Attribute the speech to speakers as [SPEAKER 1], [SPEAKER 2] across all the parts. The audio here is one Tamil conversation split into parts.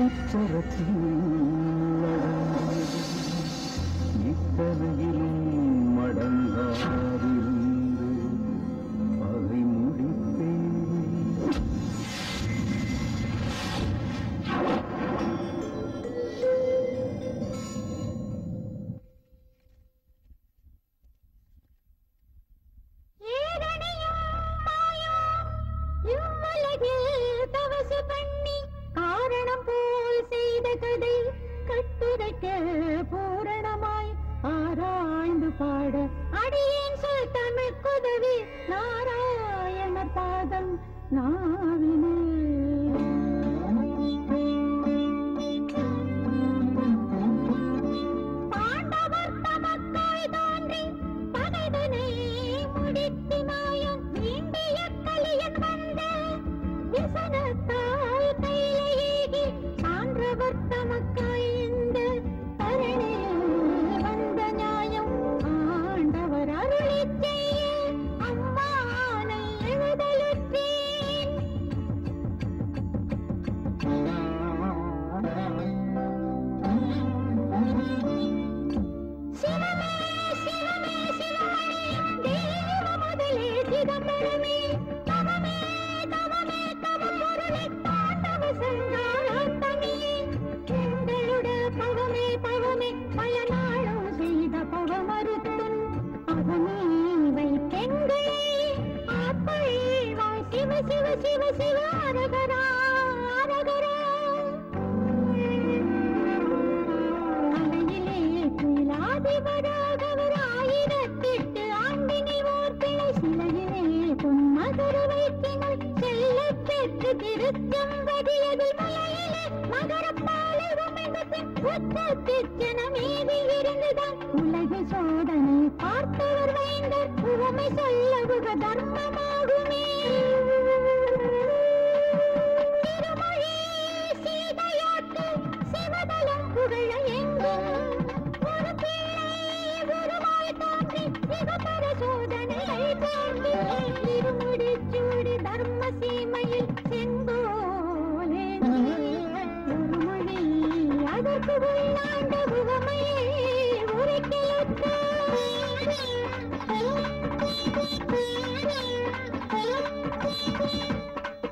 [SPEAKER 1] அச்சரத்தில் அடங்கியது இத்தனையிலும் மடங்காதிருந்து பகை முடிப்பேன்
[SPEAKER 2] இவ்வுலகில் தவசு பண்ணி காரணம் போல் செய்த கதை கட்டுரைக்க பூரணமாய் ஆராய்ந்து பாட அடியேன் சொல் தமிழ் குதவி நாராயண பாதம் பாண்டவர் தமக்காய் தோன்றி பகைதனை முடித்தினாயும் வேண்டிய கலியன் வந்த விசனத்தால் கையிலேகி சான்றவர் தமக்காய் இந்த தரணியில் வந்த நியாயம் ஆண்டவர் அருளிச் செய்ய அம்மானை எழுதலுற்றேன் சிவமே சிவமே சிவமணியும் தேவ முதலே சிதம்பரமே தவமே தவமே தவ பொருளை தாண்டவ சங்காராந்தமியே எங்களோட பவமே பவமே பல நாளும் செய்த பவமறுத்தும் அவனே வைத்தெங்களே ஆத்மழேவாய் சிவ சிவ சிவ சிவ அரகரா அரகரா அலையிலே குயிலாதிபராகவர் ஆயிரத்தெட்டு ஆண்டினை ஓர் பிழை சிலையிலே பொன்மகர வைக்கினால் செல்லப் பெற்று திருச்செம்பதியதில் மலையிலே மகரப்பாலை உமிழ்ந்த பின் உச்சத்திற்கென மீதி இருந்துதான் உலக சோதனை பார்த்தவர் வேந்தர் உவமை சொல்லுக தர்மமாகுமே திருமொழி சீதையோட்டு சிவதலம் புகழ எங்கும் ஒரு பிள்ளை உருவாய் தோன்றி சிவபர சோதனையை தாண்டி இருமுடி சூடி தர்ம சீமையில் செங்கோலே ஒரு மொழி அதற்கு உள்ளாண்ட உவமையே உரைக்கலுற்ற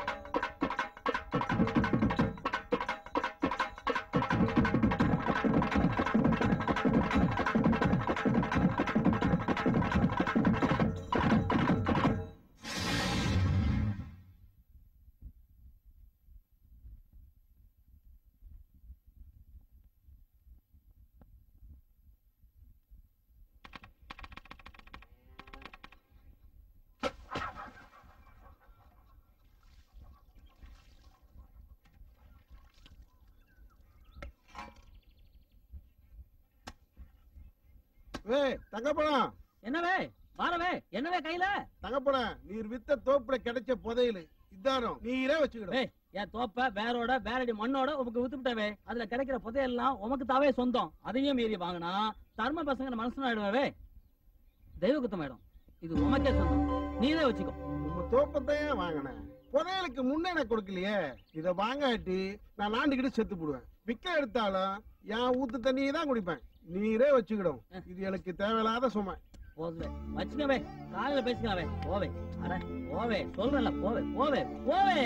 [SPEAKER 3] ஏய் தங்கப்பழம்
[SPEAKER 4] என்னவே வாரவே என்னவே கையில
[SPEAKER 3] தங்கப்பழம் நீர் வித்த தோப்புல கிடைச்ச புதையலு இதானோ நீரே வச்சுக்கிட
[SPEAKER 4] ஏய் என் தோப்ப வேரோட வேரடி மண்ணோட உமக்கு வித்துட்டவே அதுல கிடைக்கிற புதையெல்லாம் உமக்கு தாவே சொந்தம் அதையும் மீறி வாங்கினா தர்ம பசங்க மனசு ஆயிடுவே தெய்வ குத்தம் ஆயிடும் இது உமக்கே சொந்தம் நீதே வச்சுக்கோ
[SPEAKER 3] உங்க தோப்பத்தையே வாங்கினேன் புதையலுக்கு முன்ன எனக்கு கொடுக்கலையே இத வாங்காட்டி நான் நாண்டுகிட்டு செத்து போடுவேன் விக்க எடுத்தாலும் என் ஊத்து தண்ணியை தான் குடிப்பேன் நீரே வச்சுக்கிடும் இது எனக்கு தேவையில்லாத சுமை
[SPEAKER 4] போதுவே வச்சுக்கவே காலையில பேசிக்கலாவே போவே அட போவே சொல்றேன்ல போவே போவே போவே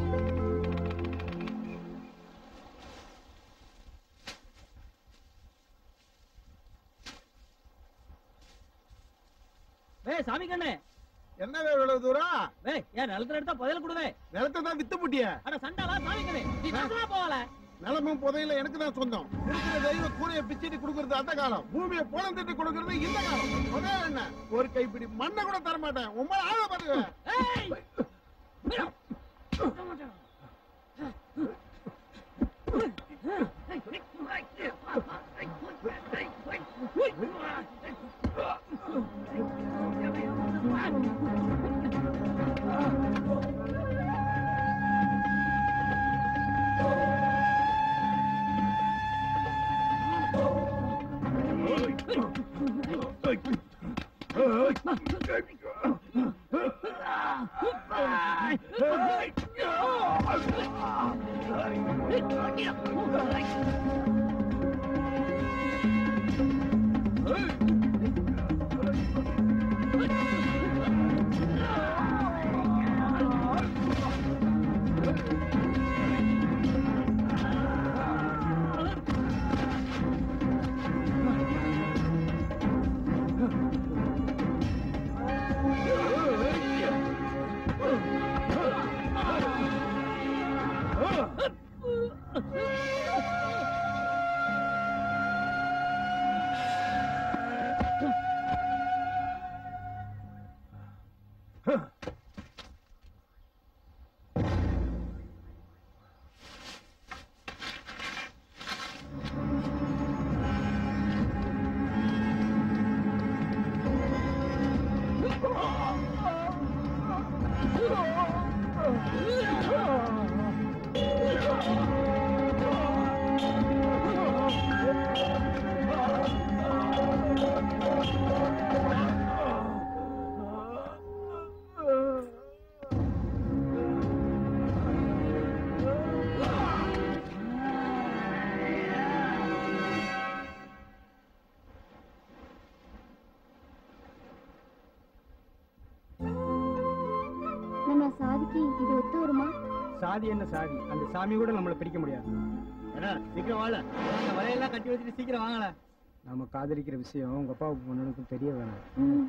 [SPEAKER 4] வே சாமி கண்ணு
[SPEAKER 3] என்னவே இவ்வளவு தூரம்
[SPEAKER 4] வே ஏன் நிலத்துல எடுத்தா புதையல் கொடுவே
[SPEAKER 3] நிலத்தை தான் வித்து புட்டிய
[SPEAKER 4] அட சண்டாளா சாமி கண்ணு நீ நாசமா போகல
[SPEAKER 3] நிலமும் புதையில எனக்கு தான் சொந்தம் இருக்கிற தெய்வ கூரைய பிச்சுட்டு கொடுக்கறது அந்த காலம் பூமியை புலம் திட்டு கொடுக்கறது இந்த காலம் புதையல் என்ன ஒரு கைப்பிடி மண்ணை கூட தர மாட்டேன் உங்களை ஆள பாருங்க
[SPEAKER 4] ஏய் மீரா.
[SPEAKER 2] நம்ம சாதிக்கு இது ஒத்து வருமா
[SPEAKER 5] சாதி என்ன சாதி அந்த சாமி கூட நம்மளை பிடிக்க முடியாது
[SPEAKER 4] சீக்கிரம் வாழ வலையெல்லாம் கட்டி வச்சுட்டு சீக்கிரம் வாங்கல
[SPEAKER 5] நம்ம காதலிக்கிற விஷயம் உங்க அப்பாவுக்கு பொண்ணுக்கும் தெரிய வேணாம்
[SPEAKER 2] ம்.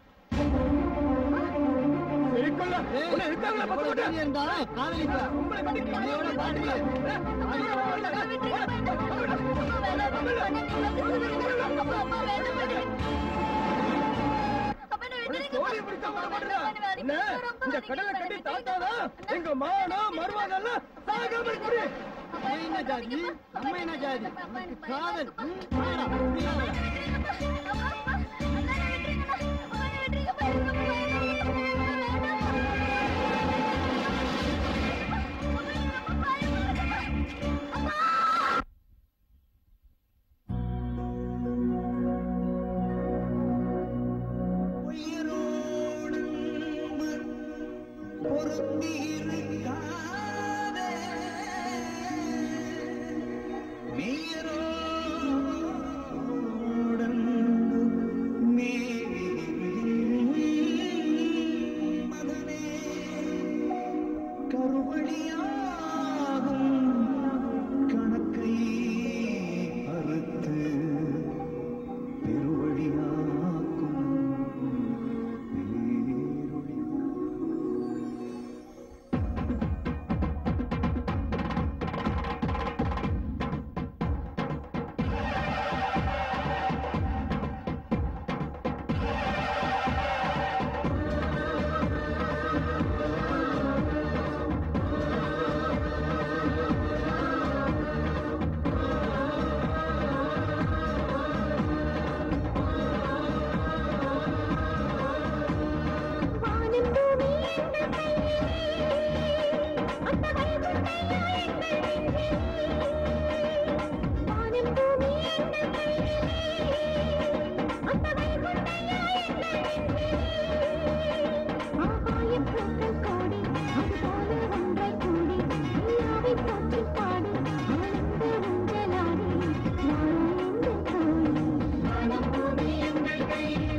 [SPEAKER 5] இந்த கடலை கட்டி தாத்தாதான் எங்க மானா மருமகெல்லாம் சாகாம குடி
[SPEAKER 4] என்ன ஜாதி நம்ம என்ன ஜாதி காதல் ம், வாடா.
[SPEAKER 1] கணக்கை அறுத்து பெருவழியாக்கும் பேரொளி
[SPEAKER 2] வானம் பூமி எங்கள் கையில் அந்த வைகுண்டையா எங்கள் நெஞ்சில் வானம் பூமி எங்கள் கையில் அந்த வைகுண்டையா எங்கள் நெஞ்சில் ஆகாயம் பூக்கள் கோடி அதுபோல ஒன்றாய் கூடி நீயாவை போற்றி பாடு ஆனந்த ஊஞ்சலாடி நானும் எங்கள் தோழி வானம் பூமி எங்கள் கையில்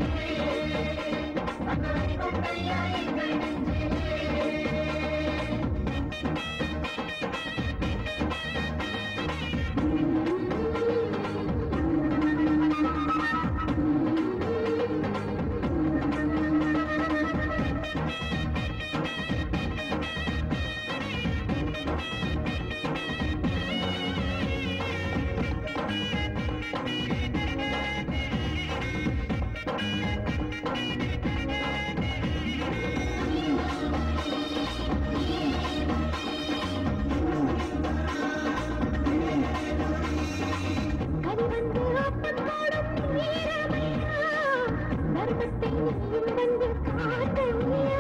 [SPEAKER 2] அது வந்து ஆட்டம் போடும் வீரமையா தர்மத்தை நீயும் வந்து காட்டமையா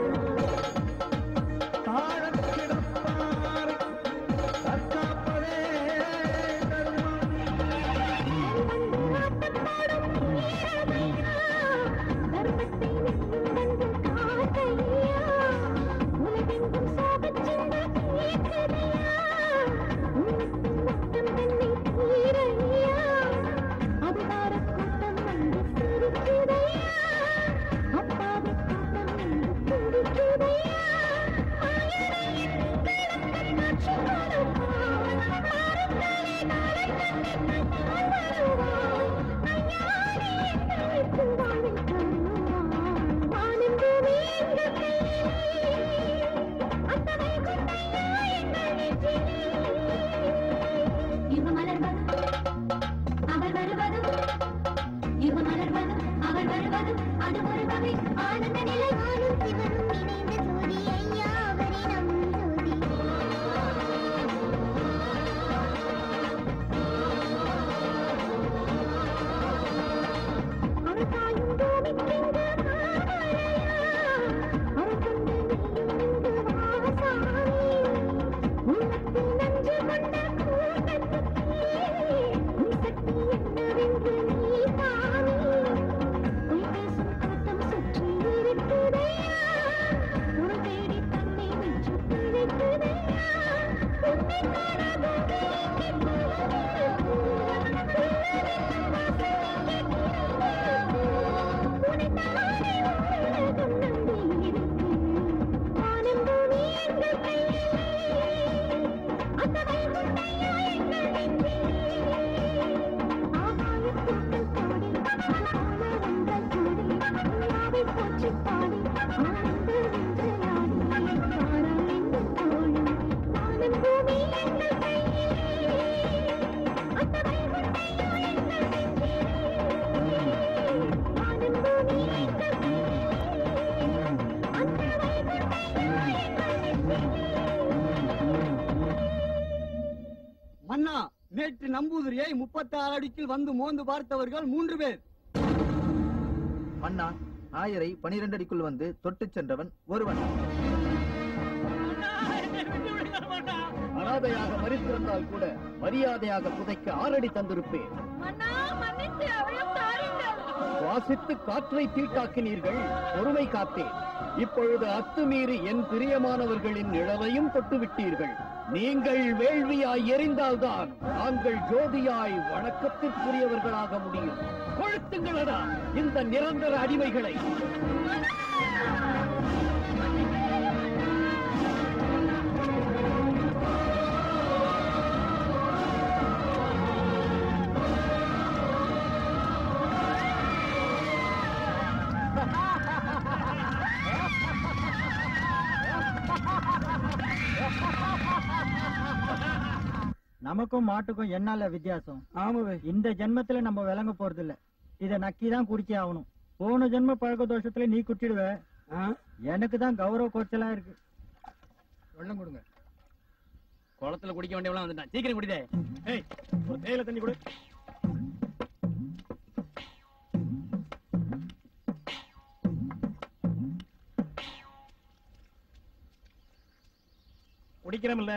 [SPEAKER 1] தாழக்கிடப்பார் தற்காப்பதே தர்மம்
[SPEAKER 2] அது வந்து ஆட்டம் போடும் வீரமையா தர்மத்தை ஐயாவே ஆனந்த நிலை வாழும் சிவனும் இணைந்த ஜோதி ஐயாவரே நம் ஜோதி அரசாயும் பூமிக்கெங்கு மாமலையா அரசந்து நீயும் இங்கு வாசாமி உள்ளத்தில் நஞ்சு கொண்ட கூட்டத்துக்கே உன் சக்தி என்னவென்று நீ சாமி பொய் பேசும் கூட்டம் சுற்றி இருக்குதையா ஒரு தேடி தன்னை வெற்றி பிழைக்குதையா உன்னை காண பூமி பூமி எங்கள் கையிலே அந்த வைகுண்டையோ எங்கள் நெஞ்சிலே வானம் பூமி எங்கள் கையிலே அந்த வைகுண்டையோ எங்கள் நெஞ்சிலே
[SPEAKER 5] மன்னா நேற்று நம்பூதிரியை முப்பத்தி ஆறு அடிக்கில் வந்து மோந்து பார்த்தவர்கள் மூன்று பேர்
[SPEAKER 6] மன்னா ஆயரை பனிரெண்டு அடிக்குள் வந்து தொட்டுச் சென்றவன் ஒருவன் அனாதையாக மறித்திருந்தால் கூட மரியாதையாக புதைக்க ஆறடி தந்திருப்பேன்
[SPEAKER 2] மன்னா மன்னித்து அவளும் தாருங்கள்
[SPEAKER 6] சுவாசித்து காற்றை தீட்டாக்கினீர்கள் பொறுமை காத்தேன் இப்பொழுது அத்துமீறி என் பிரியமானவர்களின் நிழலையும் தொட்டுவிட்டீர்கள் நீங்கள் வேள்வியாய் எரிந்தால்தான் நாங்கள் ஜோதியாய் வணக்கத்திற்குரியவர்களாக முடியும் கொழுத்துங்களடா இந்த நிரந்தர அடிமைகளை
[SPEAKER 7] நமக்கும் மாட்டுக்கும் என்னால வித்தியாசம்
[SPEAKER 3] ஆமாவே
[SPEAKER 7] இந்த ஜென்மத்துல நம்ம விளங்க போறது இல்ல இத நக்கி தான் குடிச்சே ஆகணும் போன ஜென்ம பழக்க தோஷத்துல நீ குட்டிடுவ எனக்கு தான் கௌரவ குறைச்சலா இருக்கு
[SPEAKER 5] வெள்ளம் கொடுங்க
[SPEAKER 4] குளத்துல குடிக்க வேண்டியவெல்லாம் வந்துட்டான் சீக்கிரம் குடிதே
[SPEAKER 7] ஏய் ஒரு தேயிலை தண்ணி கொடு
[SPEAKER 3] குடிக்கிறோம்ல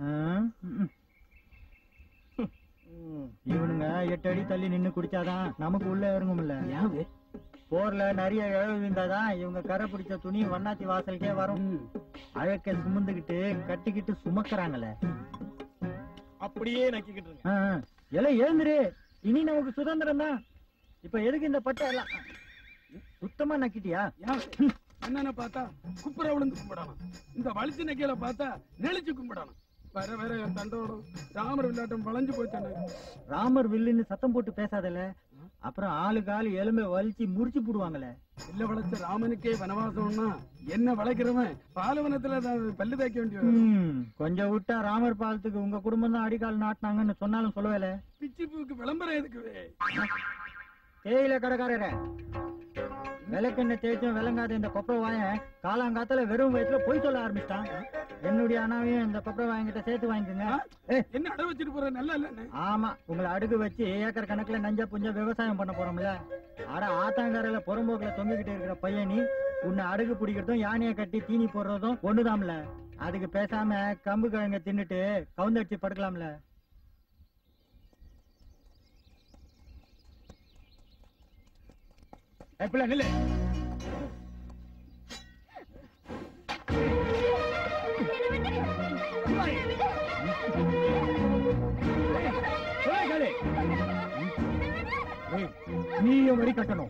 [SPEAKER 7] இவனுங்க எட்டு அடி தள்ளி நின்னு குடிச்சாதான் நமக்கு உள்ள இறங்கும்ல
[SPEAKER 4] யாவு
[SPEAKER 7] போர்ல நிறைய இழவு விழுந்தாதான் இவங்க கரை பிடிச்ச துணி வண்ணாத்தி வாசலுக்கே வரும் அழக்க சுமந்துகிட்டு கட்டிக்கிட்டு சுமக்கறாங்களே
[SPEAKER 3] அப்படியே நக்கிக்கிட்டு இருங்க
[SPEAKER 7] ஆ, ஆ. எல்லாம் எழுந்துரு இனி நமக்கு சுதந்திரம் தான் இப்ப எதுக்கு இந்த பட்டை எல்லாம் சுத்தமா நக்கிட்டியா
[SPEAKER 3] என்னன்னு பார்த்தா குப்புற விழுந்து கும்பிடணும் இந்த வலிச்சு நக்கையில பார்த்தா நெளிச்சு கும்பிடணும் வர வர என் தண்டோடம் ராமர் வில்லாட்டம் வளைஞ்சு போச்சு
[SPEAKER 7] ராமர் வில்லுன்னு சத்தம் போட்டு பேசாதல அப்புறம் ஆளுக்கு ஆளு எலும்பை வலிச்சு முறிச்சு போடுவாங்களே
[SPEAKER 3] இல்ல வளைச்ச ராமனுக்கே வனவாசம்னா என்ன வளைக்கிறவன் பாலவனத்துல தான் பல்லு தேய்க்க வேண்டிய
[SPEAKER 7] ம், கொஞ்சம் விட்டா ராமர் பாலத்துக்கு உங்க குடும்பம் தான் அடிக்கால் நாட்டினாங்கன்னு சொன்னாலும் சொல்லவேல
[SPEAKER 3] பிச்சி பூக்கு விளம்பரம் எதுக்கு
[SPEAKER 7] தேயில கடைக்காரரே விளக்கெண்ணெய் தேய்ச்சும் விளங்காத இந்த கொப்பரை வாயன் காலாங்காத்தால வெறும் வயசுல போய் சொல்ல ஆரம்பிச்சிட்டான் என்னுடைய அண்ணாவையும் இந்த கொப்பரை வாங்கிட்ட சேர்த்து வாங்கிக்கோங்க ஏய்,
[SPEAKER 3] என்ன அடை வச்சுட்டு போற நல்லா இல்லன்னு
[SPEAKER 7] ஆமா உங்களை அடுக்கு வச்சு ஏக்கர் கணக்குல நஞ்ச புஞ்ச விவசாயம் பண்ண போறோம்ல அட ஆத்தாங்கரையில புறம்போக்குல தொங்கிக்கிட்டு இருக்கிற பையன் நீ உன்னை அடுக்கு பிடிக்கிறதும் யானையை கட்டி தீனி போடுறதும் ஒண்ணுதாம்ல அதுக்கு பேசாம கம்பு கிழங்க தின்னுட்டு கவுந்தடிச்சு படுக்கலாம்ல
[SPEAKER 5] எப்பல நில்லு
[SPEAKER 7] ஏய், நீயும் வரி கட்டணும்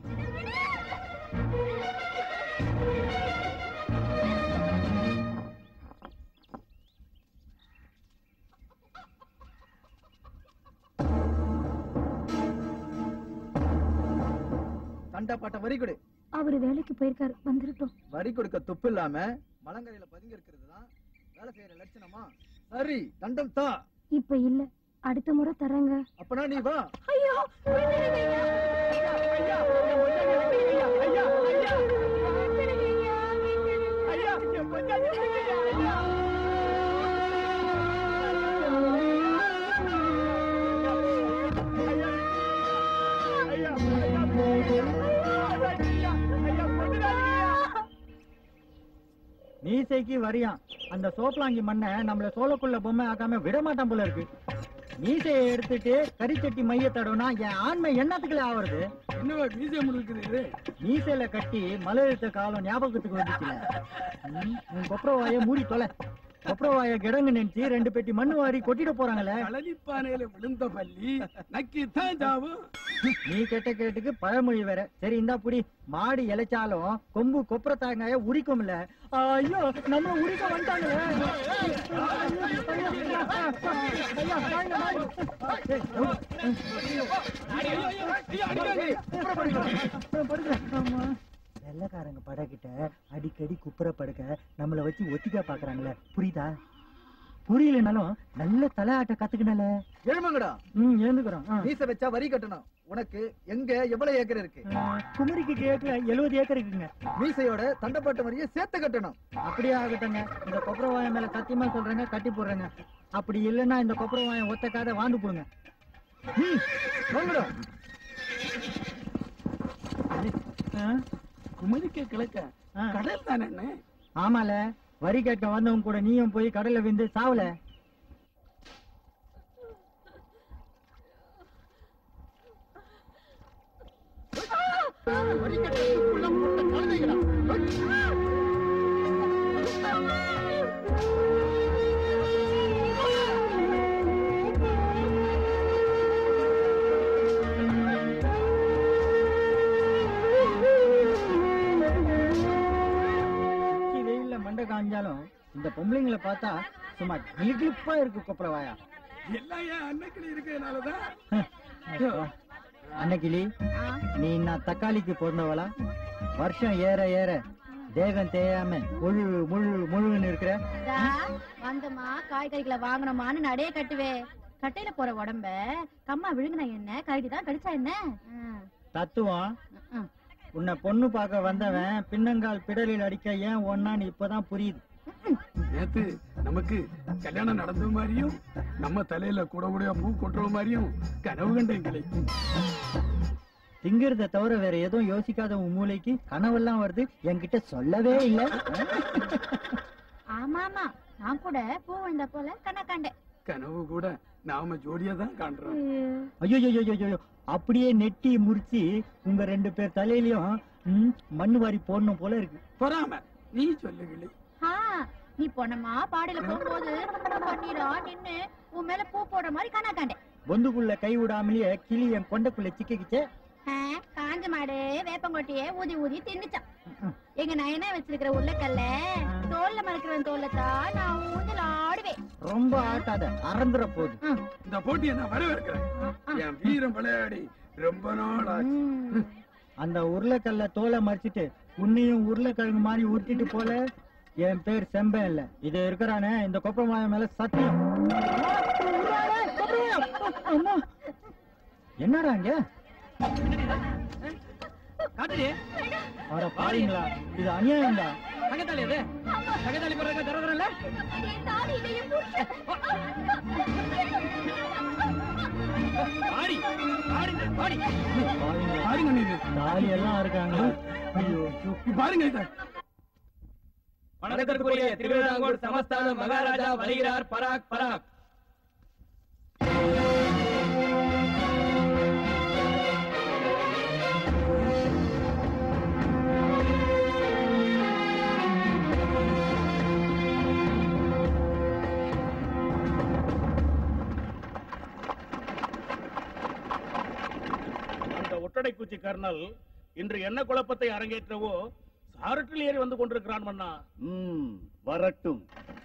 [SPEAKER 6] தண்டப்பட்ட வரி கொடு
[SPEAKER 2] அவரு வேலைக்கு போயிருக்காரு வந்துருட்டோம்
[SPEAKER 6] வரி கொடுக்க துப்பு இல்லாம மலங்கரையில பதுங்கி இருக்கிறது தான் வேலை செய்யற லட்சணமா சரி தண்டம் தா
[SPEAKER 2] இப்ப இல்ல அடுத்த முறை தரேங்க
[SPEAKER 6] அப்பனா நீ வா
[SPEAKER 2] ஐயோ விட்டுடுங்க ஐயா.
[SPEAKER 5] ஐயா, ஐயா, ஐயா, ஐயா, ஐயா, ஐயா.
[SPEAKER 7] மீசைக்கு வரியான் அந்த சோப்பலாங்கி மண்ணை நம்மள சோளக்குள்ள பொம்மை ஆக்காம விட மாட்டான் போல இருக்கு மீசையை எடுத்துட்டு கரிச்சட்டி மைய தடவுனா என் ஆண்மை என்னத்துக்குள்ள ஆவறது
[SPEAKER 3] என்னவா மியூசியம் இருக்குது
[SPEAKER 7] மீசையில கட்டி மலை இழுத்த காலம் ஞாபகத்துக்கு வந்துச்சுல ம், உன் கொப்பரவாய மூடி தொலை கொப்பரவாய கிடங்கு நினைச்சு ரெண்டு பெட்டி மண்ணு வாரி கொட்டிட போறாங்களே
[SPEAKER 3] களனிப்பானையில விழுந்த பள்ளி நக்கித்தான் ஜாவும்
[SPEAKER 7] நீ கெட்ட கேட்டுக்கு பழமொழி வேற சரி இந்தா புடி மாடு இலைச்சாலும் கொம்பு கொப்பர தாங்காய உரிக்கும்ல ஐயோ நம்ம உரிக்க வந்துட்டாங்களே ஐயா, வாங்க, வாங்க. ஏய், படுக்கிறேன். ஆமா. வெள்ளைக்காரங்க படகிட்ட அடிக்கடி குப்புற படுக்க நம்மள வச்சு ஒத்திக்கா பாக்குறாங்களே புரியுதா புரியலனாலும் நல்ல தலையாட்ட கத்துக்கினால
[SPEAKER 6] எழுமங்கடா
[SPEAKER 7] ம் எழுந்துக்கிறோம் ஆ.
[SPEAKER 6] மீச வச்சா வரி கட்டணும் உனக்கு எங்க எவ்வளவு ஏக்கர் இருக்கு
[SPEAKER 7] ஆ, குமரிக்கு கேட்கல எழுபது ஏக்கர் இருக்குங்க
[SPEAKER 6] மீசையோட தண்டப்பட்ட வரியை சேர்த்து கட்டணும்
[SPEAKER 7] அப்படியே ஆகட்டுங்க இந்த கொப்பரவாயம் மேல சத்தியமா சொல்றேங்க கட்டி போடுறேங்க அப்படி இல்லைன்னா இந்த கொப்பரவாயம் ஒத்தக்காத வாழ்ந்து போடுங்க
[SPEAKER 6] ம், வாங்கடா
[SPEAKER 7] ஆ?
[SPEAKER 3] குமரிக்க கிழக்க
[SPEAKER 7] ஆ.
[SPEAKER 3] கடல் தானே
[SPEAKER 7] ஆமால வரி கேட்க வந்தவங்க கூட நீயும் போய் கடல்ல விந்து சாவல உச்சி வெயில்ல மண்டை காஞ்சாலும் இந்த பொம்பளைங்களை பார்த்தா சும்மா கிளிப்பா இருக்கு கொப்பரவாயா
[SPEAKER 3] எல்லாம் என் அன்னைக்கு இருக்கிறதுனாலதான்
[SPEAKER 7] அன்னைக்கிளி நீ நான் தக்காளிக்கு பிறந்தவளா வருஷம் ஏற ஏற தேகம் தேயாம முழு முழு முழுன்னு இருக்கிற
[SPEAKER 2] தா, வந்தமா காய்கறிகளை வாங்கணுமான்னு நடைய கட்டுவே கட்டையில போற உடம்ப கம்மா விழுங்கினா என்ன கழுதி தான் கடிச்சா என்ன ம்,
[SPEAKER 7] தத்துவம்
[SPEAKER 2] ம்.
[SPEAKER 7] உன்னை பொண்ணு பார்க்க வந்தவன் பின்னங்கால் பிடலில் அடிக்க ஏன் ஒன்னான்னு இப்பதான் புரியுது
[SPEAKER 3] நேத்து நமக்கு கல்யாணம் நடந்த மாதிரியும் நம்ம தலையில கூட கூட பூ கொட்டுற மாதிரியும் கனவு கண்டேன் கிளை
[SPEAKER 7] திங்கிறத தவிர வேற எதுவும் யோசிக்காத உன் மூளைக்கு கனவெல்லாம் வருது என்கிட்ட சொல்லவே இல்ல
[SPEAKER 2] ஆமா ஆமா நான் கூட பூ விழுந்த போல கண்ணா கண்டேன்
[SPEAKER 3] கனவு கூட நாம ஜோடியா தான் காண்றோம்
[SPEAKER 7] ஐயோ ஐயோ ஐயோ, ஐயோ அப்படியே நெட்டி முறிச்சு உங்க ரெண்டு பேர் தலையிலயும் ம், மண்ணு வாரி போடணும் போல இருக்கு
[SPEAKER 3] பொறாம நீ சொல்லு கிளி
[SPEAKER 2] ஆ, நீ பொண்ணமா பாடையில போகும்போது பன்னீரா நின்னு உன் மேல பூ போடுற மாதிரி கண்ணா கண்டேன்
[SPEAKER 7] பொந்துக்குள்ள கை விடாமலேயே கிளி என் கொண்டைக்குள்ள சிக்கிக்கிச்சே
[SPEAKER 2] ஆ, காஞ்ச மாடு வேப்பங்கொட்டியே ஊதி ஊதி தின்னுச்சான் எங்க நயனா வச்சிருக்கிற உருளைக்கல்ல தோல்ல மறக்கிறவன் தோல்ல தான் நான் ஊஞ்சல் ஆடுவேன்
[SPEAKER 7] ரொம்ப ஆட்டாத அறந்துற போகுது
[SPEAKER 2] ம்,
[SPEAKER 3] இந்த போட்டியை நான் வரவேற்கிறேன்
[SPEAKER 2] ம்,
[SPEAKER 3] என் வீரம் விளையாடி ரொம்ப நாள் ஆச்சு
[SPEAKER 2] ம்.
[SPEAKER 7] அந்த உருளைக்கல்ல தோலை மறிச்சிட்டு உன்னையும் உருளைக்கிழங்கு மாதிரி உருட்டிட்டு போல என் பேர் செம்பன் இல்ல இது இருக்கிறானே இந்த கொப்பரமாய மேல சத்தியம் அம்மா. என்னடா இங்க
[SPEAKER 4] காட்டுடி
[SPEAKER 7] அட பாருங்களா இது அநியாயம்டா
[SPEAKER 4] தங்கத்தாலி அது தங்கத்தாலி போடுறதுக்கு தர தரல
[SPEAKER 2] என் தாலி இல்லை, என் புருஷன்.
[SPEAKER 4] ஆடி ஆடி ஆடி
[SPEAKER 7] பாருங்களா
[SPEAKER 3] பாருங்க நீங்க
[SPEAKER 7] தாலி எல்லாம் இருக்காங்க ஐயோ
[SPEAKER 3] பாருங்க இத
[SPEAKER 4] வணக்கத்திற்குரிய திருவிதாங்கூர் சமஸ்தான மகாராஜா வருகிறார் பராக் பராக்
[SPEAKER 8] அந்த ஒட்டடைக்குச்சி கர்னல் இன்று என்ன குழப்பத்தை அரங்கேற்றவோ சாரட்டில் ஏறி வந்து கொண்டிருக்கிறான் மன்னா
[SPEAKER 9] ம் வரட்டும்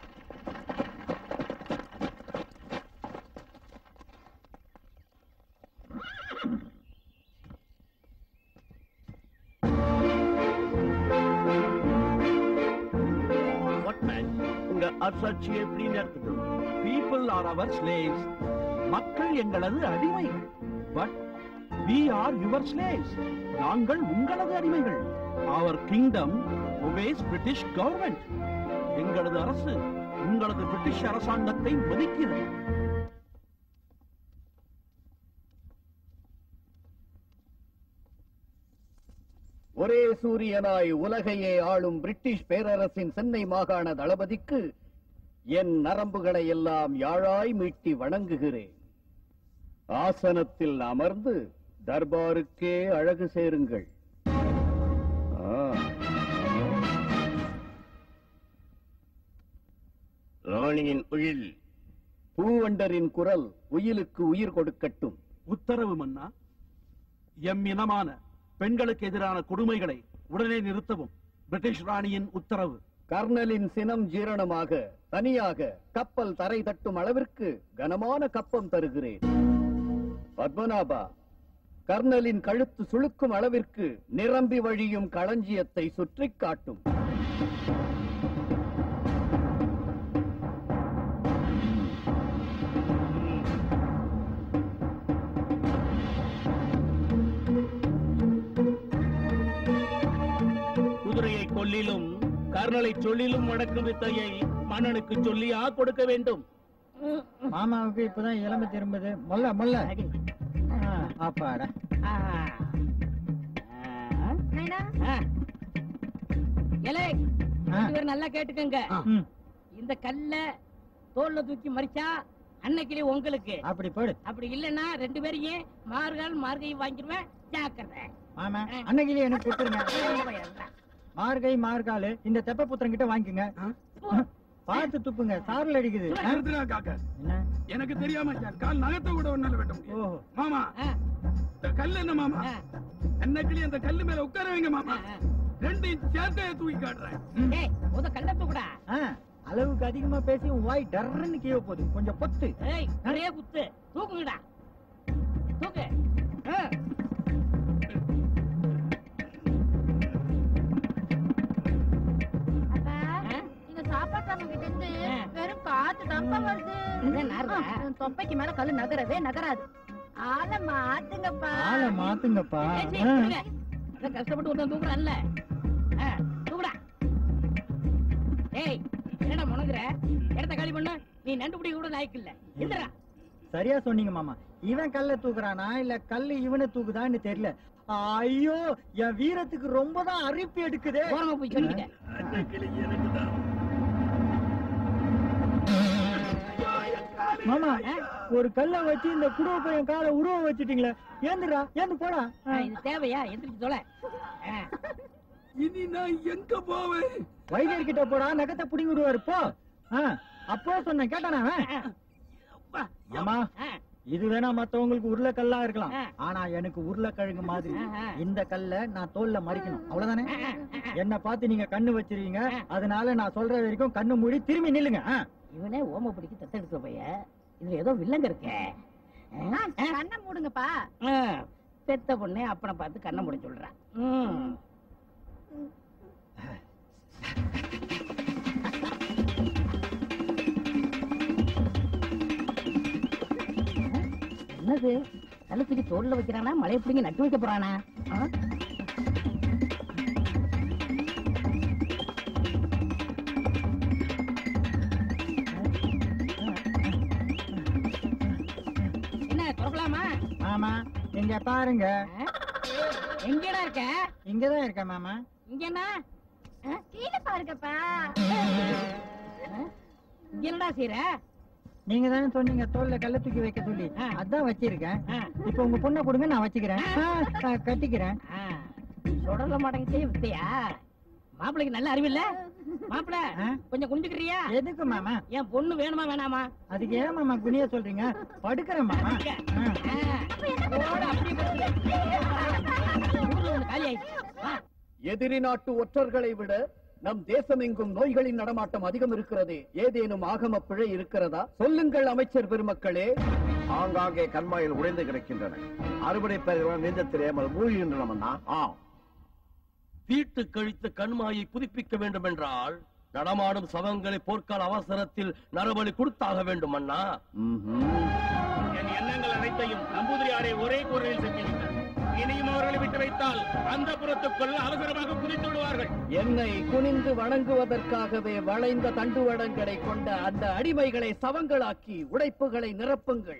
[SPEAKER 9] உங்க அரசாட்சி எப்படி நடக்குது
[SPEAKER 10] பீப்புள் ஆர் அவர் ஸ்லேவ்ஸ் மக்கள் எங்களது அடிமைகள் but we are your slaves நாங்கள் உங்களது அடிமைகள் our kingdom obeys British government எங்களது அரசு உங்களது பிரிட்டிஷ் அரசாங்கத்தை மதிக்கிறது
[SPEAKER 9] ஒரே
[SPEAKER 11] ஒரே சூரியனாய் உலகையே ஆளும் பிரிட்டிஷ் பேரரசின் சென்னை மாகாண தளபதிக்கு என் நரம்புகளை எல்லாம் யாழாய் மீட்டி வணங்குகிறேன் ஆசனத்தில் அமர்ந்து தர்பாருக்கே அழகு சேருங்கள் ஆ.
[SPEAKER 9] ராணியின் உயில்
[SPEAKER 11] பூவண்டரின் குரல் உயிலுக்கு உயிர் கொடுக்கட்டும்
[SPEAKER 10] உத்தரவு மன்னா எம் இனமான பெண்களுக்கு எதிரான கொடுமைகளை உடனே நிறுத்தவும் பிரிட்டிஷ் ராணியின் உத்தரவு
[SPEAKER 11] கர்னலின் சினம் ஜீரணமாக தனியாக கப்பல் தரை தட்டும் அளவிற்கு கனமான கப்பம் தருகிறேன் பத்மநாபா கர்னலின் கழுத்து சுளுக்கும் அளவிற்கு நிரம்பி வழியும் களஞ்சியத்தை சுற்றிக் காட்டும்
[SPEAKER 8] குதிரையை கொல்லிலும் கர்னலை சொல்லிலும் வடக்கு வித்தையை மன்னனுக்கு சொல்லியா கொடுக்க வேண்டும்
[SPEAKER 7] மாமாவுக்கு இப்பதான் இளமை திரும்புது மொல்ல மொல்ல ஆ, அப்பாடா
[SPEAKER 12] நைனா
[SPEAKER 4] ஏலே
[SPEAKER 7] ஆ.
[SPEAKER 4] ரெண்டு பேரும் நல்லா கேட்டுக்கங்க
[SPEAKER 7] ம்,
[SPEAKER 4] இந்த கல்ல தோல்ல தூக்கி மறிச்சா அன்னைக்கிலே உங்களுக்கு
[SPEAKER 7] அப்படி போடு
[SPEAKER 4] அப்படி இல்லன்னா ரெண்டு பேரையும் மார்கால் மார்கையும் வாங்கிடுவேன் ஜாக்கிரதை
[SPEAKER 7] மாமா அன்னைக்கு எனக்கு கொடுத்துருங்க மார்கை மார்காலு இந்த தெப்ப புத்திரன் கிட்ட வாங்கிக்கோங்க பார்த்து துப்புங்க சாரல் அடிக்குது ஆ?
[SPEAKER 10] நிறுத்துடா காக்க
[SPEAKER 7] என்ன
[SPEAKER 10] எனக்கு தெரியாம என் கால் நகத்தை கூட ஒன்னால வெட்ட முடியும்
[SPEAKER 7] ஓஹோ
[SPEAKER 10] மாமா இந்த கல் என்ன மாமா என்னக்கிளி அந்த கல்லு மேல உட்கார வைங்க மாமா ரெண்டையும் சேர்த்தே தூக்கி காட்டுறேன்
[SPEAKER 4] ஏய் முத கல்ல தூக்குடா
[SPEAKER 7] ஆ, அளவுக்கு அதிகமா பேசி உன் வாய் டர்ன்னு கீழே போகுது கொஞ்சம் பொத்து
[SPEAKER 4] ஏய் நிறைய குத்து தூக்குங்கடா தூக்கு ஆ.
[SPEAKER 12] அப்பா இந்த சாப்பாட்டு கிட்ட இருந்து வெறும் காத்து தப்பா வருது
[SPEAKER 4] இது நார்ரா?
[SPEAKER 12] உன் தொப்பைக்கு மேல கல்லு நகரவே நகராது ஆள மாத்துங்கப்பா
[SPEAKER 7] ஆளை மாத்துங்கப்பா
[SPEAKER 4] ஏய், சீ,
[SPEAKER 7] ஆ.
[SPEAKER 4] விடுங்க. அதான் கஷ்டப்பட்டு ஒருத்தன் தூக்குறான்ல ஆ, தூக்குடா ஏய் என்னடா முனங்குற இடத்த காலி பண்ணு நீ நண்டு பிடிக்க கூட லாய்க்கு இல்ல எந்திரா
[SPEAKER 7] சரியா சொன்னீங்க மாமா இவன் கல்ல தூக்குறானா இல்ல கல்லு இவனை தூக்குதான்னு தெரியல ஐயோ என் வீரத்துக்கு ரொம்ப தான் அரிப்பு எடுக்குதே
[SPEAKER 4] ஓரமா போய் சொல்லிக்கிட்ட
[SPEAKER 7] மாமா ஒரு கல்ல வச்சு இந்த குடுவ பையன் காலை உருவ வச்சுட்டீங்களே ஏந்துடா ஏந்து போடா
[SPEAKER 4] ஆ, இது தேவையா எந்திரிச்சு தொலை ஆ.
[SPEAKER 10] இனி நான் எங்க போவேன்
[SPEAKER 7] வைத்தியர் கிட்ட போடா நகத்தை புடிங்கி விடுவாரு போ ஆ, அப்போ சொன்னேன் கேட்டானா அவன்? மாமா
[SPEAKER 4] ஆ.
[SPEAKER 7] இது வேணா மத்தவங்களுக்கு உருளைக்கல்லா இருக்கலாம்
[SPEAKER 4] ஆ.
[SPEAKER 7] ஆனா எனக்கு உருளைக்கிழங்கு மாதிரி
[SPEAKER 4] ஆ, ஆ.
[SPEAKER 7] இந்த கல்ல நான் தோல்ல மறிக்கணும் அவ்வளவுதானே என்ன பார்த்து நீங்க கண்ணு வச்சிருக்கீங்க அதனால நான் சொல்ற வரைக்கும் கண்ணு மூடி திரும்பி நில்லுங்க ஆ.
[SPEAKER 4] இவனே ஓம பிடிக்க தத்தெடுத்த பையன் இதுல ஏதோ வில்லங்க இருக்கே ஆ, ஆ.
[SPEAKER 12] கண்ணை மூடுங்கப்பா
[SPEAKER 4] ஆ, பெத்த பொண்ணே அப்பனை பார்த்து கண்ணை மூட சொல்றான் ம். என்னது கல்ல தூக்கி தோல்ல வைக்கிறானா மலையை பிடிங்க நட்டு வைக்க போறானா ஆ? என்ன திறக்கலாமா
[SPEAKER 7] மாமா இங்க பாருங்க
[SPEAKER 4] ஆ? எங்கடா இருக்க
[SPEAKER 7] இங்கதான் இருக்க மாமா
[SPEAKER 4] இங்க என்ன ஆ?
[SPEAKER 12] கீழே பாருங்கப்பா
[SPEAKER 4] ஆ? இங்க என்னடா செய்யற
[SPEAKER 7] நீங்க தானே சொன்னீங்க தோல்ல கல்ல தூக்கி வைக்க சொல்லி
[SPEAKER 4] ஆ.
[SPEAKER 7] அதான் வச்சிருக்கேன்
[SPEAKER 4] ஆ.
[SPEAKER 7] இப்ப உங்க பொண்ணை கொடுங்க நான் வச்சுக்கிறேன் ஆ, ஆ, கட்டிக்கிறேன்
[SPEAKER 4] ஆ, சுடல மாட்டேங்குதே வித்தையா மாப்பிளைக்கு நல்ல அறிவு இல்ல மாப்பிள
[SPEAKER 7] ஆ?
[SPEAKER 4] கொஞ்சம் குஞ்சுக்கிறியா
[SPEAKER 7] எதுக்கு மாமா
[SPEAKER 4] என் பொண்ணு வேணுமா வேணாமா
[SPEAKER 7] அதுக்கு ஏன் மாமா குனிய சொல்றீங்க படுக்கிறேன் மாமா ஆ.
[SPEAKER 4] ஆ, ஓடு, அப்படியே படுத்து. ஊர்ல ஒண்ணு காலி ஆயிடுச்சு. வா.
[SPEAKER 11] எதிரி நாட்டு ஒற்றர்களை விட நம் தேசமெங்கும் நோய்களின் நடமாட்டம் அதிகம் இருக்கிறதே ஏதேனும் ஆகம பிழை இருக்கிறதா சொல்லுங்கள் அமைச்சர் பெருமக்களே
[SPEAKER 9] ஆங்காங்கே கண்மாயில் உடைந்து கிடக்கின்றன அறுவடை பயிர்கள் நீந்த தெரியாமல் மூழ்கின்றனமன்னா ஆம்
[SPEAKER 13] தீட்டு கழித்து கண்மாயை புதுப்பிக்க வேண்டும் என்றால் நடமாடும் சவங்களை போர்க்கால அவசரத்தில் நரபலி கொடுத்தாக வேண்டும் அண்ணா
[SPEAKER 8] என் எண்ணங்கள் அனைத்தையும் நம்பூதிரியாரை ஒரே குரலில் செஞ்சிருக்கிறார் இனியும் அவர்களை விட்டு வைத்தால் அந்த புறத்துக்குள் அவசரமாக குதித்து விடுவார்கள்
[SPEAKER 11] என்னை குனிந்து வணங்குவதற்காகவே வளைந்த தண்டுவடங்களை கொண்ட அந்த அடிமைகளை சவங்களாக்கி உடைப்புகளை நிரப்புங்கள்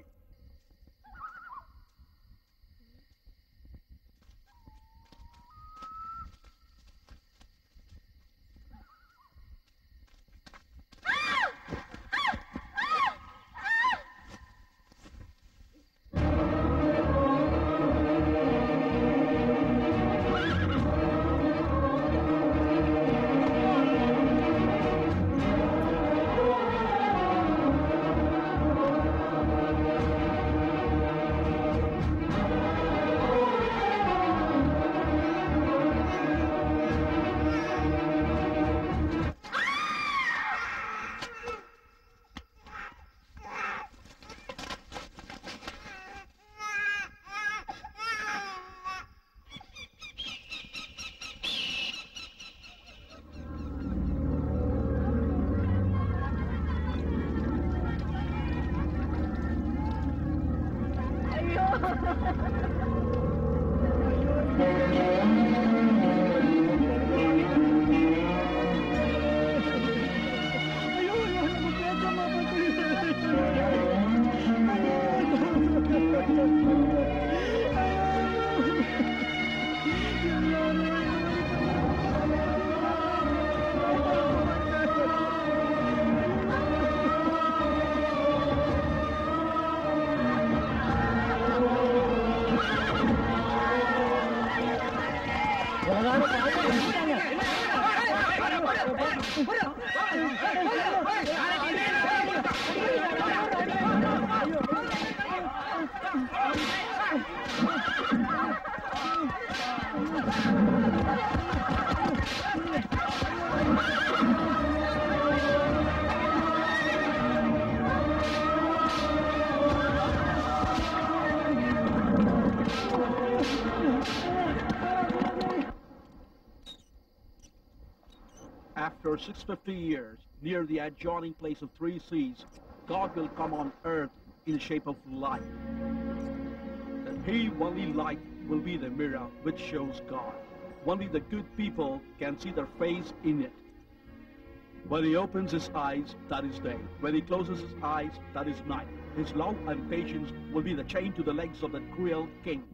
[SPEAKER 10] After 650 years, near the adjoining place of three seas, God will come on earth in the shape of light. And he, only light, will be the mirror which shows God. Only the good people can see their face in it. When he opens his eyes, that is day. When he closes his eyes, that is night. His love and patience will be the chain to the legs of the cruel king.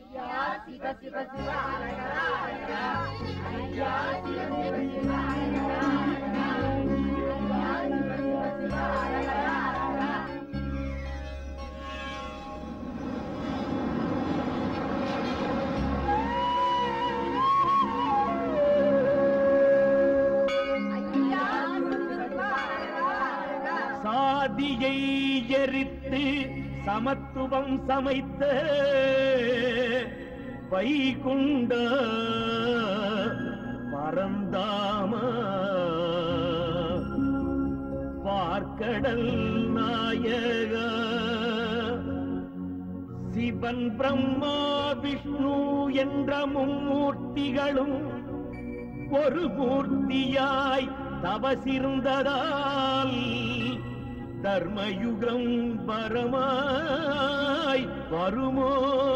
[SPEAKER 8] சாதியை எரித்து சமத்துவம் சமைத்த வைகுண்ட பரந்தாம பார்க்கடல் நாயக சிவன் பிரம்மா விஷ்ணு என்ற மும்மூர்த்திகளும் ஒரு மூர்த்தியாய் தவசிருந்ததால் தர்மயுகம் வரமாய் வருமோ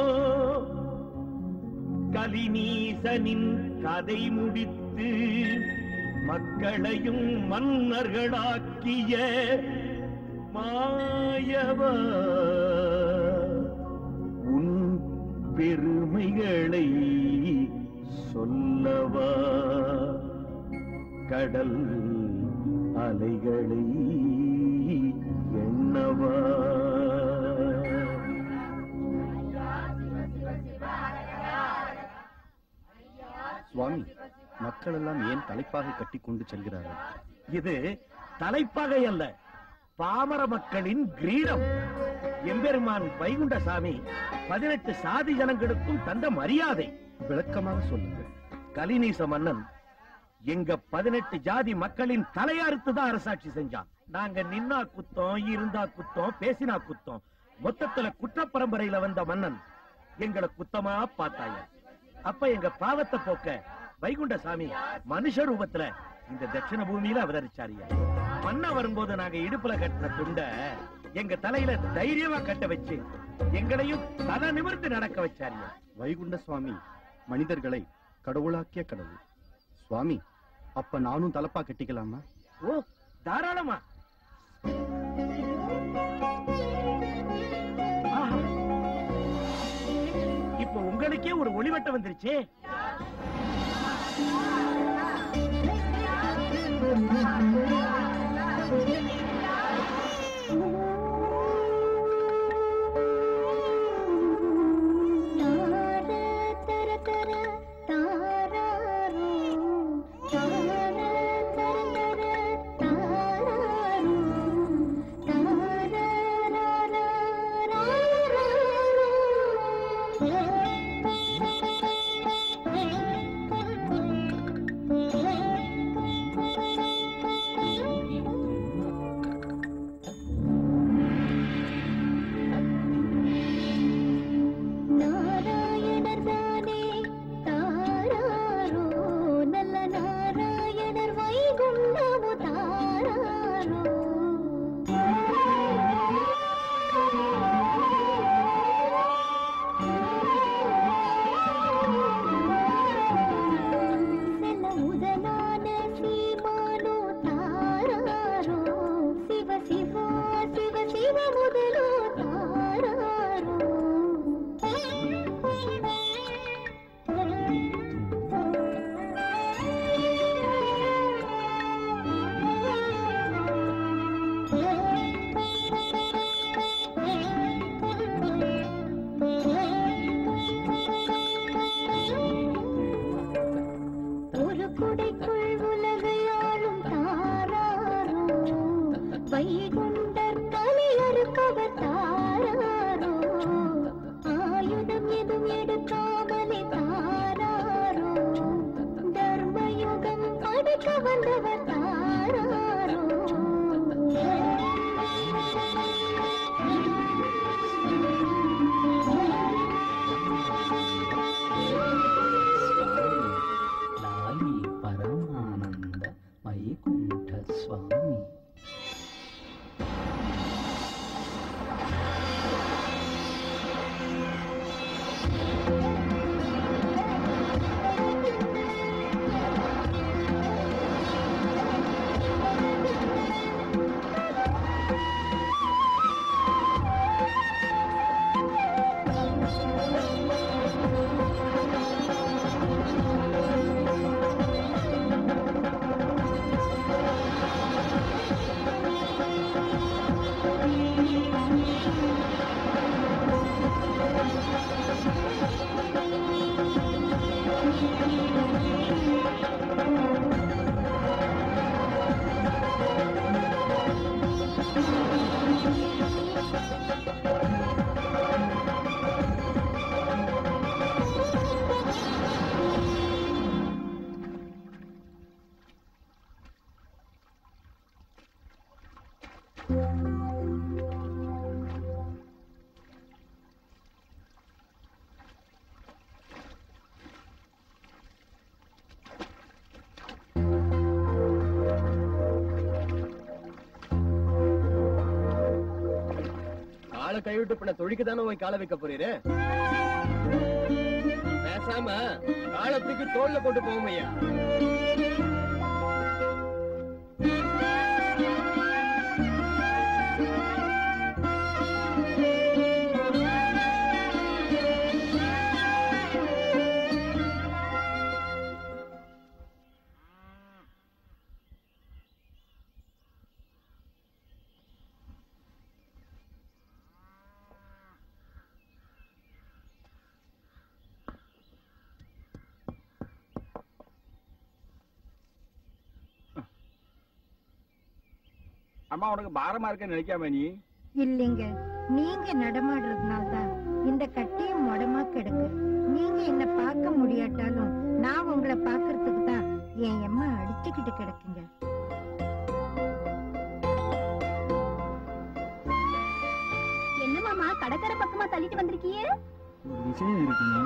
[SPEAKER 8] கலிநீசனின் கதை முடித்து மக்களையும் மன்னர்களாக்கிய மாயவா உன் பெருமைகளை சொல்லவா கடல் அலைகளை எண்ணவா
[SPEAKER 11] சுவாமி மக்கள் எல்லாம் ஏன் தலைப்பாகை கட்டி கொண்டு செல்கிறார்கள்
[SPEAKER 8] இது தலைப்பகை அல்ல பாமர மக்களின் கிரீடம் எம்பெருமான் வைகுண்டசாமி பதினெட்டு சாதி ஜனங்களுக்கும் தந்த மரியாதை
[SPEAKER 11] விளக்கமாக சொல்லுங்கள்
[SPEAKER 8] கலிநீச மன்னன் எங்க பதினெட்டு ஜாதி மக்களின் தலையறுத்து தான் அரசாட்சி செஞ்சான் நாங்க நின்னா குத்தம் இருந்தா குத்தம் பேசினா குத்தம் மொத்தத்துல குற்ற பரம்பரையில வந்த மன்னன் எங்களை குத்தமா பார்த்தாய அப்ப எங்க பாவத்தை போக்க வைகுண்ட சாமி மனுஷ ரூபத்துல இந்த தட்சிண பூமியில அவதரிச்சாரியா மன்ன வரும்போது நாங்க இடுப்புல கட்டின துண்ட எங்க தலையில தைரியமா கட்ட வச்சு எங்களையும் தலை நிமிர்ந்து நடக்க வச்சாரியா
[SPEAKER 11] வைகுண்ட சுவாமி மனிதர்களை கடவுளாக்கிய கடவுள் சுவாமி அப்ப நானும் தலப்பா கட்டிக்கலாமா
[SPEAKER 8] ஓ தாராளமா ஆஹா. இப்ப உங்களுக்கே ஒரு ஒளிவட்டம் வந்துருச்சே
[SPEAKER 2] வைகுண்டர் தலையறுப்பவர் தாராரோ ஆயுதம் எதும் எடுக்காமலே தாராரோ தர்மயுகம் படைக்க வந்தவர் தாராரோ
[SPEAKER 4] லாலி பரமானந்த வைகுண்ட சுவாமி
[SPEAKER 11] காலை கைவிட்டு பின்ன தொழிக்கு தானே போய் காலை வைக்க போறீரு பேசாம காலத்துக்கு தோல்ல போட்டு போகும் ஐயா
[SPEAKER 6] அம்மா உனக்கு பாரமா இருக்க நினைக்காம நீ
[SPEAKER 14] இல்லைங்க நீங்க நடமாடுறதுனால தான் இந்த கட்டியும் மொடமா கிடக்கு நீங்க என்ன பார்க்க முடியாட்டாலும் நான் உங்களை பார்க்கறதுக்கு தான் என் அம்மா அடிச்சுக்கிட்டு கிடக்குங்க
[SPEAKER 2] என்ன மாமா கடற்கரை பக்கமா தள்ளிட்டு வந்திருக்கியே
[SPEAKER 7] ஒரு விஷயம் இருக்குங்க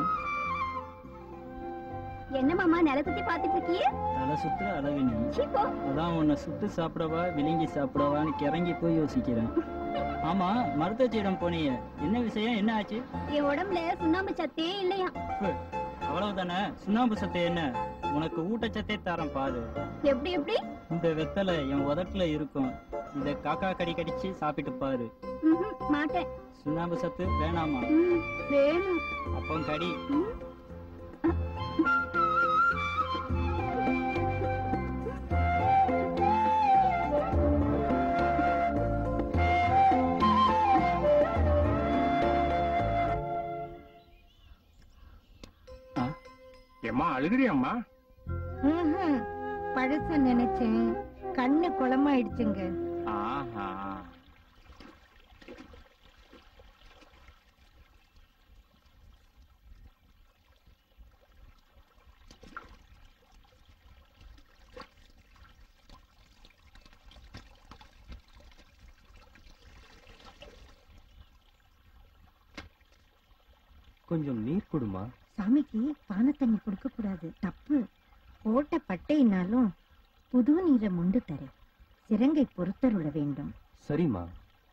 [SPEAKER 2] என்ன மாமா நில சுத்தி பாத்துட்டு இருக்கியே
[SPEAKER 7] தலை சுத்துற அழகு நீ
[SPEAKER 2] சீப்போ
[SPEAKER 7] அதான் உன்னை சுட்டு சாப்பிடவா விழுங்கி சாப்பிடவான்னு கிறங்கி போய் யோசிக்கிறேன் ஆமா மருத்துவச்சியிடம் போனீங்க என்ன விஷயம் என்ன ஆச்சு
[SPEAKER 2] என் உடம்புல சுண்ணாம்பு சத்தே இல்லையா
[SPEAKER 7] ஹ், அவ்வளவுதானே சுண்ணாம்பு சத்து என்ன உனக்கு ஊட்டச்சத்தே தரேன் பாரு
[SPEAKER 2] எப்படி எப்படி
[SPEAKER 7] இந்த வெத்தலை என் உதட்டுல இருக்கும் இத காக்கா கடி கடிச்சு சாப்பிட்டு பாரு
[SPEAKER 2] ம்ஹும், மாட்டேன்
[SPEAKER 7] சுண்ணாம்பு சத்து வேணாமா
[SPEAKER 2] ம், வேணும்
[SPEAKER 7] அப்போ கடி
[SPEAKER 6] ஏம்மா அழுகுறியம்மா
[SPEAKER 14] ம்ஹும். பழச நினைச்சேன் கண்ணு குளமாயிடுச்சுங்க
[SPEAKER 6] ஆஹா
[SPEAKER 11] கொஞ்சம் நீர் கொடுமா
[SPEAKER 14] சாமிக்கு பானை தண்ணி கொடுக்க கூடாது தப்பு போட்ட பட்டையினாலும் புது நீரை முண்டு தரேன் சிரங்கை பொறுத்தருள வேண்டும்
[SPEAKER 11] சரிம்மா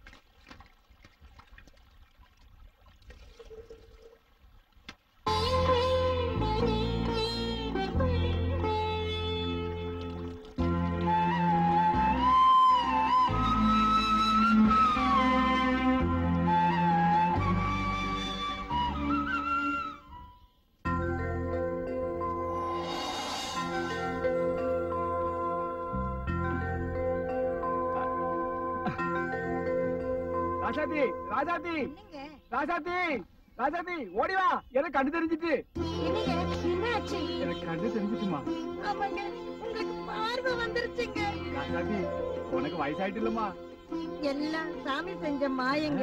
[SPEAKER 6] ராசாத்தி ராசாத்தி ராசாத்தி ராசாத்தி ஓடி வா எனக்கு கண்டு தெரிஞ்சிட்டு
[SPEAKER 14] என்னாச்சு
[SPEAKER 6] எனக்கு கண்டு தெரிஞ்சிட்டுமா
[SPEAKER 14] ஆமாங்க உங்களுக்கு பார்வை வந்துருச்சுங்க
[SPEAKER 6] ராசாத்தி உனக்கு வயசாயிட்டு இல்லம்மா
[SPEAKER 14] எல்லாம் சாமி செஞ்ச மாயங்க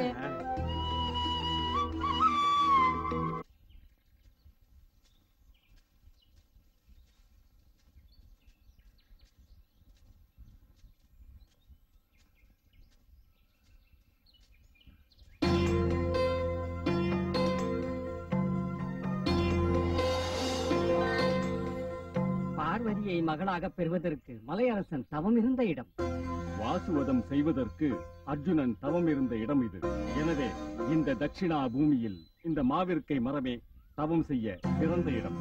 [SPEAKER 15] பார்வதியை மகளாக பெறுவதற்கு மலையரசன் தவம் இருந்த இடம்
[SPEAKER 16] வாசுவதம் செய்வதற்கு அர்ஜுனன் தவம் இருந்த இடம் இது எனவே இந்த தட்சிணா பூமியில் இந்த மாவிற்கை மரமே தவம் செய்ய சிறந்த இடம்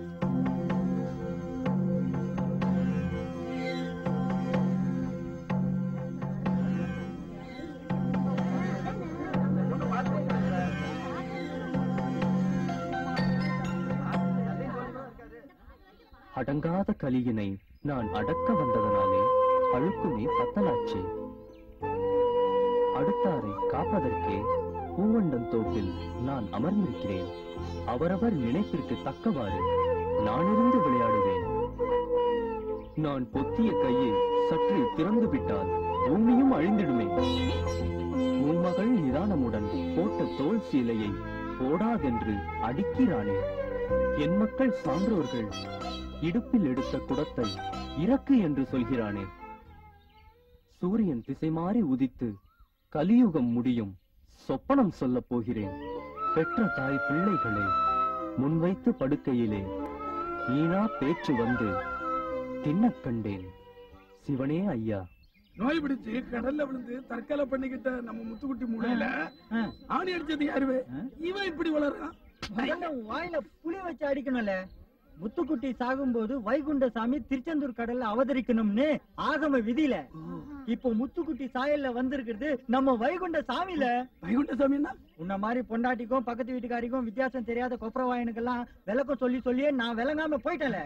[SPEAKER 17] அடங்காத கலியினை நான் அடக்க வந்ததனாலே அழுக்குமே பத்தலாச்சே அடுத்தாரை காப்பதற்கே பூவண்டன் தோப்பில் நான் அமர்ந்திருக்கிறேன் அவரவர் நினைப்பிற்கு தக்கவாறு நானிருந்து விளையாடுவேன் நான் பொத்திய கையை சற்று திறந்து விட்டால் பூமியும் அழிந்திடுமே உன் மகள் நிதானமுடன் போட்ட தோல் சீலையை போடாதென்று அடிக்கிறானே என் மக்கள் சான்றோர்கள் இடுப்பில் எடுத்த குடத்தை இறக்கு என்று சொல்கிறானே சூரியன் திசை மாறி உதித்து கலியுகம் முடியும் சொப்பனம் சொல்லப் போகிறேன் பெற்ற தாய் பிள்ளைகளை முன்வைத்து படுக்கையிலே வீணா பேச்சு வந்து தின்னக் கண்டேன் சிவனே ஐயா
[SPEAKER 6] நோய் பிடிச்சு கடல்ல விழுந்து தற்கொலை பண்ணிக்கிட்ட நம்ம முத்துக்குட்டி மூலையில ஆணி அடிச்சது யாருவே இவன் இப்படி வளர்றான்
[SPEAKER 7] முதல்ல உன் வாயில புளி வச்சு அடிக்கணும்ல முத்துக்குட்டி சாகும்போது வைகுண்டசாமி திருச்செந்தூர் கடல்ல அவதரிக்கணும்னு ஆகம விதியில இப்போ முத்துக்குட்டி சாயல்ல வந்திருக்கிறது நம்ம வைகுண்ட சாமியில
[SPEAKER 6] வைகுண்ட சாமின்னா
[SPEAKER 7] உன்ன மாதிரி பொண்டாட்டிக்கும் பக்கத்து வீட்டுக்காரிக்கும் வித்தியாசம் தெரியாத கொப்பரவாயனுக்கெல்லாம் விளக்கம் சொல்லி சொல்லியே நான் விளங்காம போயிட்டல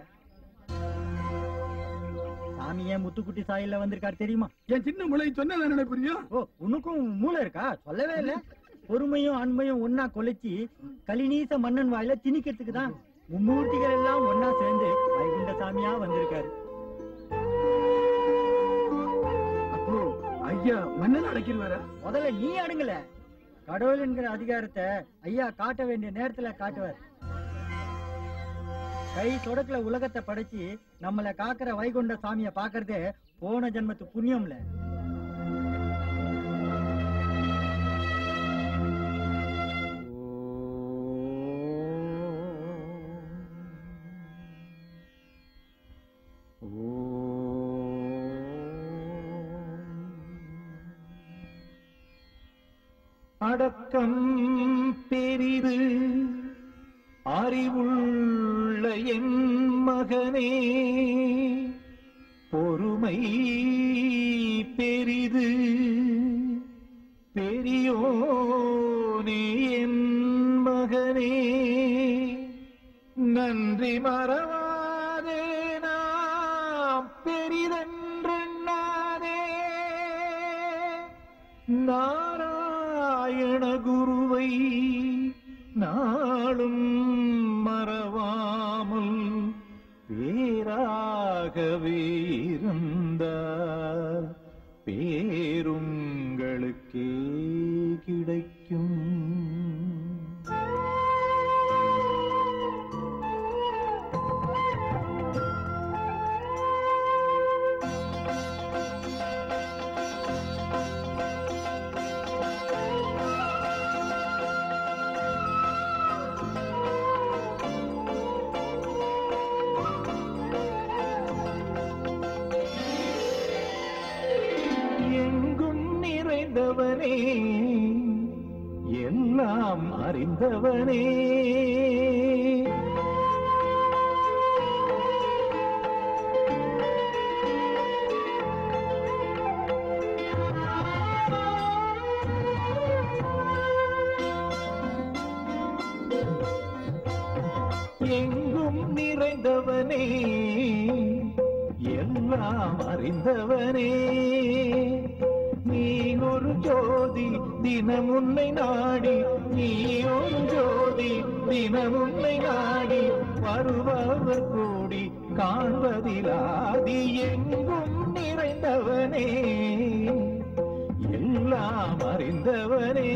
[SPEAKER 7] சாமி ஏன் முத்துக்குட்டி சாயல்ல வந்திருக்காரு தெரியுமா
[SPEAKER 6] என் சின்ன முளை சொன்னதான் என்ன புரியும்
[SPEAKER 7] ஓ உனக்கும் மூளை இருக்கா சொல்லவே இல்ல பொறுமையும் அன்பையும் ஒன்னா கொலைச்சி கலிநீச மன்னன் வாயில திணிக்கிறதுக்கு தான் மும்மூர்த்திகள் எல்லாம் ஒன்னா சேர்ந்து வைகுண்ட சாமியா வந்திருக்காரு
[SPEAKER 6] அப்போ ஐயா மன்னன் அடைக்கிறவர
[SPEAKER 7] முதல்ல நீ அடங்கல கடவுள் என்கிற அதிகாரத்தை ஐயா காட்ட வேண்டிய நேரத்துல காட்டுவார் கை தொடக்கல உலகத்தை படைச்சு நம்மள காக்கிற வைகுண்ட சாமிய பாக்குறதே போன ஜென்மத்து புண்ணியம்ல
[SPEAKER 18] அடக்கம் பெரிது அறிவுள்ள என் மகனே பொறுமை பெரிது பெரியோனே என் மகனே நன்றி மறவாதே நாம் பெரிதென்றெண்ணாதே நாராயண குருவை நாளும் மறவாமல் பேராகவே இருந்தால் பேருங்களுக்கே கிடைக்கும் எங்கும் நிறைந்தவனே எல்லாம் அறிந்தவனே எங்கும் நிறைந்தவனே எல்லாம் அறிந்தவனே நீ ஒரு ஜோதி தினம் உன்னை நாடி நீ ஒரு ஜோதி தினம் உன்னை நாடி வருபவர் கூடி காண்பதிலாதி எங்கும் நிறைந்தவனே அறிந்தவனே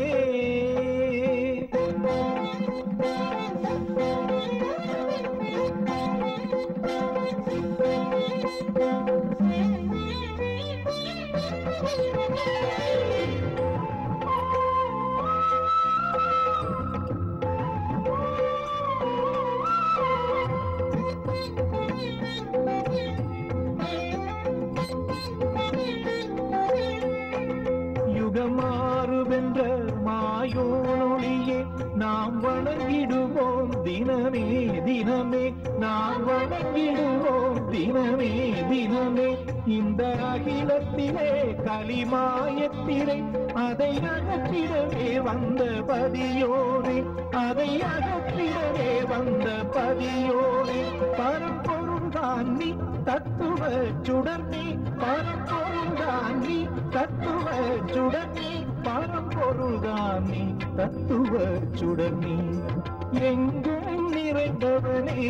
[SPEAKER 18] யுகமாறுவென்ற மாயோனொளியே நாம் வணங்கிடுவோம் தினமே தினமே நாம் வணங்கிடுவோம் தினமே தினமே இந்த அகிலத்திலே கலிமாயத்திலே அதை அகற்றிடவே வந்த பதியோரே அதை அகற்றிடவே வந்த பதியோரே பரப்பொருள் தான் நீ தத்துவ சுடர் நீ பரப்பொருள் தான் நீ தத்துவ சுடர் நீ பரம்பொருள் தான் நீ தத்துவ சுடர் நீ எங்கும் நிறைந்தவனே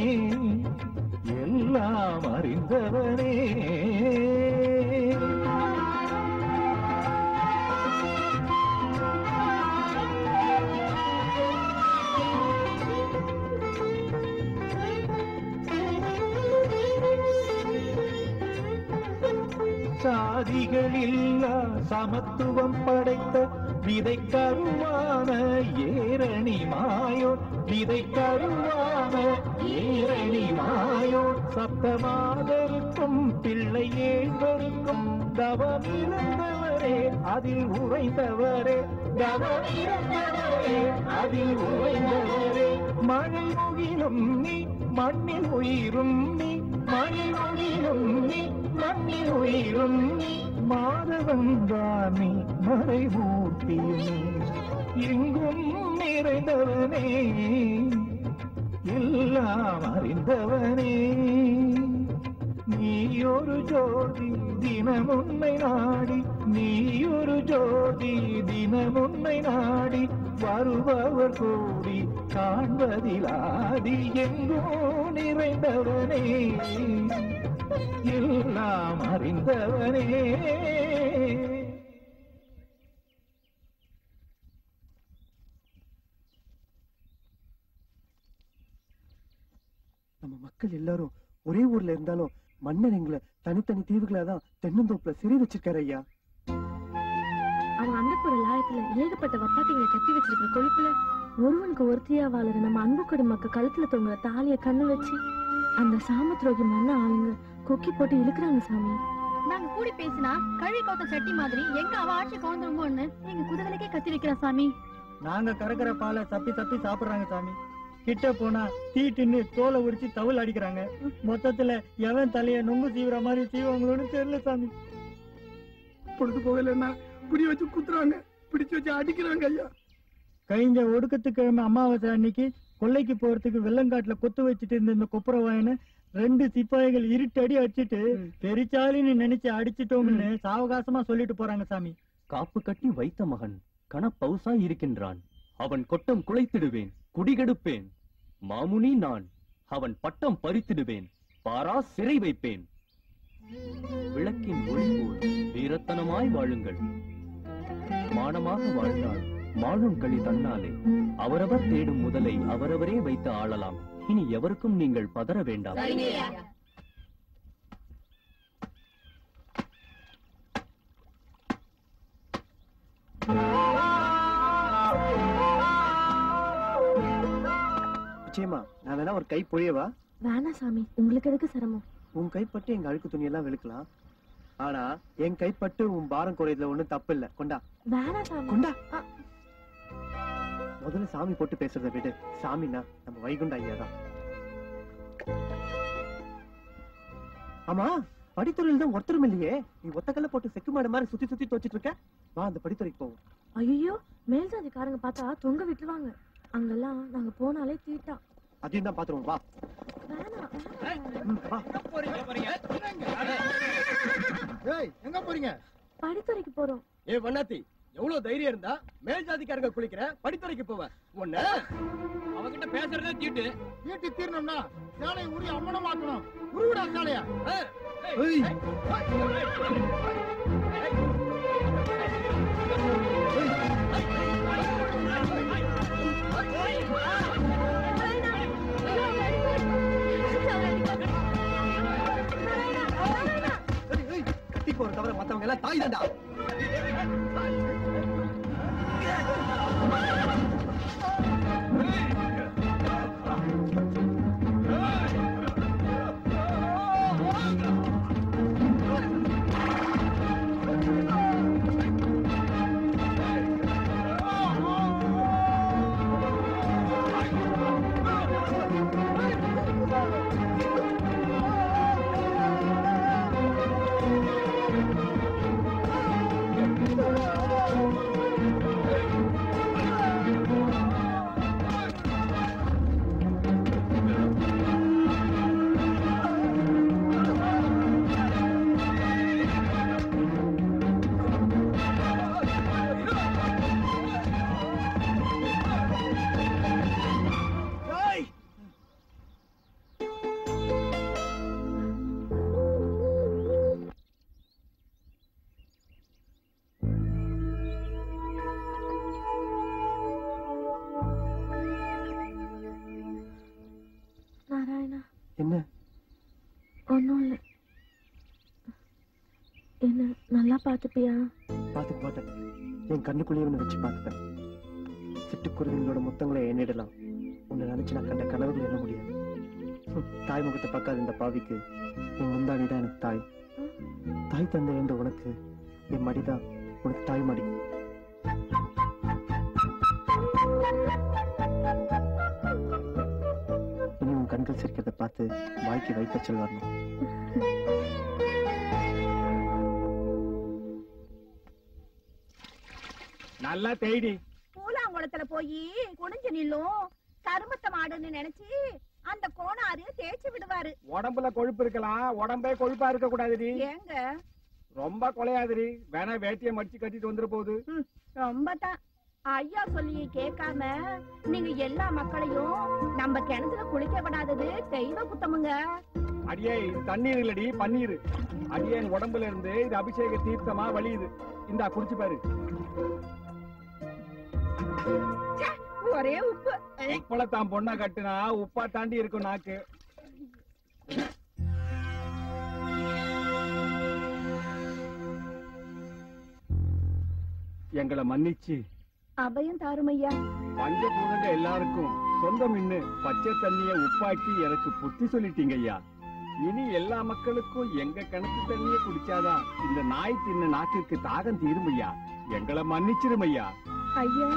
[SPEAKER 18] எல்லாம் அறிந்தவனே சாதிகளில்லா சமத்துவம் படைத்த விதை கருவான ஏரணி மாயோ விதை கருவான ஏரணி மாயோ சப்தமாதருக்கும் பிள்ளை ஏழ்வருக்கும் தவமிருந்தவரே அதில் உறைந்தவரே தவமிருந்தவரே அதில் உறைந்தவரே மழை முகிலும் நீ மண்ணில் உயிரும் நீ மழை முகிலும் நீ மண்ணில் உயிரும் நீ மாதவன் தானே மறைமூர்த்தியும் எங்கும் நிறைந்தவனே எல்லாம் அறிந்தவனே நீ ஒரு ஜோதி தினமுன்னை நாடி நீ ஒரு ஜோதி தினமுன்னை நாடி வருபவர் கூடி காண்பதிலாதி எங்கோ நிறைந்தவனே எல்லாம் அறிந்தவனே
[SPEAKER 19] நம்ம மக்கள் எல்லாரும் ஒரே ஊர்ல இருந்தாலும் மன்னர் எங்களை தனித்தனி தீவுகளா தான் தென்னந்தோப்புல சிறை வச்சிருக்காரு ஐயா
[SPEAKER 20] அவங்க அந்த லாயத்துல ஏகப்பட்ட வப்பாட்டிகளை கட்டி வச்சிருக்கிற கொழுப்புல ஒருவனுக்கு ஒருத்தியா வாழற நம்ம அன்பு குடும்பக்க கழுத்துல தொங்குற தாலிய கண்ணு வச்சு அந்த சாம துரோகி மண்ண ஆளுங்க கொக்கி போட்டு இழுக்கிறாங்க சாமி
[SPEAKER 12] நாங்க கூடி பேசினா கழுவி கோத்த சட்டி மாதிரி எங்க அவ ஆட்சி கவுந்துருமோன்னு எங்க குதிரைக்கே கத்தி வைக்கிறா சாமி
[SPEAKER 7] நாங்க கறக்கிற பாலை தப்பி தப்பி சாப்பிடுறாங்க சாமி கிட்ட போனா தீட்டுன்னு தோலை உரிச்சு தவுல் அடிக்கிறாங்க மொத்தத்துல எவன் தலைய நொங்கு சீவுற மாதிரி சீவாங்களோன்னு தெரியல சாமி
[SPEAKER 6] பொழுது போகலன்னா புடி வச்சு குத்துறாங்க பிடிச்சு வச்சு அடிக்கிறாங்க ஐயா
[SPEAKER 7] கழிஞ்ச ஒடுக்கத்துக்கிழமை அமாவாசை அன்னைக்கு கொல்லைக்கு போறதுக்கு வெள்ளங்காட்டுல கொத்து வச்சுட்டு இருந்த இந்த கொப்புரவாயனை ரெண்டு சிப்பாய்கள் இருட்டடி அடிச்சிட்டு பெரிச்சாலின்னு நினைச்சு அடிச்சிட்டோம்னு சாவகாசமா சொல்லிட்டு போறாங்க சாமி
[SPEAKER 17] காப்பு கட்டி வைத்த மகன் கணப்பவுசாய் இருக்கின்றான் அவன் கொட்டம் குலைத்திடுவேன் குடிகெடுப்பேன் மாமுனி நான் அவன் பட்டம் பறித்திடுவேன் பாரா சிறை வைப்பேன் விளக்கின் ஒளி போல் வீரத்தனமாய் வாழுங்கள் மானமாக வாழ்ந்தால் மாழும் களி தன்னாலே அவரவர் தேடும் முதலை அவரவரே வைத்து ஆளலாம் இனி எவருக்கும் நீங்கள் பதற வேண்டாம்
[SPEAKER 19] நிச்சயமா நான் வேணா ஒரு கை பொழியவா
[SPEAKER 20] வேணா சாமி உங்களுக்கு எதுக்கு சிரமம்
[SPEAKER 19] உன் கைப்பட்டு எங்க அழுக்கு துணியெல்லாம் வெளுக்கலாம் ஆனா என் கைப்பட்டு உன் பாரம் குறையதுல ஒண்ணும் தப்பு இல்ல கொண்டா
[SPEAKER 20] வேணா சாமி
[SPEAKER 19] கொண்டா முதல்ல சாமி போட்டு பேசுறதை விடு சாமினா நம்ம வைகுண்ட ஐயா தான் ஆமா படித்துறையில் தான் ஒருத்தரும் இல்லையே நீ ஒத்த கல்ல போட்டு செக்கு மாடு மாதிரி சுத்தி சுத்தி தோச்சிட்டு இருக்க வா அந்த படித்துறைக்கு போவோம்
[SPEAKER 20] ஐயோ மேல் ஜாதிக்காரங்க பார்த்தா தொங்க விட்டுருவாங்க அங்கெல்லாம் நாங்க போனாலே தீட்டா
[SPEAKER 19] அதையும் தான் பாத்துருவோம் வா ம், வா
[SPEAKER 5] ஏய் எங்க போறீங்க
[SPEAKER 20] படித்துறைக்கு போறோம்
[SPEAKER 5] ஏ வண்ணாத்தி எவ்வளவு தைரியம் இருந்தா மேல் ஜாதிக்காரங்க குளிக்கிற படித்துறைக்கு போவ ஒண்ணு
[SPEAKER 4] அவகிட்ட பேசுறதே தீட்டு
[SPEAKER 5] வீட்டு தீரணும்னா சாலையை உரி அம்மனமாக்கணும் உருவிடா சாலையா
[SPEAKER 19] ஏய்.
[SPEAKER 5] ஏய் எல்லாம் தாய் தாண்டா
[SPEAKER 20] நாராயணா
[SPEAKER 19] என்ன
[SPEAKER 20] ஒன்றும் இல்லை என்ன நல்லா பார்த்துப்பியா
[SPEAKER 19] பார்த்து பார்த்தேன் என் கண்ணுக்குள்ளேயே ஒன்று வச்சு பார்த்துட்டேன் சிட்டுக்குருவிங்களோட முத்தங்களை எண்ணிடலாம் உன்னை நினைச்சு நான் கண்ட கனவுகள் எண்ண முடியாது ஹம், தாய் முகத்தை பார்க்காத இந்த பாவிக்கு என் முந்தாடி தான் எனக்கு தாய் தாய் தந்தை என்ற உனக்கு என் மடிதான் உனக்கு தாய் மடி இனி உன் கண்கள் சிரிக்கிறத பார்த்து வாய்க்கு வைத்தச்சல் வரணும்
[SPEAKER 16] நல்லா தேடி
[SPEAKER 21] பூலாங்குளத்துல போய் குனிஞ்சு நில்லும் கருமத்த மாடுன்னு நினைச்சு அந்த கோணாரு தேய்ச்சி விடுவாரு
[SPEAKER 16] உடம்புல கொழுப்பு இருக்கலாம் உடம்பே கொழுப்பா இருக்க கூடாதுடி
[SPEAKER 21] ஏங்க
[SPEAKER 16] ரொம்ப கொலையாதுடி வேணா வேட்டியை மடிச்சு கட்டிட்டு வந்துட போகுது
[SPEAKER 21] ரொம்ப தான் ஐயா சொல்லி கேட்காம நீங்க எல்லா மக்களையும் நம்ம கிணத்துல குளிக்க விடாதது தெய்வ குத்தமுங்க
[SPEAKER 16] அடியே இது தண்ணீர் இல்லடி பன்னீர் அடியே என் உடம்புல இருந்து இது அபிஷேக தீர்த்தமா வழியுது இந்தா குடிச்சு பாரு
[SPEAKER 21] ஒரே உப்பு
[SPEAKER 16] உப்பள தான் பொண்ணா கட்டுனா உப்பா தாண்டி இருக்கும் நாக்கு எங்களை மன்னிச்சு
[SPEAKER 21] அபயம் தாருமையா
[SPEAKER 16] பஞ்ச பூதங்க எல்லாருக்கும் சொந்தம் இன்னு பச்சை தண்ணிய உப்பாக்கி எனக்கு புத்தி சொல்லிட்டீங்க ஐயா இனி எல்லா மக்களுக்கும் எங்க கிணத்து தண்ணிய குடிச்சாதான் இந்த நாய் தின்ன நாக்கிற்கு தாகம் தீரும் ஐயா எங்களை மன்னிச்சிரும் ஐயா
[SPEAKER 21] ஐயா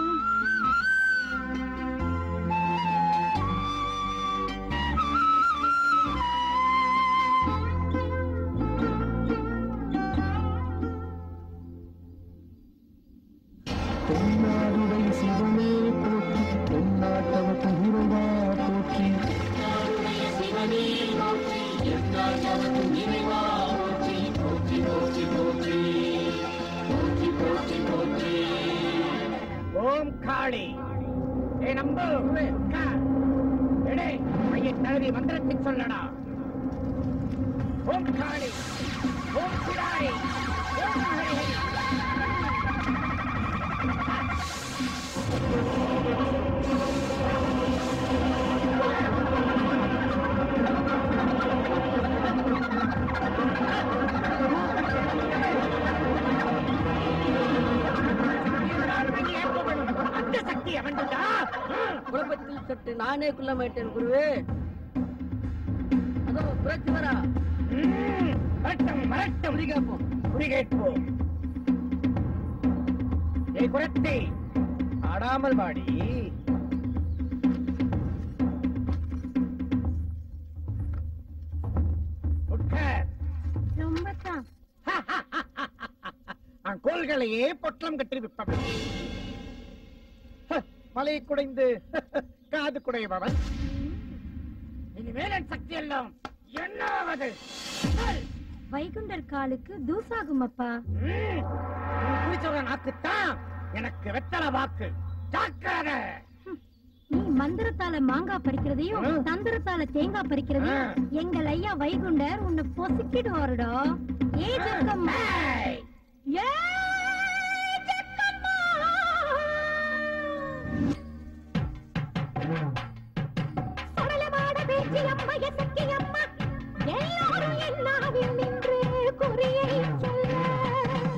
[SPEAKER 18] தென்னாடுடைய சிவனே போற்றி தென்னாட்டவ புகிரவா போற்றி
[SPEAKER 8] ஓம் காளி ஏ நம்பு உட்கார். எடே மைய தழுவி மந்திரத்தை சொல்லடா ஓம் காளி ஓம் சிடாரி ஓம் ஹரி அந்த சக்தி அவன்டா
[SPEAKER 4] குழப்பத்தில் சற்று நானே குள்ளமாயிட்டேன் குருவே அதோ புரட்சி வரா
[SPEAKER 8] மரட்டம் மரட்டம்
[SPEAKER 4] கேட்போம்
[SPEAKER 8] குறிகேட்போம் ஏய் குரத்தி ஆடாமல் பாடி உட்கார்
[SPEAKER 21] ரொம்ப தான்
[SPEAKER 8] நான் கோள்களையே பொட்டலம் கட்டி விப்பவன் ஹ, மலை குடைந்து காது குடைபவன் இனிமேல் என் சக்தி எல்லாம் என்னாவது சொல்.
[SPEAKER 14] வைகுண்டர் காலுக்கு தூசாகும் அப்பா
[SPEAKER 8] ம், நீ குடிச்சவன நாக்குத்தான் எனக்கு வெத்தல வாக்கு ஜாக்கிரதை
[SPEAKER 14] நீ மந்திரத்தால மாங்காய் பறிக்கிறதையும் தந்திரத்தால தேங்காய் பறிக்கிறதையும் எங்கள் ஐயா வைகுண்டர் உன்னை பொசுக்கிடுவாருடா ஏ ஜக்கம்மா ஏ ஜக்கம்மா சடலமாட பேச்சு அம்மா எசக்கி அம்மா எல்லாரும் என்னாவில் நின்று குறியை சொல்ல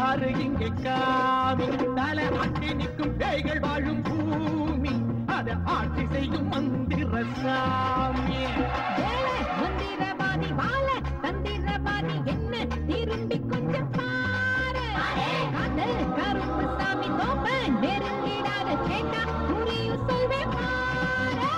[SPEAKER 1] பாரு இங்கே காமி தலை ஆட்டி நிற்கும் பேய்கள் வாழும் பூமி அதை ஆட்சி செய்யும் மந்திர சாமி
[SPEAKER 2] மந்திரவாதி வாழ தந்திரவாதி என்ன திரும்பி கொஞ்சம் பாரு காதல் கருப்பு சாமி தோப்ப நெருங்கிடாத கேட்டா புரியும் சொல்வேன் பாரு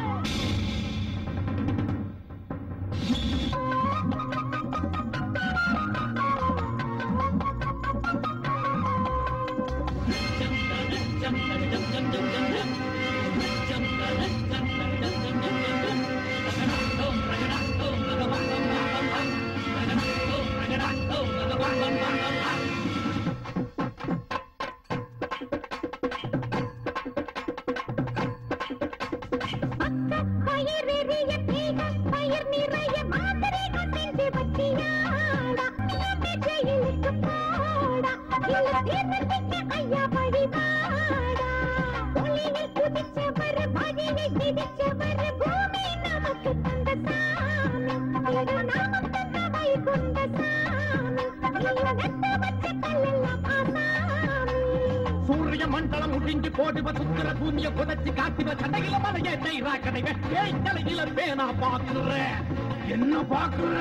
[SPEAKER 2] பயிரெறிய தீக பயிர் நிறைய மாத்திரைக செஞ்சு வச்சியாடா ஜெயிலுக்கு போடா இல்ல தீர்ந்தடிக்க ஐயா வழிவாடா ஒளியில் குதிச்சவர் வழியை திதிச்சவர் பூமி நமக்கு தந்த சாமி இரு நாமம் தந்த வைகுண்ட சாமி இல்ல நட்டு வச்ச கல்லெல்லாம் ஆசாமி
[SPEAKER 1] சூரிய மண்டலம் முடிஞ்சு போடுவ சுத்திர பூமிய புதைச்சு காட்டுவ சண்டையில மலைய நெய்ரா கடைவ ஏய் தலையில பேனா பாக்குற என்ன பாக்குற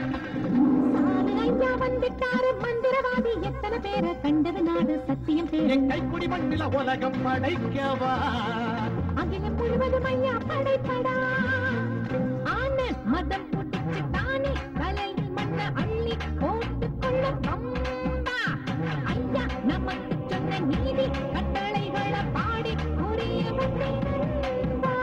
[SPEAKER 2] ஐயா வந்துட்டாரு மந்திரவாதி எத்தனை பேரை கண்டது நாடு சத்தியம் பேரு
[SPEAKER 1] என் கைக்குடி மண்ணில உலகம் படைக்கவா
[SPEAKER 2] அகிலம் முழுவதும் ஐயா படைப்படா ஆன மதம் புடிச்சு தானே தலையில் மண்ண அள்ளி போட்டு கொள்ள பம்பா ஐயா நமக்கு சொன்ன நீதி கட்டளைகளை பாடி புரிய வந்தேன் நண்பா.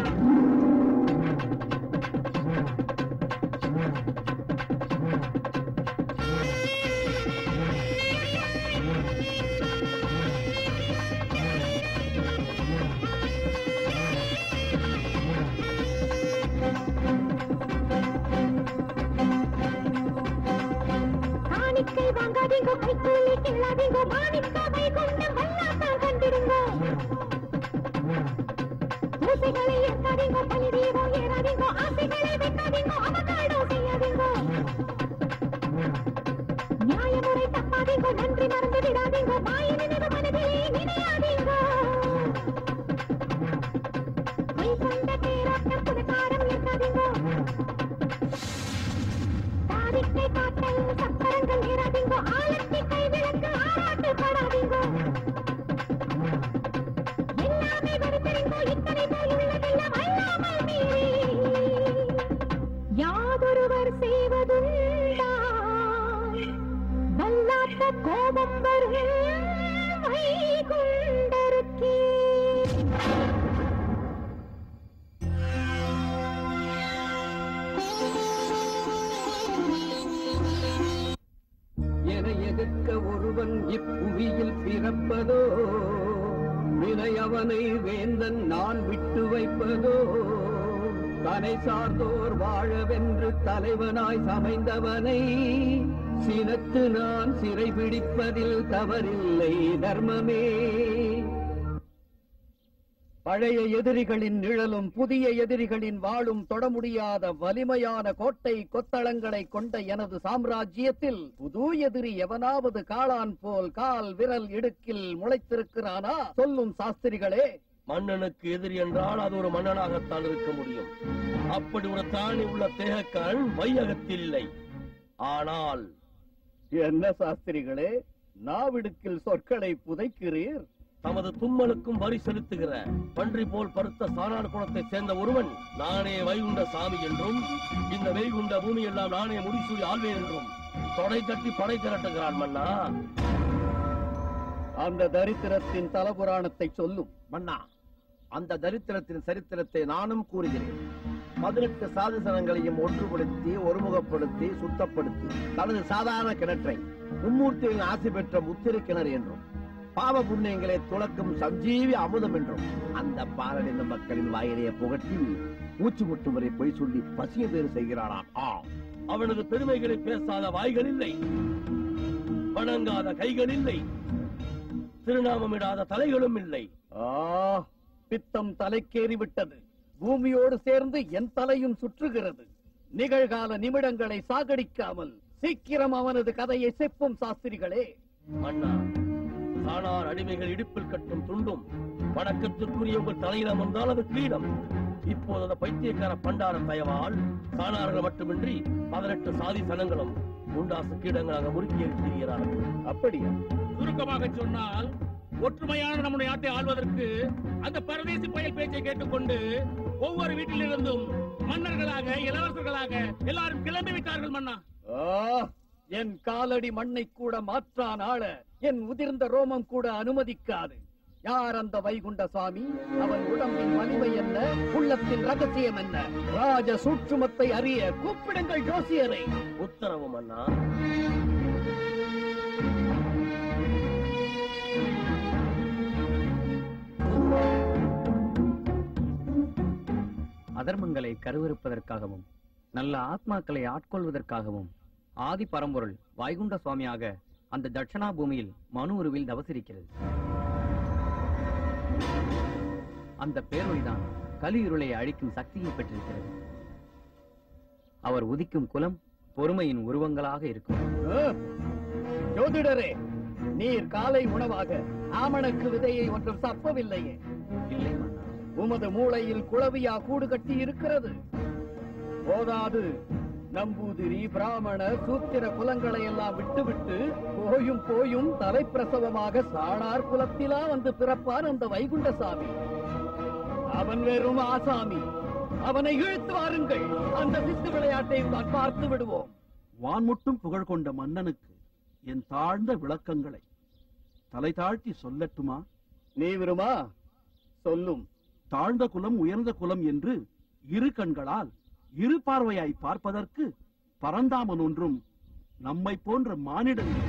[SPEAKER 2] காணிக்கை வாங்காதீங்க கைக்கூலி கிள்ளாதீங்க மாணிக்க வைகுண்டம் வல்லாத்தான் கண்டிடுங்க பூசைகளை ஏற்காதீங்க பலி தீபம் ஏறாதீங்க ஆசைகளை வைக்காதீங்க அவகாடோ செய்யாதீங்க நியாயமுறை தப்பாதீங்க நன்றி மறந்து விடாதீங்க வாய் நினைவு மனதிலே நினையாதீங்க பொய் கொண்ட தேராட்டம் புதுக்காரம் ஏற்காதீங்க தாரிக்கை காட்டல் சக்கரங்கள் ஏறாதீங்க ஆலத்தி கை விளக்கு ஆராட்டு படாதீங்க எல்லாமே வருத்தறிங்கோ இத்தனை போல் உள்ளதெல்லாம் அல்லாமல் மீறி யாதொருவர் செய்வதுண்டா வல்லாத்த கோபம் வரும் வைகுண்டருக்கே
[SPEAKER 11] என எதிர்க்க ஒருவன் இப்புவியில் பிறப்பதோ வினை அவனை வேந்தன் நான் விட்டு வைப்பதோ தனை சார்ந்தோர் வாழவென்று தலைவனாய் சமைந்தவனை சினத்து நான் சிறைபிடிப்பதில் தவறில்லை தர்மமே பழைய எதிரிகளின் நிழலும் புதிய எதிரிகளின் வாழும் தொட முடியாத வலிமையான கோட்டை கொத்தளங்களை கொண்ட எனது சாம்ராஜ்யத்தில் புது எதிரி எவனாவது காளான் போல் கால் விரல் இடுக்கில் முளைத்திருக்கிறானா சொல்லும் சாஸ்திரிகளே
[SPEAKER 13] மன்னனுக்கு எதிரி என்றால் அது ஒரு மன்னனாகத்தான் இருக்க முடியும் அப்படி ஒரு தானி உள்ள தேகக்காரன் வையகத்தில் இல்லை ஆனால்
[SPEAKER 11] என்ன சாஸ்திரிகளே நாவிடுக்கில் சொற்களை புதைக்கிறீர்
[SPEAKER 13] தமது தும்மலுக்கும் வரி செலுத்துகிற பன்றி போல் பருத்த சாணார் குலத்தை சேர்ந்த ஒருவன் நானே வைகுண்ட சாமி என்றும் இந்த வைகுண்ட பூமி எல்லாம் நானே முடிசூடி ஆள்வேன் என்றும் தொடை தட்டி படை திரட்டுகிறான் மன்னா
[SPEAKER 11] அந்த தரித்திரத்தின் தலபுராணத்தை சொல்லும்
[SPEAKER 9] மன்னா அந்த தரித்திரத்தின் சரித்திரத்தை நானும் கூறுகிறேன் பதினெட்டு சாதிசனங்களையும் ஒன்றுபடுத்தி ஒருமுகப்படுத்தி சுத்தப்படுத்தி தனது சாதாரண கிணற்றை மும்மூர்த்திகளின் ஆசி பெற்ற முத்திரை கிணறு என்றும் பாவ புண்ணியங்களை துளக்கும் சஞ்சீவி அமுதம் என்றும் அந்த பாலடைந்த மக்களின் வாயிலேயே புகட்டி மூச்சு முட்டும் வரை பொய் சொல்லி பசிய பேறு செய்கிறானாம் ஆம்
[SPEAKER 13] அவனது பெருமைகளை பேசாத வாய்கள் இல்லை வணங்காத கைகள் இல்லை திருநாமமிடாத தலைகளும் இல்லை
[SPEAKER 11] ஆ பித்தம் தலைக்கேறி விட்டது பூமியோடு சேர்ந்து என் தலையும் சுற்றுகிறது நிகழ்கால நிமிடங்களை சாகடிக்காமல் சீக்கிரம் அவனது கதையை செப்பும் சாஸ்திரிகளே
[SPEAKER 13] அண்ணா சாணார் அடிமைகள் இடுப்பில் கட்டும் துண்டும் வணக்கத்திற்குரிய உங்கள் தலையில வந்தால் அது கிரீடம் இப்போது அந்த பைத்தியக்கார பண்டார தயவால் சாணார்கள் மட்டுமின்றி பதினெட்டு சாதி சனங்களும் குண்டாசு கீடங்களாக முறுக்கி இருக்கிறார்கள்
[SPEAKER 11] அப்படியா
[SPEAKER 1] சுருக்கமாக சொன்னால் ஒற்றுமையான நம்முடைய நாட்டை ஆள்வதற்கு அந்த பரதேசி பயல் பேச்சை கேட்டுக்கொண்டு ஒவ்வொரு வீட்டிலிருந்தும் மன்னர்களாக இளவரசர்களாக எல்லாரும் கிளம்பி விட்டார்கள் மன்னா
[SPEAKER 11] ஆ, என் காலடி மண்ணை கூட மாற்றான் ஆள என் உதிர்ந்த ரோமம் கூட அனுமதிக்காது யார் அந்த வைகுண்ட சுவாமி அவன் உடம்பின் வலிமை என்ன உள்ளத்தின் ரகசியம் என்ன ராஜ சூட்சுமத்தை அறிய கூப்பிடுங்கள் ஜோசியரை
[SPEAKER 13] உத்தரவு மன்னா
[SPEAKER 15] அதர்மங்களை கருவிருப்பதற்காகவும் நல்ல ஆத்மாக்களை ஆட்கொள்வதற்காகவும் ஆதி பரம்பொருள் வைகுண்ட சுவாமியாக அந்த தட்சணா பூமியில் மனு உருவில் தவசிருக்கிறது அந்த பேரொழிதான் கலியுருளை அழிக்கும் சக்தியை பெற்றிருக்கிறது அவர் உதிக்கும் குலம் பொறுமையின் உருவங்களாக இருக்கும்
[SPEAKER 11] ஆ, ஜோதிடரே நீர் காலை உணவாக ஆமணக்கு விதையை ஒன்றும் சப்பவில்லையே
[SPEAKER 15] இல்லை
[SPEAKER 11] உமது மூளையில் குளவியா கூடு கட்டி இருக்கிறது போதாது நம்பூதிரி பிராமண சூத்திர குலங்களை எல்லாம் விட்டுவிட்டு போயும் போயும் தலைப்பிரசவமாக சாணார் குலத்திலா வந்து பிறப்பான் அந்த வைகுண்டசாமி அவன் வெறும் ஆசாமி அவனை இழுத்து வாருங்கள் அந்த சித்து விளையாட்டையும் தான் பார்த்து விடுவோம்
[SPEAKER 10] வான்முட்டும் புகழ் கொண்ட மன்னனுக்கு என் தாழ்ந்த விளக்கங்களை தலை தாழ்த்தி சொல்லட்டுமா
[SPEAKER 11] நீ விருமா சொல்லும்
[SPEAKER 10] தாழ்ந்த குலம் உயர்ந்த குலம் என்று இரு கண்களால் இரு பார்வையாய் பார்ப்பதற்கு பரந்தாமன் ஒன்றும் நம்மை போன்ற மானிடர்கள்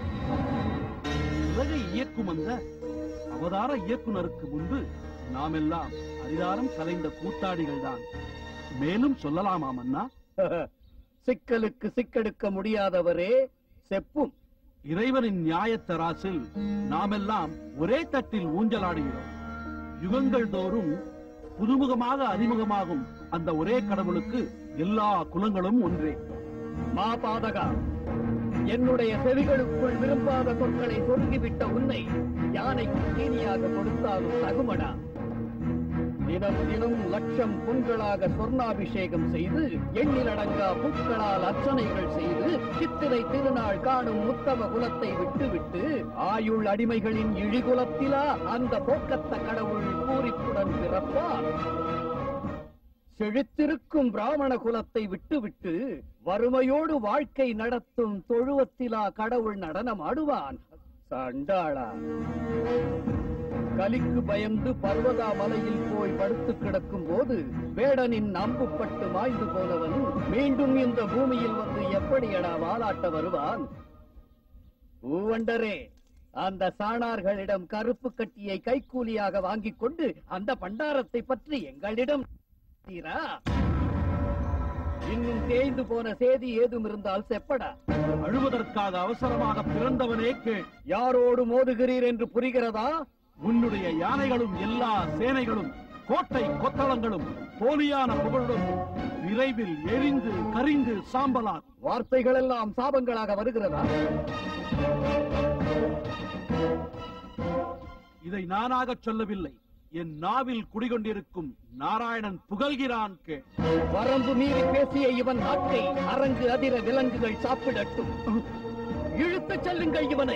[SPEAKER 10] உலகை இயக்கும் அந்த அவதார இயக்குனருக்கு முன்பு நாமெல்லாம் அதிகாரம் கலைந்த கூத்தாடிகள் தான் மேலும் சொல்லலாமா மன்னா
[SPEAKER 11] சிக்கலுக்கு சிக்கெடுக்க முடியாதவரே செப்பும்
[SPEAKER 10] இறைவனின் நியாயத்தராசில் நாமெல்லாம் ஒரே தட்டில் ஊஞ்சலாடுகிறோம் யுகங்கள் தோறும் புதுமுகமாக அறிமுகமாகும் அந்த ஒரே கடவுளுக்கு எல்லா குலங்களும் ஒன்றே
[SPEAKER 11] மா பாதகா என்னுடைய செவிகளுக்குள் விரும்பாத சொற்களை சொருகிவிட்ட உன்னை யானைக்கு தீனியாக கொடுத்தாலும் தகுமடா தினம் தினம் லட்சம் புண்களாக சொர்ணாபிஷேகம் செய்து எண்ணிலடங்கா பூக்களால் அர்ச்சனைகள் செய்து சித்திரை திருநாள் காணும் உத்தம குலத்தை விட்டுவிட்டு ஆயுள் அடிமைகளின் இழிகுலத்திலா அந்த போக்கத்த கடவுள் பூரிப்புடன் பிறப்பார் செழித்திருக்கும் பிராமண குலத்தை விட்டுவிட்டு வறுமையோடு வாழ்க்கை நடத்தும் தொழுவத்திலா கடவுள் நடனம் ஆடுவான் சண்டாளா கலிக்கு பயந்து பர்வதா மலையில் போய் படுத்து கிடக்கும் போது வேடனின் அம்புப்பட்டு மாய்ந்து போனவன் மீண்டும் இந்த பூமியில் வந்து எப்படியடா வாலாட்ட வருவான் பூவண்டரே அந்த சாணார்களிடம் கருப்பு கட்டியை கைக்கூலியாக வாங்கிக் கொண்டு அந்த பண்டாரத்தை பற்றி எங்களிடம் தீரா இன்னும் தேய்ந்து போன சேதி ஏதும் இருந்தால் செப்படா
[SPEAKER 10] அழுவதற்காக அவசரமாக பிறந்தவனே கேள்
[SPEAKER 11] யாரோடு மோதுகிறீர் என்று புரிகிறதா
[SPEAKER 10] உன்னுடைய யானைகளும் எல்லா சேனைகளும் கோட்டை கொத்தளங்களும் போலியான புகழுடன் விரைவில் எரிந்து கரிந்து சாம்பலாகும்
[SPEAKER 11] வார்த்தைகள் எல்லாம் சாபங்களாக வருகிறதா
[SPEAKER 10] இதை நானாகச் சொல்லவில்லை என் நாவில் குடிகொண்டிருக்கும் நாராயணன் புகழ்கிறான் கேள்
[SPEAKER 11] வரம்பு மீறி பேசிய இவன் நாக்கை அரங்கு அதிர விலங்குகள் சாப்பிடட்டும் இழுத்துச் செல்லுங்கள் இவனை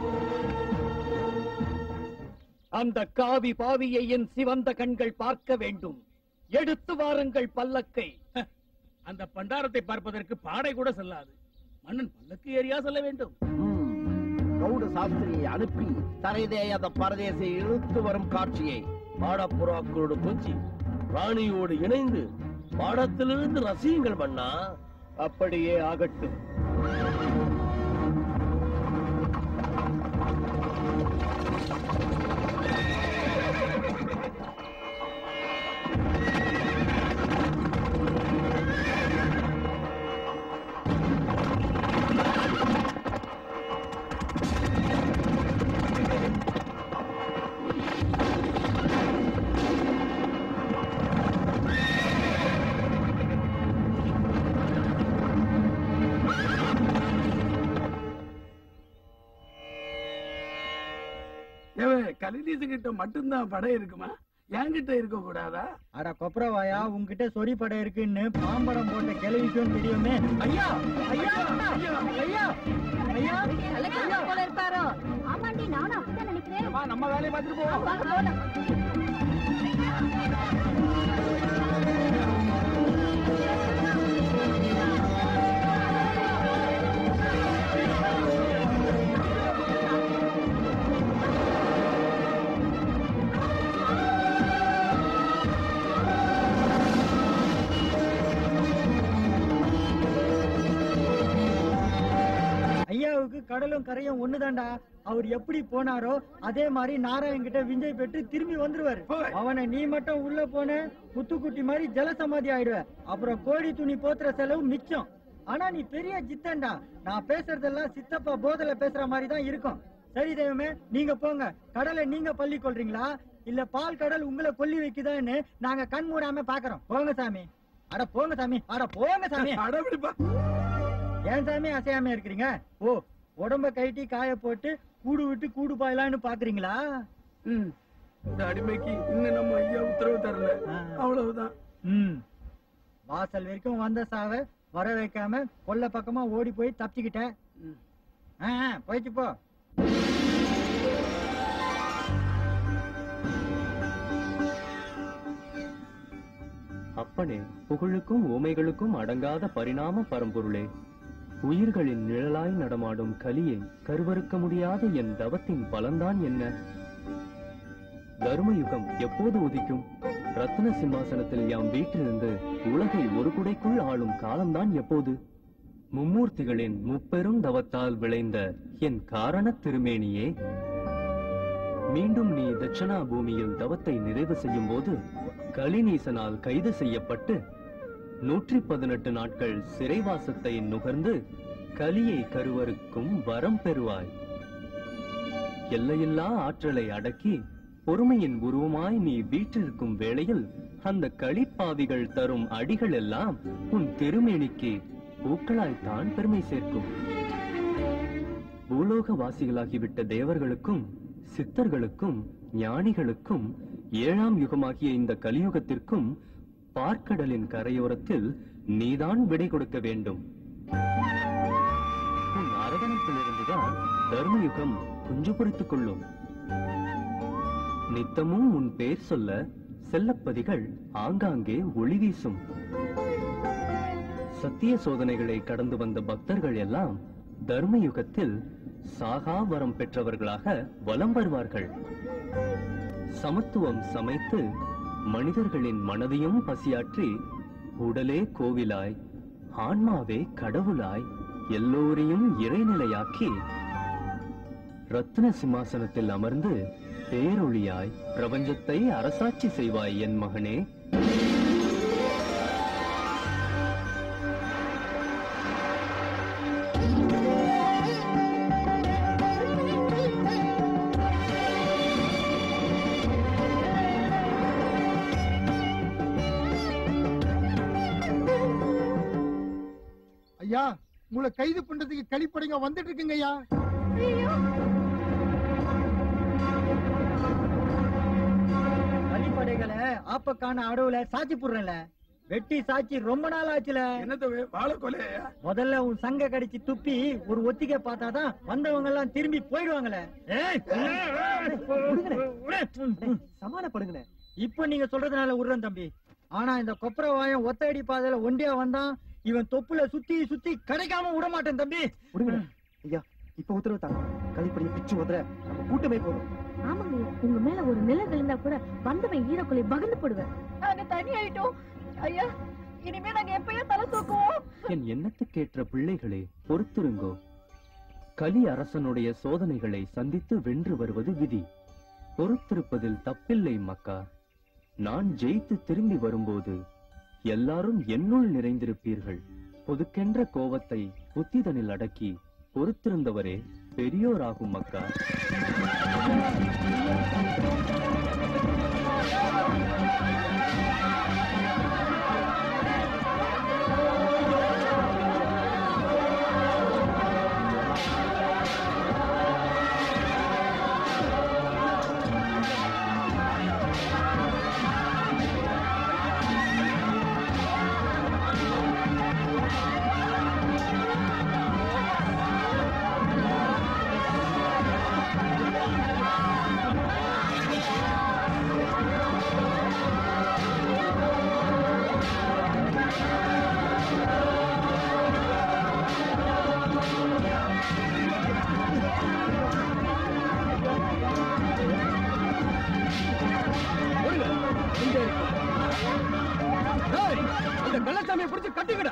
[SPEAKER 11] அந்த காவி பாவியை என் சிவந்த கண்கள் பார்க்க வேண்டும் எடுத்து வாருங்கள் பல்லக்கை
[SPEAKER 1] அந்த பண்டாரத்தை பார்ப்பதற்கு பாடை கூட செல்லாது மன்னன் பல்லக்கு ஏறியா செல்ல வேண்டும்
[SPEAKER 9] கவுட சாஸ்திரியை அனுப்பி தரைதேயாத பரதேசை இழுத்து வரும் காட்சியை
[SPEAKER 13] பாடப்புறாக்களோடு கொஞ்சி ராணியோடு இணைந்து பாடத்திலிருந்து ரசியுங்கள் மன்னா
[SPEAKER 11] அப்படியே ஆகட்டும்
[SPEAKER 6] கலிலீசு கிட்ட மட்டும்தான் படை இருக்குமா என்கிட்ட இருக்க கூடாதா
[SPEAKER 7] அட கொப்பரவாயா உன்கிட்ட சொறி படம் இருக்குன்னு பாம்பரம் போட்ட கிளவிக்கும் தெரியுமே ஐயா ஐயா ஐயா ஐயா
[SPEAKER 21] தலைக்காரங்க போல இருப்பாரோ ஆமாண்டி நானும் அப்படிதான் நினைக்கிறேன்
[SPEAKER 5] நம்ம வேலையை பார்த்துட்டு போவோம்
[SPEAKER 21] வாங்க போலாம்
[SPEAKER 7] ஐயாவுக்கு கடலும் கரையும் ஒண்ணுதான்டா அவர் எப்படி போனாரோ அதே மாதிரி நாராயண் கிட்ட விஜய் பெற்று திரும்பி வந்துருவாரு அவனை நீ மட்டும் உள்ள போன குத்துக்குட்டி மாதிரி ஜலசமாதி ஆயிடுவ அப்புறம் கோழி துணி போத்துற செலவு மிச்சம் ஆனா நீ பெரிய ஜித்தன்டா நான் பேசுறதெல்லாம் சித்தப்பா போதல பேசுற மாதிரி தான் இருக்கும் சரி தெய்வமே நீங்க போங்க கடலை நீங்க பள்ளி கொள்றீங்களா இல்ல பால் கடல் உங்களை கொல்லி வைக்குதான்னு நாங்க கண் மூடாம பாக்குறோம் போங்க சாமி அட போங்க சாமி அட போங்க சாமி ஏன் சாமி அசையாம இருக்கிறீங்க ஓ உடம்ப கைட்டி காய போட்டு கூடு விட்டு கூடு பாயலான்னு பாக்குறீங்களா
[SPEAKER 6] இந்த அடிமைக்கு இன்னும் நம்ம ஐயா உத்தரவு தரல அவ்வளவுதான்
[SPEAKER 7] ம் வாசல் வரைக்கும் வந்த சாவ வர வைக்காம கொல்ல பக்கமா ஓடி போய் தப்பிச்சுக்கிட்டேன் ஆ, ஆ, போயிட்டு போ
[SPEAKER 17] அப்பனே புகழுக்கும் ஊமைகளுக்கும் அடங்காத பரிணாம பரம்பொருளே உயிர்களின் நிழலாய் நடமாடும் கலியை கருவறுக்க முடியாத என் தவத்தின் பலன்தான் என்ன தர்மயுகம் எப்போது உதிக்கும் ரத்ன சிம்மாசனத்தில் யாம் வீற்றிருந்து உலகை ஒரு குடைக்குள் ஆளும் காலம்தான் எப்போது மும்மூர்த்திகளின் முப்பெரும் தவத்தால் விளைந்த என் காரண திருமேனியே மீண்டும் நீ தட்சணா பூமியில் தவத்தை நிறைவு செய்யும் போது கலிநீசனால் கைது செய்யப்பட்டு நூற்றி பதினெட்டு நாட்கள் சிறைவாசத்தை நுகர்ந்து கலியை கருவறுக்கும் வரம் பெறுவாய் எல்லையில்லா ஆற்றலை அடக்கி பொறுமையின் உருவமாய் நீ வீற்றிருக்கும் வேளையில் அந்த களிப்பாவிகள் தரும் அடிகள் எல்லாம் உன் திருமேனிக்கு பூக்களாய்த்தான் பெருமை சேர்க்கும் பூலோக வாசிகளாகிவிட்ட தேவர்களுக்கும் சித்தர்களுக்கும் ஞானிகளுக்கும் ஏழாம் யுகமாகிய இந்த கலியுகத்திற்கும் பார்க்கடலின் கரையோரத்தில் நீதான் விடை கொடுக்க வேண்டும் உன் அரவணைப்பிலிருந்துதான் தர்மயுகம் குஞ்சு பொறித்துக் கொள்ளும் நித்தமும் உன் பேர் சொல்ல செல்லப்பதிகள் ஆங்காங்கே ஒளி வீசும் சத்திய சோதனைகளை கடந்து வந்த பக்தர்கள் எல்லாம் தர்மயுகத்தில் சாகா வரம் பெற்றவர்களாக வலம் வருவார்கள் சமத்துவம் சமைத்து மனிதர்களின் மனதையும் பசியாற்றி உடலே கோவிலாய் ஆன்மாவே கடவுளாய் எல்லோரையும் இறைநிலையாக்கி ரத்ன சிம்மாசனத்தில் அமர்ந்து பேரொளியாய் பிரபஞ்சத்தை அரசாட்சி செய்வாய் என் மகனே
[SPEAKER 3] ஐயா உங்களை கைது பண்றதுக்கு கழிப்படைங்க வந்துட்டு இருக்குங்க ஐயா
[SPEAKER 7] கலிப்படைகளை ஆப்பக்கான அடவுல சாட்சி போடுறல வெட்டி சாட்சி ரொம்ப நாள் ஆச்சுல
[SPEAKER 6] என்னத்தவே வாழ கொலையா
[SPEAKER 7] முதல்ல உன் சங்க கடிச்சு துப்பி ஒரு ஒத்திகை பார்த்தாதான் வந்தவங்க எல்லாம் திரும்பி போயிடுவாங்களே
[SPEAKER 19] சமாளப்படுங்கண்ணே
[SPEAKER 7] இப்ப நீங்க சொல்றதுனால விடுறேன் தம்பி ஆனா இந்த கொப்பர வாயம் ஒத்தடி பாதையில ஒண்டியா வந்தான் இவன் தொப்புல சுத்தி சுத்தி கிடைக்காம விட மாட்டேன் தம்பி
[SPEAKER 19] விடுங்க ஐயா இப்ப உத்தரவு தாங்க கழிப்படியை பிச்சு உதற நம்ம கூட்டமே போதும்
[SPEAKER 20] ஆமாங்க உங்க மேல ஒரு நிலை விழுந்தா கூட வந்தவன் ஈரக்குலை பகிர்ந்து போடுவேன்
[SPEAKER 21] நாங்க தனி ஆயிட்டோம் ஐயா இனிமே நாங்க எப்பயோ தலை தூக்குவோம்
[SPEAKER 17] என் எண்ணத்துக்கேற்ற பிள்ளைகளே பொறுத்திருங்கோ கலி அரசனுடைய சோதனைகளை சந்தித்து வென்று வருவது விதி பொறுத்திருப்பதில் தப்பில்லை மக்கா நான் ஜெயித்து திரும்பி வரும்போது எல்லாரும் என்னுள் நிறைந்திருப்பீர்கள் பொதுக்கென்ற கோவத்தை புத்திதனில் அடக்கி பொறுத்திருந்தவரே பெரியோராகும் மக்கா
[SPEAKER 12] மாட்டிக்கடா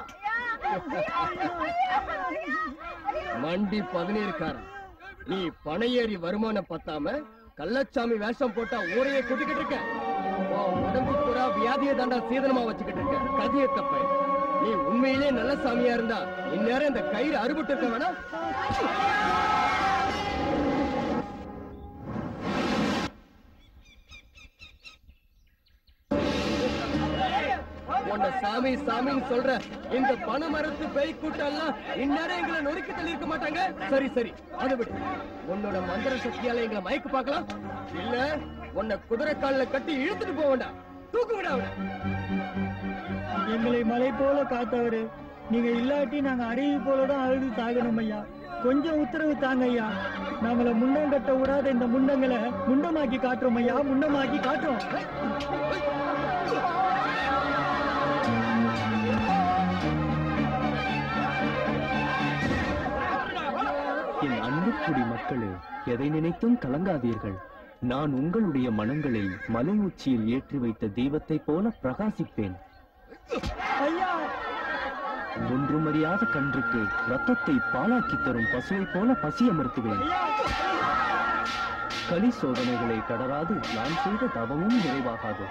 [SPEAKER 12] மண்டி பதினேழுக்காரன் நீ பனையேறி வருமானம் பத்தாம கள்ளச்சாமி வேஷம் போட்டா ஊரையே கூட்டிக்கிட்டு இருக்க உன் உடம்பு பூரா வியாதிய தாண்டா சீதனமா வச்சுக்கிட்டு இருக்க கதிய தப்ப நீ உண்மையிலே நல்ல சாமியா இருந்தா இந்நேரம் இந்த கயிறு அறுபட்டு இருக்க வேணா உன்னை சாமி சாமின்னு சொல்ற இந்த பண மரத்து பேய் கூட்டம் எல்லாம் இந்நேரம் எங்களை நொறுக்கி தள்ளி இருக்க மாட்டாங்க சரி சரி அதை விட்டு உன்னோட மந்திர சக்தியால எங்களை மயக்க பார்க்கலாம் இல்ல உன்னை குதிரை கால்ல கட்டி இழுத்துட்டு போக வேண்டாம் தூக்கு விட அவனை.
[SPEAKER 7] எங்களை மலை போல காத்தவரு நீங்க இல்லாட்டி நாங்க அருவி போல தான் அழுது சாகணும் ஐயா கொஞ்சம் உத்தரவு தாங்க ஐயா நம்மள முண்டம் கட்ட விடாத இந்த முண்டங்களை முண்டமாக்கி காட்டுறோம் ஐயா முண்டமாக்கி காட்டுறோம்
[SPEAKER 17] என் அன்புக்குடி மக்களே எதை நினைத்தும் கலங்காதீர்கள் நான் உங்களுடைய மனங்களில் மலை உச்சியில் ஏற்றி வைத்த தெய்வத்தைப் போல பிரகாசிப்பேன்
[SPEAKER 7] ஐயா
[SPEAKER 17] ஒன்றுமறியாத கன்றுக்கு ரத்தத்தை பாலாக்கி தரும் பசுவைப் போல பசி அமர்த்துவேன் கலி சோதனைகளை கடராது நான் செய்த தவமும் நிறைவாகாது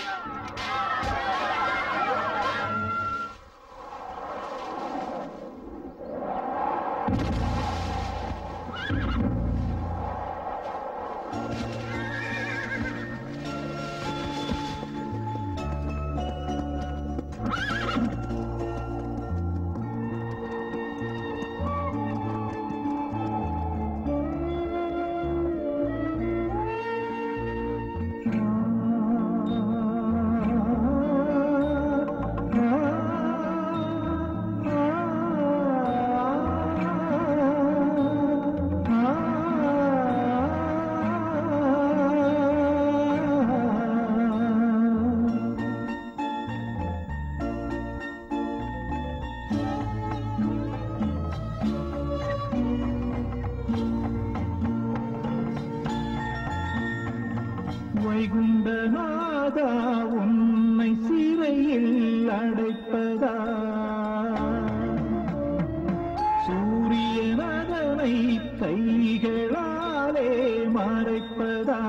[SPEAKER 18] வைகுண்டநாதா உன்னை சிறையில் அடைப்பதா சூரியனதனை கைகளாலே மறைப்பதா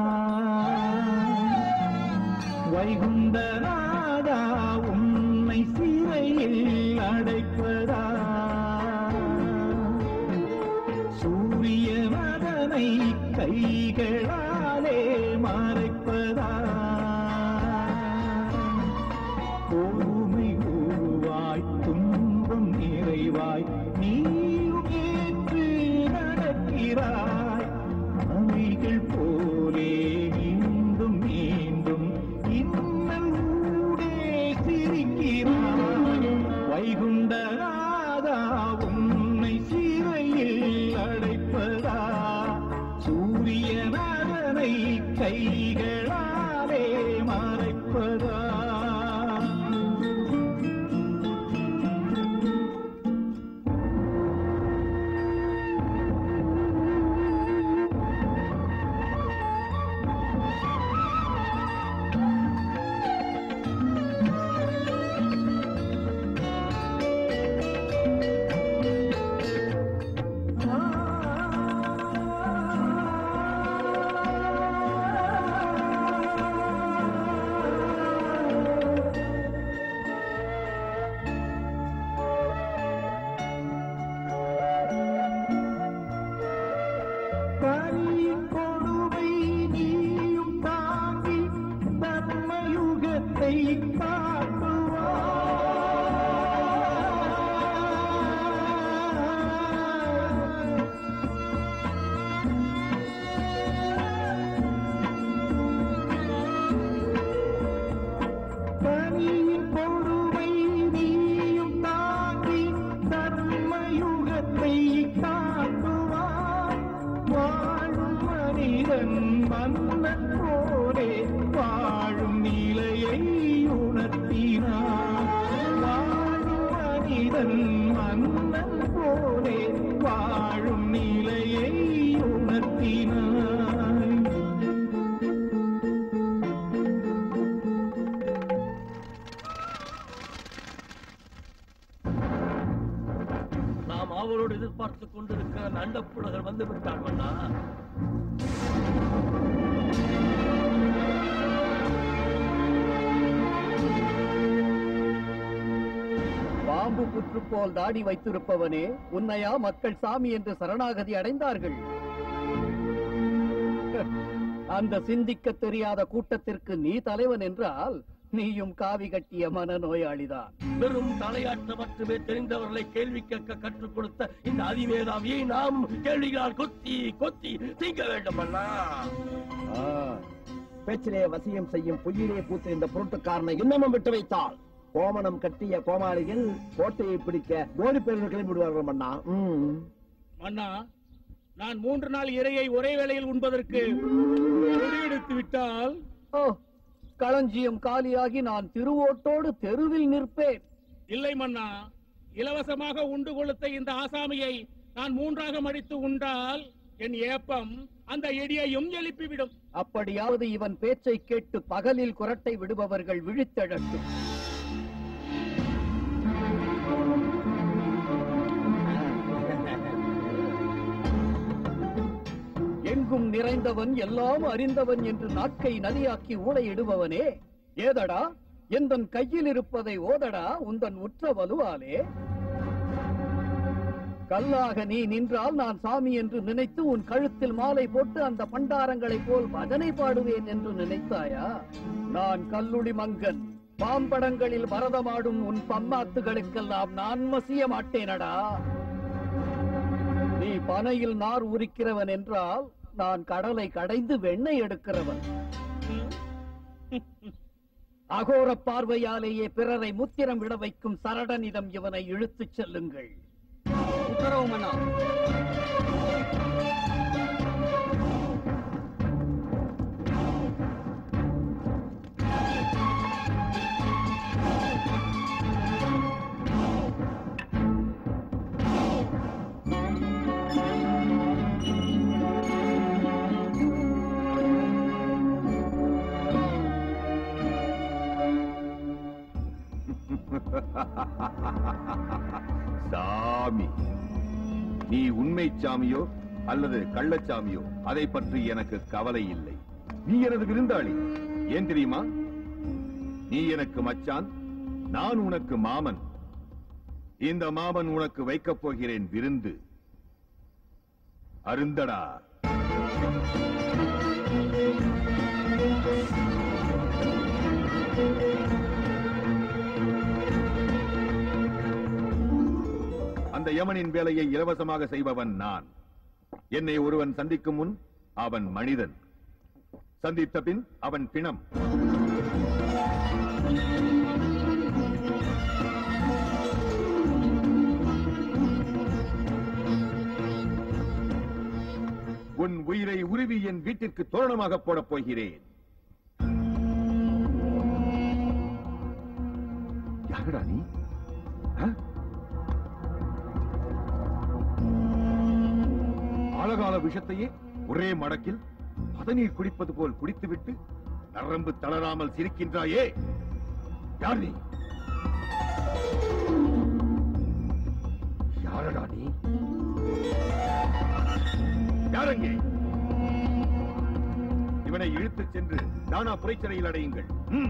[SPEAKER 18] வைகுண்டநாதா உன்னை சிறையில் அடைப்பதா சூரியனதனை கைகளாலே மறைப்பதா பொறுமை உருவாய் துன்பம் நிறைவாய் நீயும் ஏற்று நடக்கிறாய் அவைகள் போலே மீண்டும் மீண்டும் இன்னல் ஊடே சிரிக்கிறாய் வைகுண்டநாதா உன்னை சிறையில் அடைப்பதா சூரியனதனை கைகளாலே மறைப்பதா கலியின் கொடுமை நீயும் தாங்கி தர்மயுகத்தை காட்டுவாய் கலியின் கொடுமை நீயும் தாங்கி தர்மயுகத்தை காட்டுவாய் வாழும் மனிதன் மன்னன் போலே வாழும் நிலையை உணர்த்தினான் வாழும் மனிதன் மன்னன் போலே வாழும் நிலையை உணர்த்தினான்
[SPEAKER 13] எதிர்பார்த்து கொண்டிருக்கிற நண்டப்புடகர் வந்து விட்டான் மன்னா
[SPEAKER 11] பாம்பு புற்று போல் தாடி வைத்திருப்பவனே உன்னையா மக்கள் சாமி என்று சரணாகதி அடைந்தார்கள் அந்த சிந்திக்க தெரியாத கூட்டத்திற்கு நீ தலைவன் என்றால் நீயும் காவி கட்டிய மனநோயாளிதான்
[SPEAKER 13] வெறும் தலையாட்ட மட்டுமே தெரிந்தவர்களை கேள்வி கேட்க கற்றுக் கொடுத்த இந்த அதிமேதாவியை நாம் கேள்விகளால் கொத்தி கொத்தி தீங்க வேண்டும் அண்ணா
[SPEAKER 9] ஆ, பேச்சிலே வசியம் செய்யும் பொய்யிலே பூத்த இந்த பொருட்டுக்காரனை இன்னமும் விட்டு வைத்தால் கோமணம் கட்டிய கோமாளிகள் கோட்டையை பிடிக்க கோடி பேர்கள் கிளம்பி விடுவார்கள் மன்னா ம்.
[SPEAKER 1] மன்னா நான் மூன்று நாள் இரையை ஒரே வேளையில் உண்பதற்கு முடிவெடுத்து விட்டால்
[SPEAKER 11] ஓ களஞ்சியம் காலியாகி நான் திருவோட்டோடு தெருவில் நிற்பேன்
[SPEAKER 1] இல்லை மன்னா இலவசமாக உண்டு கொளுத்த இந்த ஆசாமியை நான் மூன்றாக மடித்து உண்டால் என் ஏப்பம் அந்த இடியையும் எழுப்பிவிடும்
[SPEAKER 11] அப்படியாவது இவன் பேச்சை கேட்டு பகலில் குரட்டை விடுபவர்கள் விழித்தெழட்டும் எங்கும் நிறைந்தவன் எல்லாம் அறிந்தவன் என்று நாக்கை நதியாக்கி ஊழையிடுபவனே ஏதடா எந்தன் கையில் இருப்பதை ஓதடா உந்தன் உற்ற வலுவாலே கல்லாக நீ நின்றால் நான் சாமி என்று நினைத்து உன் கழுத்தில் மாலை போட்டு அந்த பண்டாரங்களைப் போல் பஜனை பாடுவேன் என்று நினைத்தாயா நான் கல்லுளி மங்கன் பாம்படங்களில் பரதமாடும் உன் பம்மாத்துகளுக்கெல்லாம் நான் மசிய மாட்டேனடா நீ பனையில் நார் உரிக்கிறவன் என்றால் நான் கடலை கடைந்து வெண்ணெய் எடுக்கிறவன் அகோர பார்வையாலேயே பிறரை முத்திரம் விட வைக்கும் சரடனிடம் இவனை இழுத்துச் செல்லுங்கள்
[SPEAKER 4] உத்தரவு மன்னா
[SPEAKER 16] சாமி நீ உண்மை சாமியோ அல்லது கள்ளச்சாமியோ அதை பற்றி எனக்கு கவலை இல்லை நீ எனது விருந்தாளி ஏன் தெரியுமா நீ எனக்கு மச்சான் நான் உனக்கு மாமன் இந்த மாமன் உனக்கு வைக்கப் போகிறேன் விருந்து அருந்தடா அந்த யமனின் வேலையை இலவசமாக செய்பவன் நான் என்னை ஒருவன் சந்திக்கும் முன் அவன் மனிதன் சந்தித்த பின் அவன் பிணம் உன் உயிரை உருவி என் வீட்டிற்கு தோரணமாக போடப் போகிறேன் யாருடா நீ ஆ? ஆழகால விஷத்தையே ஒரே மடக்கில் பதநீர் குடிப்பது போல் குடித்துவிட்டு நரம்பு தளராமல் சிரிக்கின்றாயே யார் நீ யாரடா நீ யாரங்கே இவனை இழுத்துச் சென்று நானா புரைச்சிறையில் அடையுங்கள் ம்.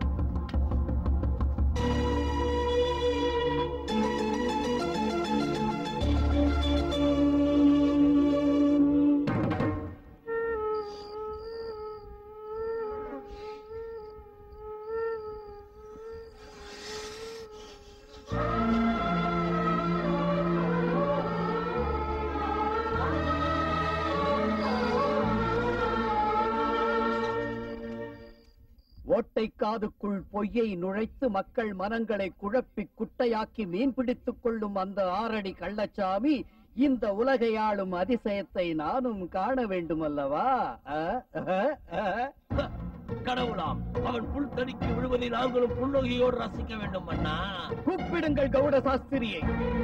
[SPEAKER 11] ஓட்டை காதுக்குள் பொய்யை நுழைத்து மக்கள் மனங்களை குழப்பி குட்டையாக்கி மீன் பிடித்துக் கொள்ளும் அந்த ஆறடி கள்ளச்சாமி இந்த உலகை ஆளும் அதிசயத்தை நானும் காண வேண்டும் அல்லவா ஆ? ஆ? ஆ?
[SPEAKER 13] கடவுளாம் அவன் புல் தடிக்கு விழுவதை நாங்களும் புன்னகையோடு ரசிக்க வேண்டும் அண்ணா
[SPEAKER 11] கூப்பிடுங்கள் கவுட சாஸ்திரியை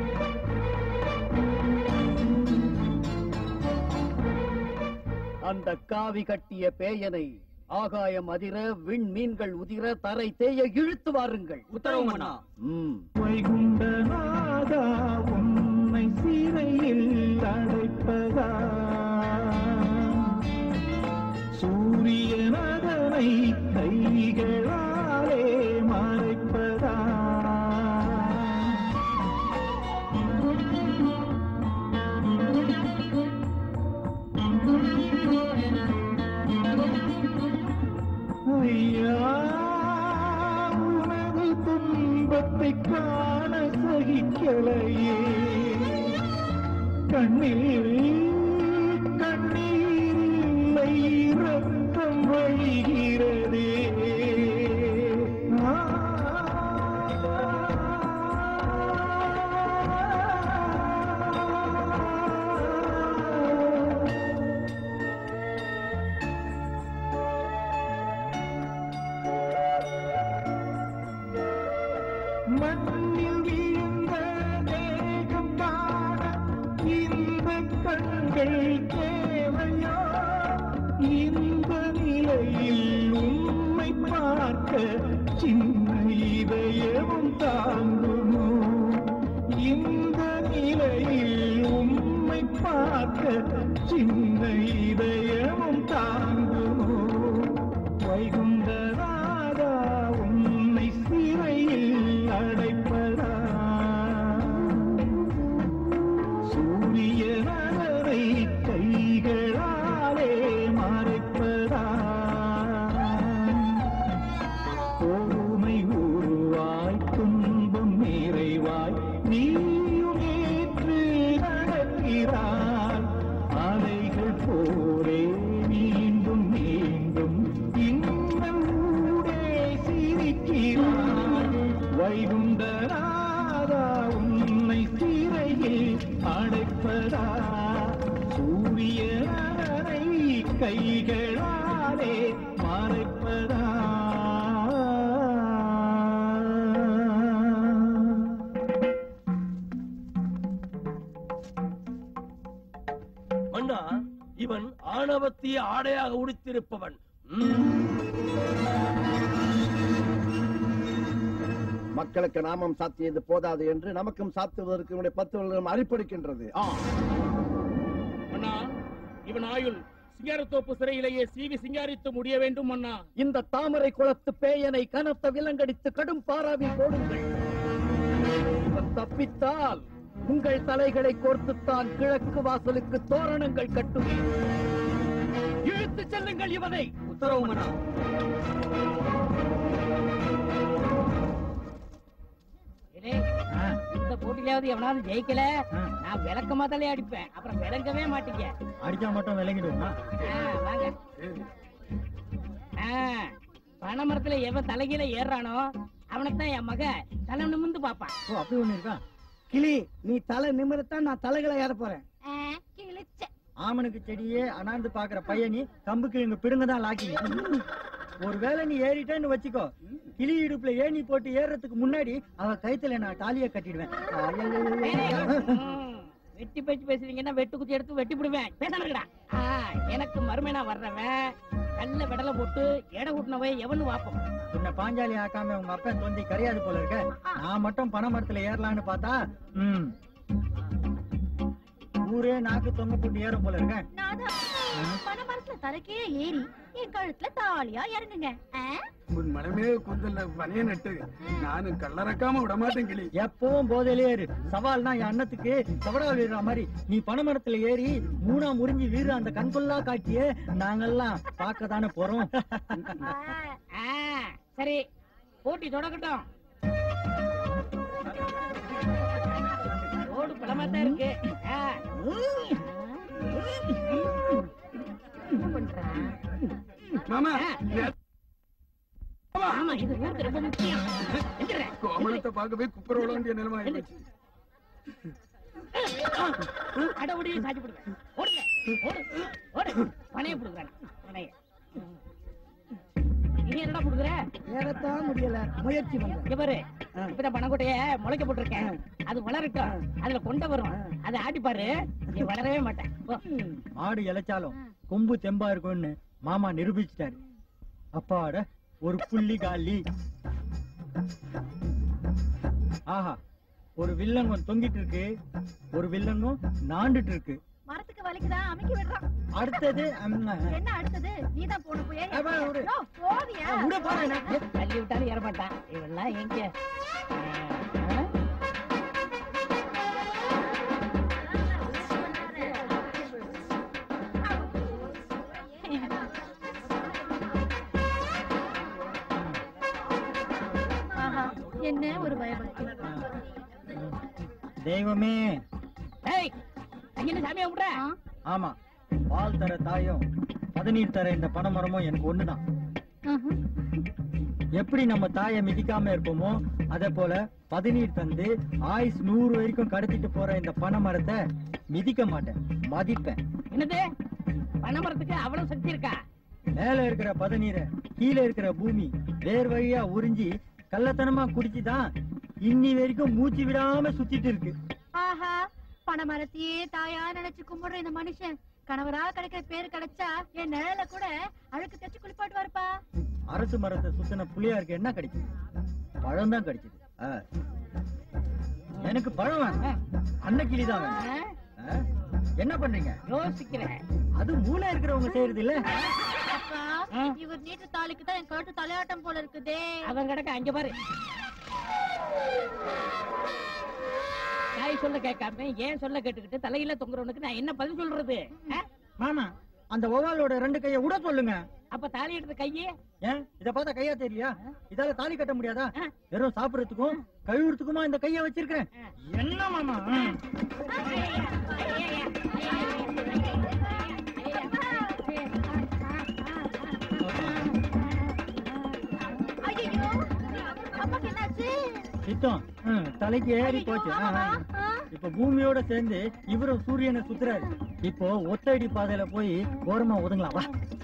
[SPEAKER 11] அந்த காவி கட்டிய பேயனை ஆகாயம் அதிர விண் மீன்கள் உதிர தரை தேய இழுத்து வாருங்கள்
[SPEAKER 4] உத்தரவு மன்னா
[SPEAKER 11] ம்
[SPEAKER 18] வைகுண்டநாதா உன்னை சிறையில் அடைப்பதா சூரியன் அதனை கைகளாலே மறைப்பதா ஐயா உனது துன்பத்தை காண சகிக்கலையே கண்ணில் கண்ணீர் இல்லை ரத்தம் வழிகிறதே ஆ மண்ணில் விழுந்த தேகம் காண இந்த கண்கள் தேவையா இந்த நிலையில் உம்மை பார்க்க சின்ன இதயமும் தாங்குமோ இந்த நிலையில் உம்மை பார்க்க சின்ன இதயமும் தாங்குமோ வைகுந்தராதா உன்னை சிறையில் அடைப்பதா சூரியனரை கைகளாலே மறைப்பதா பொறுமை உருவாய் துன்பம் நிறைவாய் நீயும் ஏற்று நடக்கிறாய் அலைகள் போரே மீண்டும் மீண்டும் இன்னும் ஊடே சிரிக்கிறாய் வைகுண்டராதா உன்னை சிறையில் அடைப்பதா சூரியனை கைகளாலே மறைப்பதா
[SPEAKER 13] மன்னா இவன் ஆணவத்திய ஆடையாக உடுத்திருப்பவன்
[SPEAKER 9] மக்களுக்கு நாமம் சாத்தியது போதாது என்று நமக்கும் சாத்துவதற்கு இவனுடைய பத்து வருடம் அரிப்படுக்கின்றது ஆ
[SPEAKER 1] அண்ணா இவன் ஆயுள் சிங்காரத்தோப்பு சிறையிலேயே சீவி சிங்காரித்து முடிய வேண்டும் அண்ணா
[SPEAKER 11] இந்த தாமரை குளத்து பேயனை கனத்த விலங்கடித்து கடும் பாராவில் போடுங்கள் இவன் தப்பித்தால் உங்கள் தலைகளை கோர்த்துத்தான் கிழக்கு வாசலுக்கு தோரணங்கள் கட்டுவேன் இழுத்து செல்லுங்கள் இவனை
[SPEAKER 4] உத்தரவு மன்னா
[SPEAKER 8] இந்த போட்டியிலாவது எவனாவது ஜெயிக்கல நான் விளக்கமா தலையே அடிப்பேன் அப்புறம் விளங்கவே மாட்டீங்க
[SPEAKER 7] அடிச்சா மட்டும் விளங்கிடுவோமா
[SPEAKER 8] ஆ, வாங்க ஆ, பனைமரத்துல எவன் தலைகீழ ஏறானோ அவனைத்தான் என் மக தலை நிமிந்து பாப்பான்
[SPEAKER 7] ஓ அப்படி ஒண்ணு இருக்கா
[SPEAKER 5] கிளி நீ தலை நிமிரத்தான் நான் தலைகளை ஏற போறேன்
[SPEAKER 7] ஆமனுக்கு செடியே அனாந்து பாக்குற பையனி கம்புக்கு இங்க பிடுங்கதான் லாக்கிங்க ஒருவேளை நீ ஏறிட்டேன்னு வச்சுக்கோ கிளி இடுப்புல ஏணி போட்டு ஏறுறதுக்கு முன்னாடி அவ கைத்துல நான் தாலிய கட்டிடுவேன்
[SPEAKER 8] வெட்டி பேச்சு பேசுறீங்கன்னா வெட்டு குச்சி எடுத்து வெட்டி விடுவேன் பேசாமடா எனக்கு மறுமைனா வர்றவன் நல்ல விடலை போட்டு எடை கூட்டினவன் எவனு வாப்போம்
[SPEAKER 7] உன்னை பாஞ்சாலி ஆக்காம உங்க அப்பா தொந்தி கரையாது போல இருக்க நான் மட்டும் பனை மரத்துல ஏறலாம்னு பார்த்தா ம் ஊரே நாக்கு தொங்க போட்டு ஏறும் போல இருக்க
[SPEAKER 21] பணமரத்துல தலைக்கே ஏறி என் கழுத்துல தாலியா இறங்குங்க ஆ?
[SPEAKER 6] உன் மனமே குந்தல்ல பனைய நட்டு நானும் கல்லறக்காம விட மாட்டேன் கிளி
[SPEAKER 7] எப்பவும் போதையிலே ஏறு சவால்னா என் அண்ணத்துக்கு சவடா வீடுற மாதிரி நீ பனைமரத்துல ஏறி மூணா முறிஞ்சு வீறு அந்த கண்கொள்ளா காட்சியே நாங்கெல்லாம் பார்க்க தானே போறோம்
[SPEAKER 8] ஆ, சரி போட்டி தொடக்கட்டும் ரோடு பலமா தான் இருக்கு ஆ. என்ன பண்றான்?
[SPEAKER 6] மாமா
[SPEAKER 8] ஆமா இது ஊருக்கு ரொம்ப முக்கியம் எந்திரா.
[SPEAKER 6] கோமலத்தை பார்க்கவே குப்புற விட வேண்டிய நிலைமை ஆயிடுச்சு
[SPEAKER 8] அடவுடியே சாட்சி போடுவேன் ஓடுங்க ஓடு ஓடு பனைய போடுக்கிறேன் பனைய நீ என்னடா போடுக்கிற
[SPEAKER 5] ஏறத்தான் முடியல முயற்சி பண்றேன்
[SPEAKER 8] இங்க பாரு இப்பதான் பனங்கொட்டைய முளைக்க போட்டிருக்கேன் அது வளரட்டும் அதுல கொண்ட வரும் அதை ஆட்டி பாரு நீ வளரவே மாட்டேன் போ.
[SPEAKER 7] மாடு இழைச்சாலும் கொம்பு தெம்பா இருக்கும்னு மாமா நிரூபிச்சிட்டாரு அப்பாட ஒரு புள்ளி காலி ஆஹா ஒரு வில்லங்கம் தொங்கிட்டு இருக்கு ஒரு வில்லங்கம் நாண்டுட்டு இருக்கு
[SPEAKER 21] மரத்துக்கு வலிக்குதா அமைக்க விடுறான்
[SPEAKER 7] அடுத்தது ம்,
[SPEAKER 21] என்ன அடுத்தது நீதான் போன போய்
[SPEAKER 7] அப்பா, விடு.
[SPEAKER 21] போவியா
[SPEAKER 7] விட போறேன்
[SPEAKER 8] தள்ளி விட்டாலும் ஏறமாட்டான் இவெல்லாம் எங்க
[SPEAKER 21] ஆஹா, என்ன ஒரு பயபக்தி
[SPEAKER 7] தெய்வமே
[SPEAKER 8] ஏய் அங்க என்ன சாமியா கும்பிடுற
[SPEAKER 7] ஆமா பால் தர தாயும் பதநீர் தர இந்த பனைமரமும் எனக்கு ஒண்ணுதான் எப்படி நம்ம தாயை மிதிக்காம இருப்போமோ அதே போல பதநீர் தந்து ஆயுஸ் நூறு வரைக்கும் கடத்திட்டு போற இந்த பனை மரத்தை மிதிக்க மாட்டேன் மதிப்பேன்
[SPEAKER 8] என்னது பனைமரத்துக்கு அவ்வளவு சக்தி இருக்கா
[SPEAKER 7] மேல இருக்கிற பதநீரை கீழே இருக்கிற பூமி வேர் வழியா உறிஞ்சி கள்ளத்தனமா குடிச்சுதான் இன்னி வரைக்கும் மூச்சு விடாம சுத்திட்டு இருக்கு
[SPEAKER 21] ஆஹா பணமரத்தையே தாயா நினைச்சு கும்பிடுற இந்த மனுஷன் கணவரா கிடைக்கிற பேர் கிடைச்சா என் நிழல கூட அழுக்கு தச்சு குளிப்பாட்டு வரப்பா
[SPEAKER 7] அரசு மரத்தை சுத்தின புளியாருக்கு என்ன கிடைக்கும் பழம் தான் கிடைச்சது ஆ. எனக்கு பழம் வேணும் அன்னக்கிளிதான் வேணும் ஆ? என்ன பண்றீங்க
[SPEAKER 8] யோசிக்கிறேன்
[SPEAKER 7] அது மூளை இருக்கிறவங்க செய்யறது இல்ல
[SPEAKER 21] அப்பா இவர் நீட்டு தாலிக்கு தான் என் கழுத்து தலையாட்டம் போல இருக்குதே
[SPEAKER 8] அவன் கிடக்க அங்க பாரு தாய் சொல்ல கேட்காம ஏன் சொல்ல கேட்டுக்கிட்டு தலையில தொங்குறவனுக்கு நான் என்ன பதில் சொல்றது ஆ?
[SPEAKER 7] மாமா அந்த ஒவாலோட ரெண்டு கைய விட சொல்லுங்க
[SPEAKER 8] அப்ப தாலி எடுத்த கையே
[SPEAKER 7] ஏன் இத பார்த்தா கையா தெரியலையா இதால தாலி கட்ட முடியாதா வெறும் சாப்பிடறதுக்கும் கழுவுறதுக்குமா இந்த கைய வச்சிருக்கிறேன் என்ன மாமா
[SPEAKER 21] ஐயோ அப்பாக்கு என்னாச்சு
[SPEAKER 7] சித்தம் ம், தலைக்கு ஏறி போச்சு ஆ, ஆ. இப்ப பூமியோட சேர்ந்து இவரும் சூரியனை சுத்துறாரு இப்போ ஒத்தடி பாதையில போய் ஓரமா ஒதுங்கலாம் வா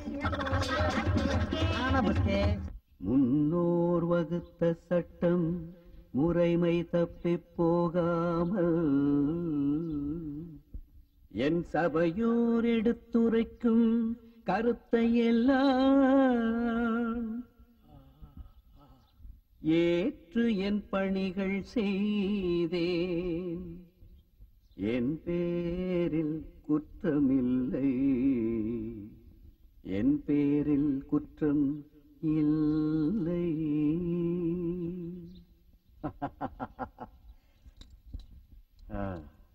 [SPEAKER 7] ஆனா புஸ்கே
[SPEAKER 11] முன்னோர் வகுத்த சட்டம் முறைமை தப்பி போகாமல் என் சபையோர் எடுத்துரைக்கும் கருத்தை எல்லாம் ஏற்று என் பணிகள் செய்தேன் என் பேரில் குற்றமில்லை என் பேரில் குற்றம் இல்லை ஆ.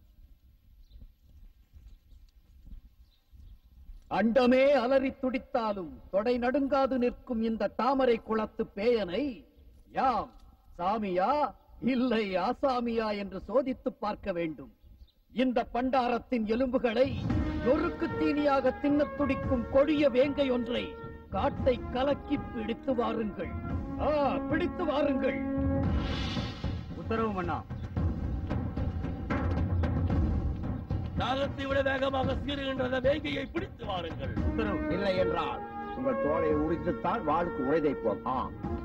[SPEAKER 11] அண்டமே அலறி துடித்தாலும் தொடை நடுங்காது நிற்கும் இந்த தாமரை குளத்து பேயனை யாம் சாமியா இல்லை ஆசாமியா என்று சோதித்து பார்க்க வேண்டும் இந்த பண்டாரத்தின் எலும்புகளை நொறுக்கு தீனியாக தின்னத் துடிக்கும் கொடிய வேங்கை ஒன்றை காட்டை கலக்கி பிடித்து வாருங்கள் ஆ பிடித்து வாருங்கள்
[SPEAKER 7] உத்தரவு மன்னா
[SPEAKER 13] நாகத்தை விட வேகமாக சீறுகின்ற வேங்கையை பிடித்து வாருங்கள்
[SPEAKER 9] இல்லை என்றால் உங்கள் தோலை உரித்துத்தான் வாழ்க்கு உரைதைப்போம் ஆ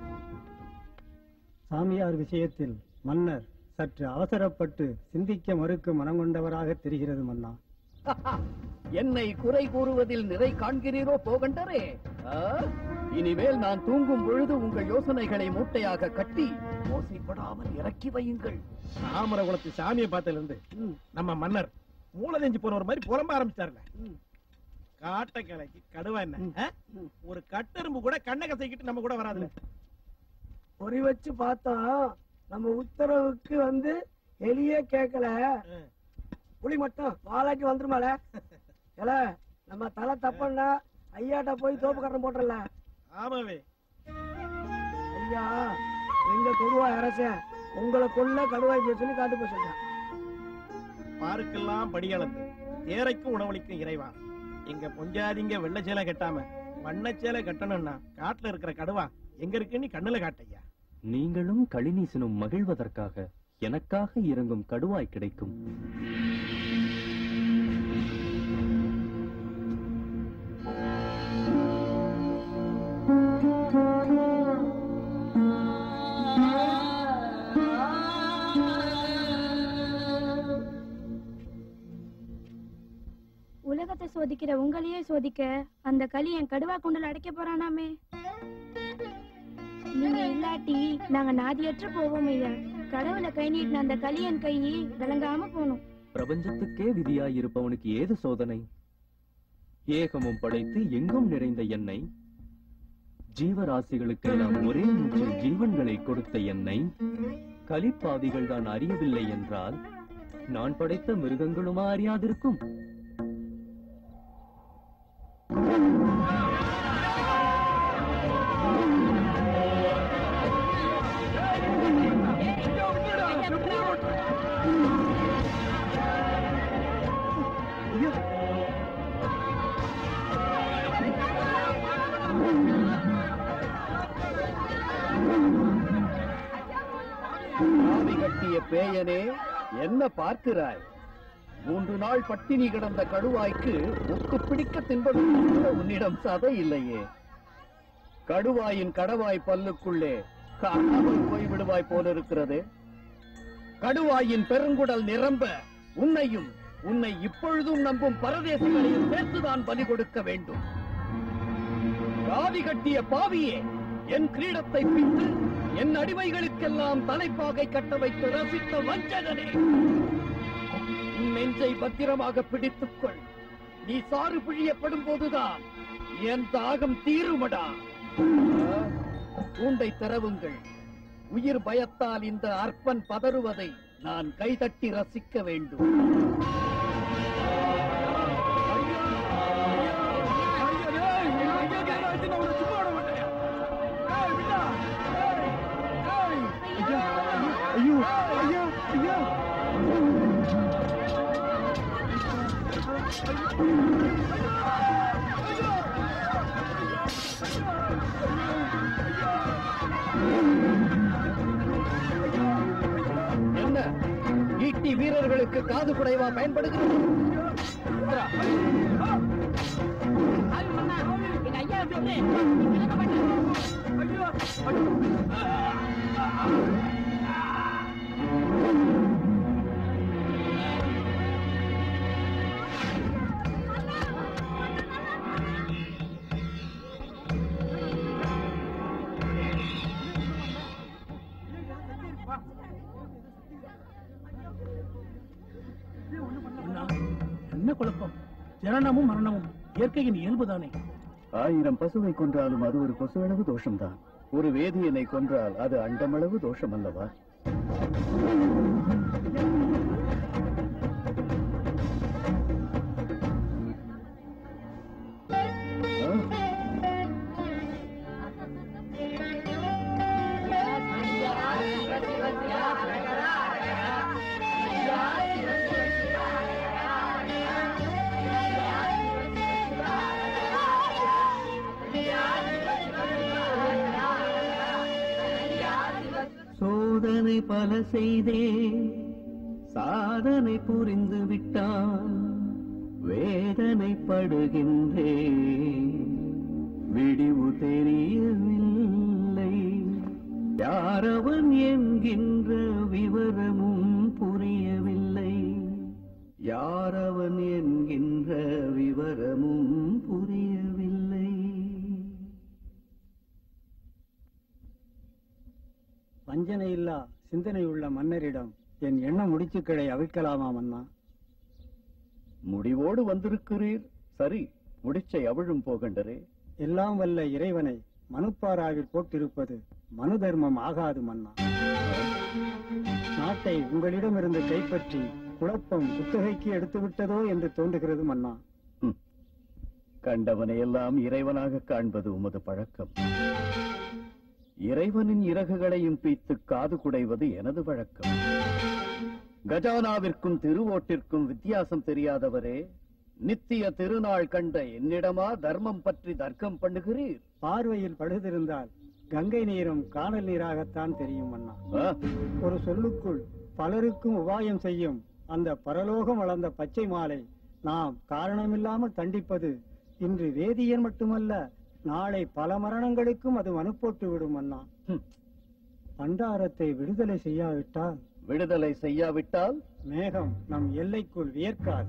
[SPEAKER 14] சாமியார் விஷயத்தில் மன்னர் சற்று அவசரப்பட்டு சிந்திக்க மறுக்கும் மனங்கொண்டவராக தெரிகிறது மன்னா
[SPEAKER 11] என்னை குறை கூறுவதில் நிறை காண்கிறீரோ போகண்டரே ஆ? இனிமேல் நான் தூங்கும் பொழுது உங்கள் யோசனைகளை மூட்டையாக கட்டி ஓசைப்படாமல் இறக்கி வையுங்கள்
[SPEAKER 1] தாமரகுளத்து சாமியை பார்த்ததுல இருந்து நம்ம மன்னர் மூலதெஞ்சு போன ஒரு மாதிரி புலம்ப ஆரம்பிச்சாருல காட்ட கிளைக்கு கடுவா என்ன ஆ? ஒரு கட்டெரும்பு கூட கண்ணை கசைக்கிட்டு நம்ம கூட வராதுல
[SPEAKER 5] பொறி வச்சு பார்த்தா நம்ம உத்தரவுக்கு வந்து எலியே கேட்கல புலி மட்டும் வாலாட்டி வந்துருமால ஏல நம்ம தலை தப்பன்னா ஐயாட்ட போய் தோப்பு கட்டம் போட்டுறல
[SPEAKER 1] ஆமாவே
[SPEAKER 5] ஐயா எங்க கொடுவா அரசன் உங்களை கொல்ல கடுவாய் போய் சொல்லி காட்டு போய் சொல்றேன்
[SPEAKER 1] பாருக்கெல்லாம் படியளந்து தேரைக்கும் உணவளிக்கும் இறைவா எங்க பொஞ்சாதிங்க வெள்ளை சேலை கட்டாம வண்ணச்சேலை கட்டணும்னா காட்டுல இருக்கிற கடுவா எங்க இருக்குன்னு கண்ணுல காட்டையா
[SPEAKER 17] நீங்களும் களிநீசனும் மகிழ்வதற்காக எனக்காக இறங்கும் கடுவாய் கிடைக்கும்
[SPEAKER 20] உலகத்தை சோதிக்கிற உங்களையே சோதிக்க அந்த களி என் கடுவா குண்டல அடைக்க போறானாமே நீங்க இல்லாட்டி நாங்க நாதியற்று போவோம் ஐயா
[SPEAKER 21] கடவுளை கை நீட்டின அந்த கலியன் கை விளங்காம போகணும்
[SPEAKER 17] பிரபஞ்சத்துக்கே விதியாயிருப்பவனுக்கு ஏது சோதனை ஏகமும் படைத்து எங்கும் நிறைந்த என்னை ஜீவராசிகளுக்கெல்லாம் ஒரே மூச்சில் ஜீவன்களை கொடுத்த என்னை கலிப்பாவிகள் தான் அறியவில்லை என்றால் நான் படைத்த மிருகங்களுமா அறியாதிருக்கும்
[SPEAKER 11] ஆவி கட்டிய பேயனே என்ன பார்க்கிறாய் மூன்று நாள் பட்டினி கிடந்த கடுவாய்க்கு முக்கு பிடிக்க தின்பது கூட உன்னிடம் சதை இல்லையே கடுவாயின் கடவாய் பல்லுக்குள்ளே காணாமல் போய்விடுவாய் போலிருக்கிறது கடுவாயின் பெருங்குடல் நிரம்ப உன்னையும் உன்னை இப்பொழுதும் நம்பும் பரதேசிகளையும் சேர்த்துதான் பலி கொடுக்க வேண்டும் காவி கட்டிய பாவியே என் கிரீடத்தை பித்து என் அடிமைகளுக்கெல்லாம் தலைப்பாகை கட்ட வைத்து ரசித்த வஞ்சகனே உன் நெஞ்சை பத்திரமாக பிடித்துக் கொள் நீ சாறு பிழியப்படும் போதுதான் என் தாகம் தீருமடா ஆ, கூண்டை திறவுங்கள் உயிர் பயத்தால் இந்த அற்பன் பதறுவதை நான் கைதட்டி ரசிக்க வேண்டும்
[SPEAKER 3] ஐயோ ஐயா ஐயா
[SPEAKER 11] என்ன ஈட்டி வீரர்களுக்கு காது குடைவா பயன்படுகிறது
[SPEAKER 8] எங்க ஐயா விட்டு
[SPEAKER 6] அண்ணா, என்ன குழப்பம் ஜனனமும் மரணமும் இயற்கையின் இயல்புதானே
[SPEAKER 11] ஆயிரம் பசுவை கொன்றாலும் அது ஒரு கொசுவளவு தோஷம்தான் ஒரு வேதியனை கொன்றால் அது அண்டமளவு தோஷம் அல்லவா
[SPEAKER 18] சோதனை பல செய்தே சாதனை புரிந்து விட்டான் வேதனைப்படுகின்றே விடிவு தெரியவில்லை யாரவன் என்கின்ற விவரமும் புரியவில்லை யாரவன் என்கின்ற விவரமும் புரியவில்லை
[SPEAKER 14] வஞ்சனை இல்லா சிந்தனை உள்ள மன்னரிடம் என் எண்ண முடிச்சுக்களை அவிழ்க்கலாமா மன்னா
[SPEAKER 11] முடிவோடு வந்திருக்கிறீர் சரி முடிச்சை அவிழும் போகண்டரே
[SPEAKER 14] எல்லாம் வல்ல இறைவனை மனுப்பாராவில் போட்டிருப்பது மனு தர்மம் ஆகாது மன்னா நாட்டை உங்களிடமிருந்து கைப்பற்றி குழப்பம் குத்தகைக்கு எடுத்து விட்டதோ என்று தோன்றுகிறது மன்னா
[SPEAKER 11] கண்டவனை எல்லாம் இறைவனாக காண்பது உமது பழக்கம் இறைவனின் இறகுகளையும் பீத்து காது குடைவது எனது வழக்கம் கஜானாவிற்கும் திருவோட்டிற்கும் வித்தியாசம் தெரியாதவரே நித்திய திருநாள் கண்ட என்னிடமா தர்மம் பற்றி தர்க்கம் பண்ணுகிறீர்
[SPEAKER 14] பார்வையில் படுதிருந்தால் கங்கை நீரும் காணல் நீராகத்தான் தெரியும் மன்னா
[SPEAKER 11] ஆ?
[SPEAKER 14] ஒரு சொல்லுக்குள் பலருக்கும் உபாயம் செய்யும் அந்த பரலோகம் வளர்ந்த பச்சை மாலை நாம் காரணமில்லாமல் தண்டிப்பது இன்று வேதியன் மட்டுமல்ல நாளை பல மரணங்களுக்கும் அது மனு போட்டு விடும் அண்ணா பண்டாரத்தை விடுதலை செய்யாவிட்டால்
[SPEAKER 11] விடுதலை செய்யாவிட்டால்
[SPEAKER 14] மேகம் நம் எல்லைக்குள் வியர்க்காது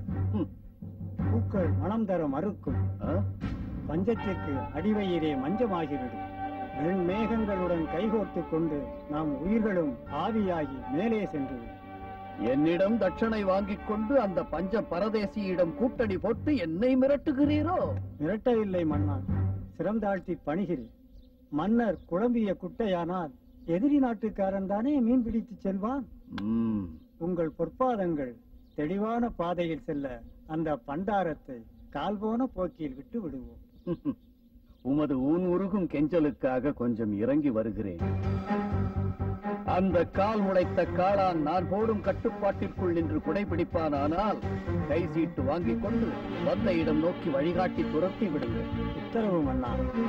[SPEAKER 14] பூக்கள் மனம் தர மறுக்கும் பஞ்சத்திற்கு அடிவயிறே மஞ்சமாகிவிடும் வெண்மேகங்களுடன் கைகோர்த்துக் கொண்டு நாம் உயிர்களும் ஆவியாகி மேலே சென்று
[SPEAKER 11] என்னிடம் தட்சணை வாங்கிக் கொண்டு அந்த பஞ்ச பரதேசியிடம் கூட்டணி போட்டு என்னை மிரட்டுகிறீரோ
[SPEAKER 14] மிரட்டவில்லை மன்னா சிரம் தாழ்த்தி பணிகிறேன் மன்னர் குழம்பிய குட்டையானால் எதிரி நாட்டுக்காரன் தானே மீன் பிடித்து செல்வான்
[SPEAKER 11] ம்,
[SPEAKER 14] உங்கள் பொற்பாதங்கள் தெளிவான பாதையில் செல்ல அந்த பண்டாரத்தை கால்போன போக்கில் விட்டு விடுவோம்
[SPEAKER 11] உமது ஊன் உருகும் கெஞ்சலுக்காக கொஞ்சம் இறங்கி வருகிறேன் அந்த கால் முளைத்த காளான் நான் போடும் கட்டுப்பாட்டிற்குள் நின்று குடைபிடிப்பானானால் கை சீட்டு வாங்கிக் கொண்டு வந்த இடம் நோக்கி வழிகாட்டி துரத்தி விடுங்கள்
[SPEAKER 14] உத்தரவு மன்னா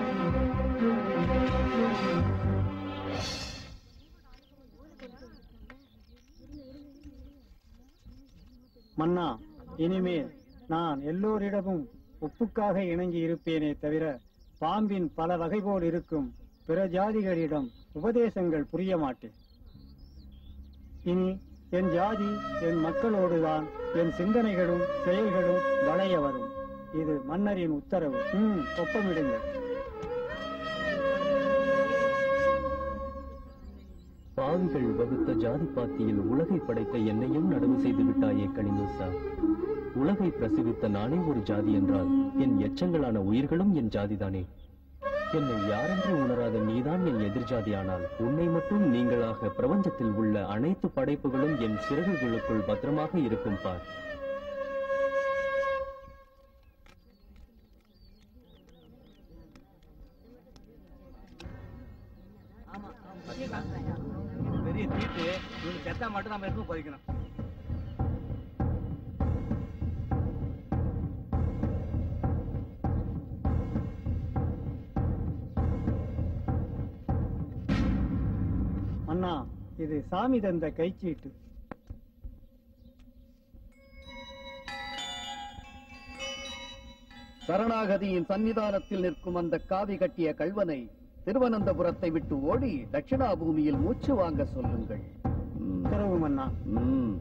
[SPEAKER 14] மன்னா இனிமேல் நான் எல்லோரிடமும் உப்புக்காக இணங்கி இருப்பேனே தவிர பாம்பின் பல வகை போல் இருக்கும் பிற ஜாதிகளிடம் உபதேசங்கள் புரிய மாட்டேன் இனி என் ஜாதி என் மக்களோடுதான் என் சிந்தனைகளும் செயல்களும் வளைய வரும் இது மன்னரின் உத்தரவு ம் ஒப்பமிடுங்கள்
[SPEAKER 17] பாவிகள் வகுத்த ஜாதி பாத்தியில் உலகை படைத்த என்னையும் நடவு செய்து விட்டாயே கணினூசா உலகை பிரசவித்த நானே ஒரு ஜாதி என்றால் என் எச்சங்களான உயிர்களும் என் ஜாதிதானே என்னை யாரென்று உணராத நீதான் என் எதிர்ஜாதியானால் உன்னை மட்டும் நீங்களாக பிரபஞ்சத்தில் உள்ள அனைத்து படைப்புகளும் என் சிறகுகளுக்குள் பத்திரமாக இருக்கும் பார்
[SPEAKER 1] பெரிய தீட்டு இவங்க செத்தா மட்டும் நம்ம எடுத்து பதிக்கணும்
[SPEAKER 14] அண்ணா இது சாமி தந்த கைச்சீட்டு
[SPEAKER 11] சரணாகதியின் சன்னிதானத்தில் நிற்கும் அந்த காவி கட்டிய கள்வனை திருவனந்தபுரத்தை விட்டு ஓடி தட்சிணா பூமியில் மூச்சு வாங்க சொல்லுங்கள்
[SPEAKER 14] உத்தரவு மன்னா
[SPEAKER 11] ம்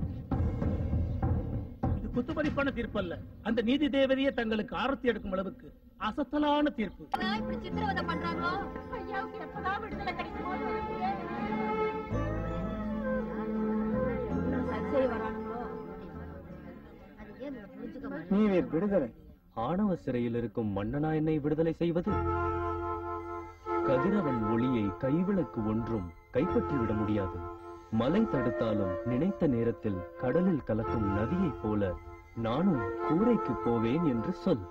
[SPEAKER 1] இது குத்துமதிப்பான தீர்ப்பு அல்ல அந்த நீதி தேவதையே தங்களுக்கு ஆரத்தி எடுக்கும் அளவுக்கு அசத்தலான தீர்ப்பு
[SPEAKER 21] இப்படி சித்திரவதை பண்றாங்களோ ஐயாவுக்கு எப்பதான் விடுதலை கிடைக்குமோ சரி செய்ய வரானுங்களோ அது ஏன் இதை புரிஞ்சுக்க மாட்டேங்குது?
[SPEAKER 14] நீவீர் விடுதலை
[SPEAKER 17] ஆணவ சிறையில் இருக்கும் மன்னனா என்னை விடுதலை செய்வது கதிரவன் ஒளியை கைவிளக்கு ஒன்றும் கைப்பற்றிவிட முடியாது மலை தடுத்தாலும் நினைத்த நேரத்தில் கடலில் கலக்கும் நதியைப் போல நானும் கூரைக்கு போவேன் என்று சொல்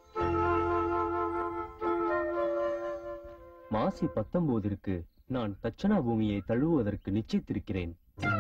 [SPEAKER 17] மாசி பத்தொன்பதிற்கு நான் தட்சணா பூமியை தழுவுவதற்கு நிச்சயித்திருக்கிறேன்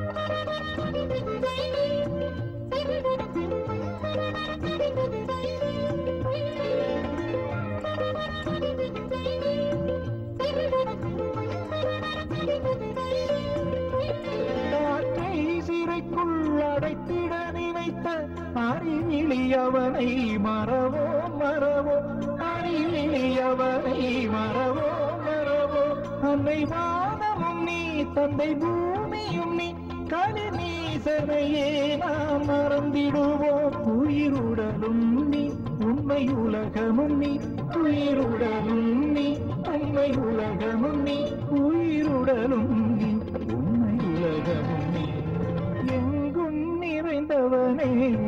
[SPEAKER 2] காற்றை சிறைக்குள் அடைத்திட நினைத்த அறிவிலியவனை மறவோ மறவோ அறிவிலியவனை மறவோ மறவோ அன்னை வானமும் நீ தந்தை பூமியும் நீ கலி நீசனையே நாம் மறந்திடுவோம் உயிருடலும் நீ உண்மை உலகமும் நீ உயிருடலும் நீ உண்மை உலகமும் நீ உயிருடலும் நீ உண்மை உலகமும் நீ எங்கும் நிறைந்தவனே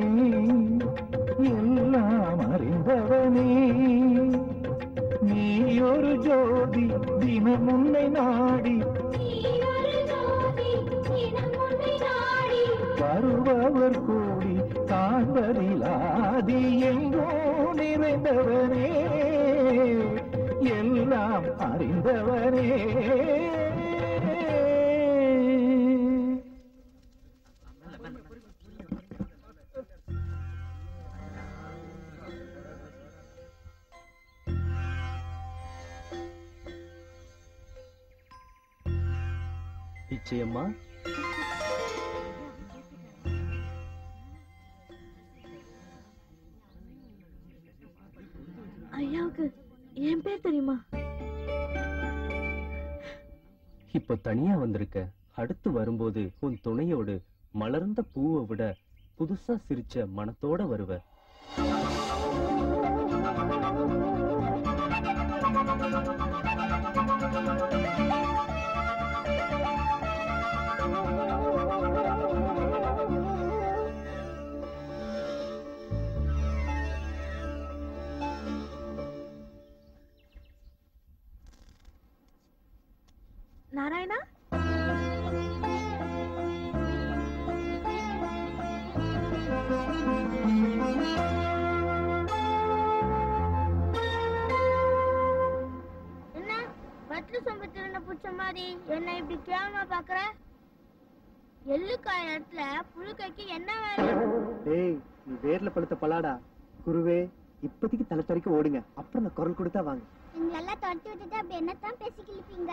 [SPEAKER 2] எல்லாம் அறிந்தவனே நீ ஒரு ஜோதி தினம் உன்னை நாடி வருபவர் கூடி காண்பதிலாதி எங்கோ நிறைந்தவனே எல்லாம் அறிந்தவனே
[SPEAKER 17] நிச்சயமா
[SPEAKER 20] ஐயாவுக்கு என் பேர் தெரியுமா
[SPEAKER 17] இப்ப தனியா வந்திருக்க அடுத்து வரும்போது உன் துணையோடு மலர்ந்த பூவை விட புதுசா சிரிச்ச மனத்தோட வருவ
[SPEAKER 20] நாராயணா
[SPEAKER 15] என்ன பத்து சொம்பு திருண்ண புடிச்ச மாதிரி என்ன இப்படி கேவலமா பாக்குற எள்ளுக்காய் இடத்துல புழுக்கைக்கு என்ன வேலை
[SPEAKER 19] டேய் நீ வேர்ல பழுத்த பலாடா குருவே இப்போதைக்கு தலை தறிக்க ஓடுங்க அப்புறம் நான் குரல் கொடுத்தா வாங்க
[SPEAKER 15] நீங்க எல்லாம் துரத்தி விட்டுட்டு அப்படி என்னத்தான் பேசி கிழிப்பீங்க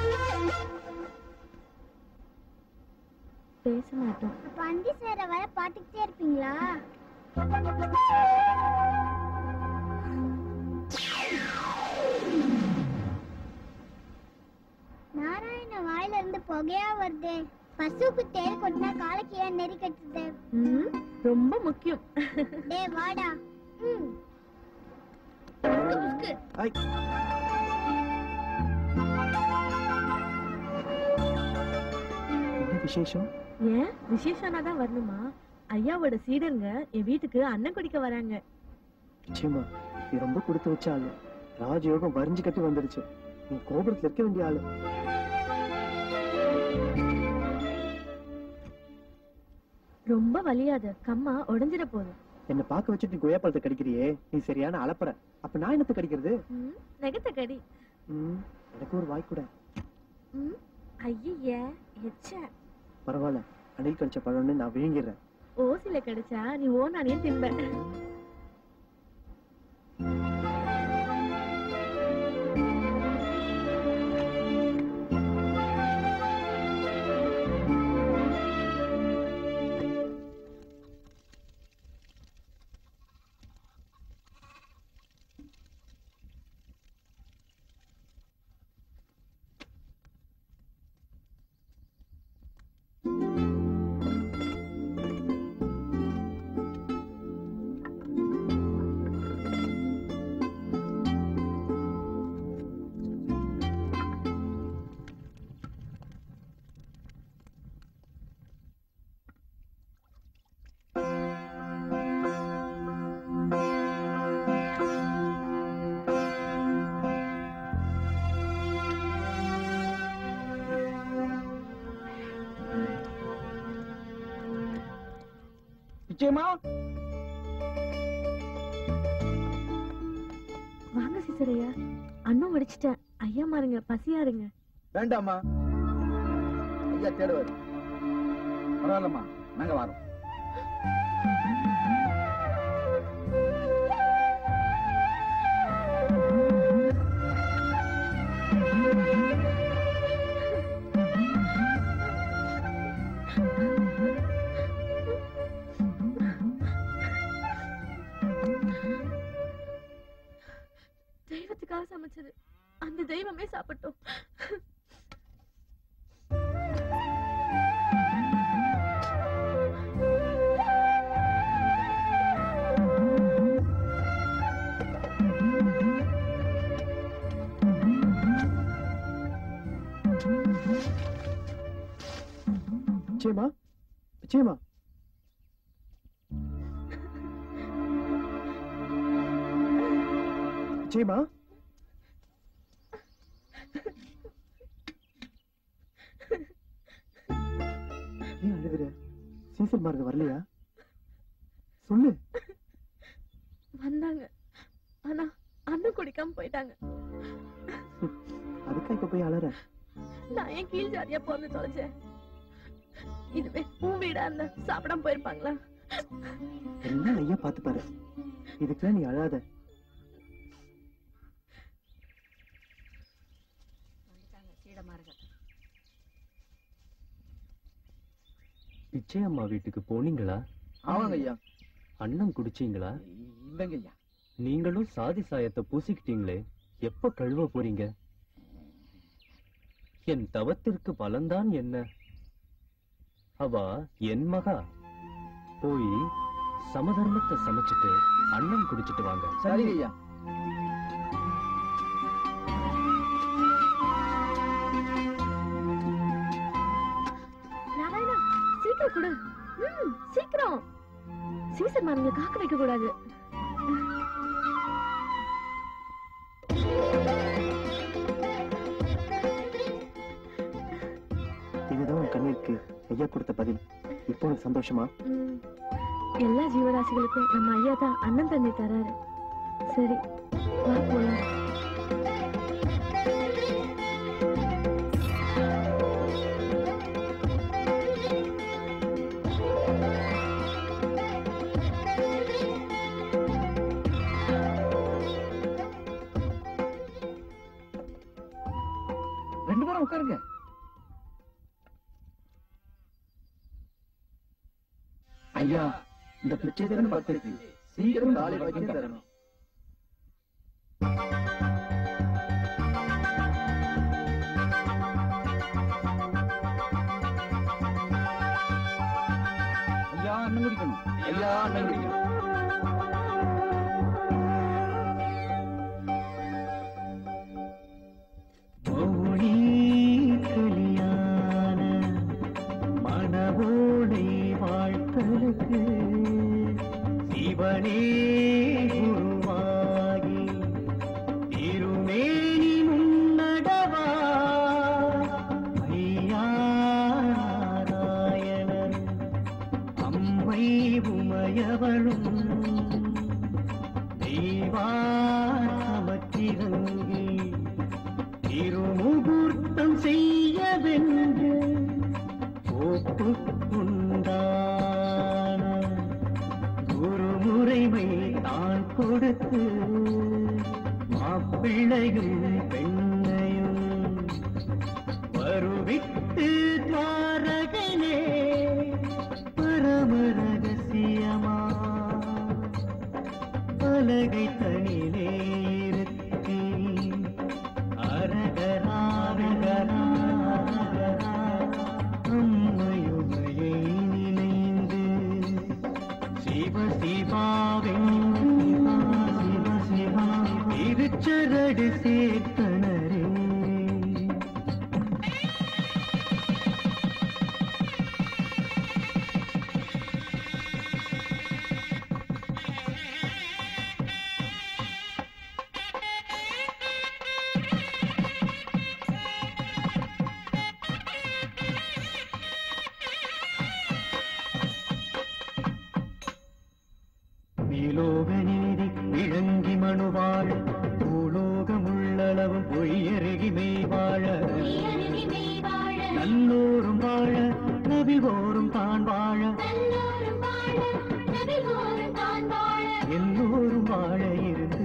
[SPEAKER 20] பேச மாட்டோம்
[SPEAKER 15] அப்ப அந்தி சேர வர பாட்டுக்கிட்டே இருப்பீங்களா நாராயண வாயில இருந்து புகையா வருதே பசுவுக்கு தேர் கொட்டினா காலைக்கு ஏன் நெறி கட்டுது
[SPEAKER 20] ம், ரொம்ப முக்கியம்
[SPEAKER 15] டேய் வாடா ம். புஸ்கு, புஸ்கு.
[SPEAKER 19] என்ன விசேஷம்
[SPEAKER 20] ஏன் விசேஷம்னா தான் வரணுமா ஐயாவோட சீடருங்க என் வீட்டுக்கு அண்ணன் குடிக்க வராங்க
[SPEAKER 19] நிச்சயமா நீ ரொம்ப கொடுத்து வச்ச ஆளு ராஜயோகம் வரிஞ்சு கட்டி வந்துடுச்சு நீ கோபுரத்துல இருக்க வேண்டிய ஆளு
[SPEAKER 20] ரொம்ப வலியாத கம்மா உடைஞ்சிட போகுது
[SPEAKER 19] என்ன பார்க்க வச்சுட்டு நீ கொய்யா பழத்தை கடிக்கிறியே நீ சரியான அளப்பற அப்ப நான் என்னத்த கடிக்கிறது
[SPEAKER 20] ம், நெகத்த கடி
[SPEAKER 19] ம், எனக்கு ஒரு வாய் கூட
[SPEAKER 20] ம், ஐயைய எச்ச
[SPEAKER 19] பரவாயில்ல அணில் கடிச்ச பழம்னு நான் விழுங்கிடுறேன்
[SPEAKER 20] ஓசில கிடைச்சா நீ ஓனானே தின்ப
[SPEAKER 6] நிச்சயமா
[SPEAKER 20] வாங்க சிசரையா அண்ணன் வடிச்சிட்டேன் ஐயா மாருங்க பசியா இருங்க
[SPEAKER 9] வேண்டாமா ஐயா தேடுவார்
[SPEAKER 6] பரவாயில்லம்மா நாங்க வரோம்
[SPEAKER 20] தெய்வத்துக்காக சமைச்சது அந்த தெய்வமே சாப்பிட்டோம்
[SPEAKER 19] நிச்சயமா நிச்சயமா நிச்சயமா ஏன் அழுகுற சீசன் மார்க் வரலையா சொல்லு
[SPEAKER 20] வந்தாங்க ஆனா அண்ணன் குடிக்காம போயிட்டாங்க
[SPEAKER 19] அதுக்கா இப்ப போய் அழற
[SPEAKER 20] நான் ஏன் கீழ் ஜாதியா பிறந்து தொலைச்சேன் இதுவே உன் வீடா இருந்தா சாப்பிடாம போயிருப்பாங்களா
[SPEAKER 19] எல்லாம் ஐயா பார்த்து பாரு இதுக்கெல்லாம் நீ அழாத
[SPEAKER 17] பிச்சையம்மா வீட்டுக்கு போனீங்களா
[SPEAKER 9] ஆமாங்க ஐயா
[SPEAKER 17] அன்னம் குடிச்சீங்களா
[SPEAKER 9] இல்லைங்க ஐயா
[SPEAKER 17] நீங்களும் சாதி சாயத்தை பூசிக்கிட்டீங்களே எப்ப கழுவ போறீங்க என் தவத்திற்கு பலன்தான் என்ன அவ என் மகா போய் சமதர்மத்தை சமைச்சிட்டு அன்னம் குடிச்சிட்டு வாங்க
[SPEAKER 9] சரிங்க ஐயா
[SPEAKER 20] கொடு ம், சீக்கிரம் சீசன் மரங்களை காக்க வைக்க கூடாது
[SPEAKER 19] இதுதான் உன் கண்ணீருக்கு ஐயா கொடுத்த பதில் இப்போ உனக்கு சந்தோஷமா
[SPEAKER 20] ம், எல்லா ஜீவராசிகளுக்கும் நம்ம ஐயா தான் அண்ணன் தண்ணி தராரு சரி வா போலாம்
[SPEAKER 10] ரெண்டு பேரும் உட்காருங்க ஐயா இந்த பிச்சை தரணும் பத்திரிக்கை சீக்கிரம் காலை வரைக்கும் தரணும் ஐயா அண்ணன் குடிக்கணும் ஐயா அண்ணன் குடிக்கணும்
[SPEAKER 2] மொழி கலியான மனவோடை வாழ்த்தலுக்கு சிவனே குருவாகி திருமேனி முன்னடவா ஐயா நாராயணன் அம்மை உமையவளும் தெய்வாமத்திரங்கி திருமுகூர்த்தம் செய்யவென்று ஒப்புக்கொண்டான குருமுறைமை தான் கொடுத்து மாப்பிள்ளையும் பெண்ணையும் வருவித்து துவாரகனே பரம ரகசியமா பலகை தனிலே இருத்தி அரகராரகரா அம்மையுமையை நினைந்து சிவ சிவாவென்று சிவ சிவா திருச்சரடு சேர்த்தனரே மேலோக நீதி விளங்கி மனுவாழ பூலோகமுள்ளளவும் பொய்யருகி மெய்வாழ நல்லோரும் வாழ நபிவோரும் தான் வாழ எல்லோரும் வாழ இருந்து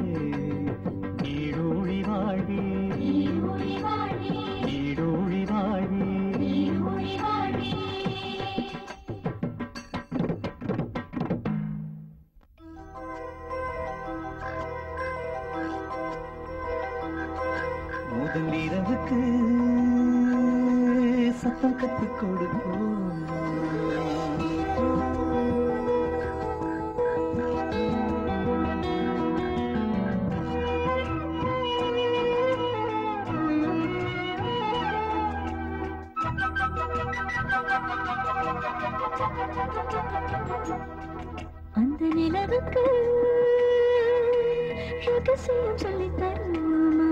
[SPEAKER 2] நீடூழி வாழ்வே நீடூழி வாழ்வே முதல் இரவுக்கு சத்தம் கத்து கொடுக்கும்
[SPEAKER 20] அந்த நிலவுக்கு ரகசியம் சொல்லி தருமா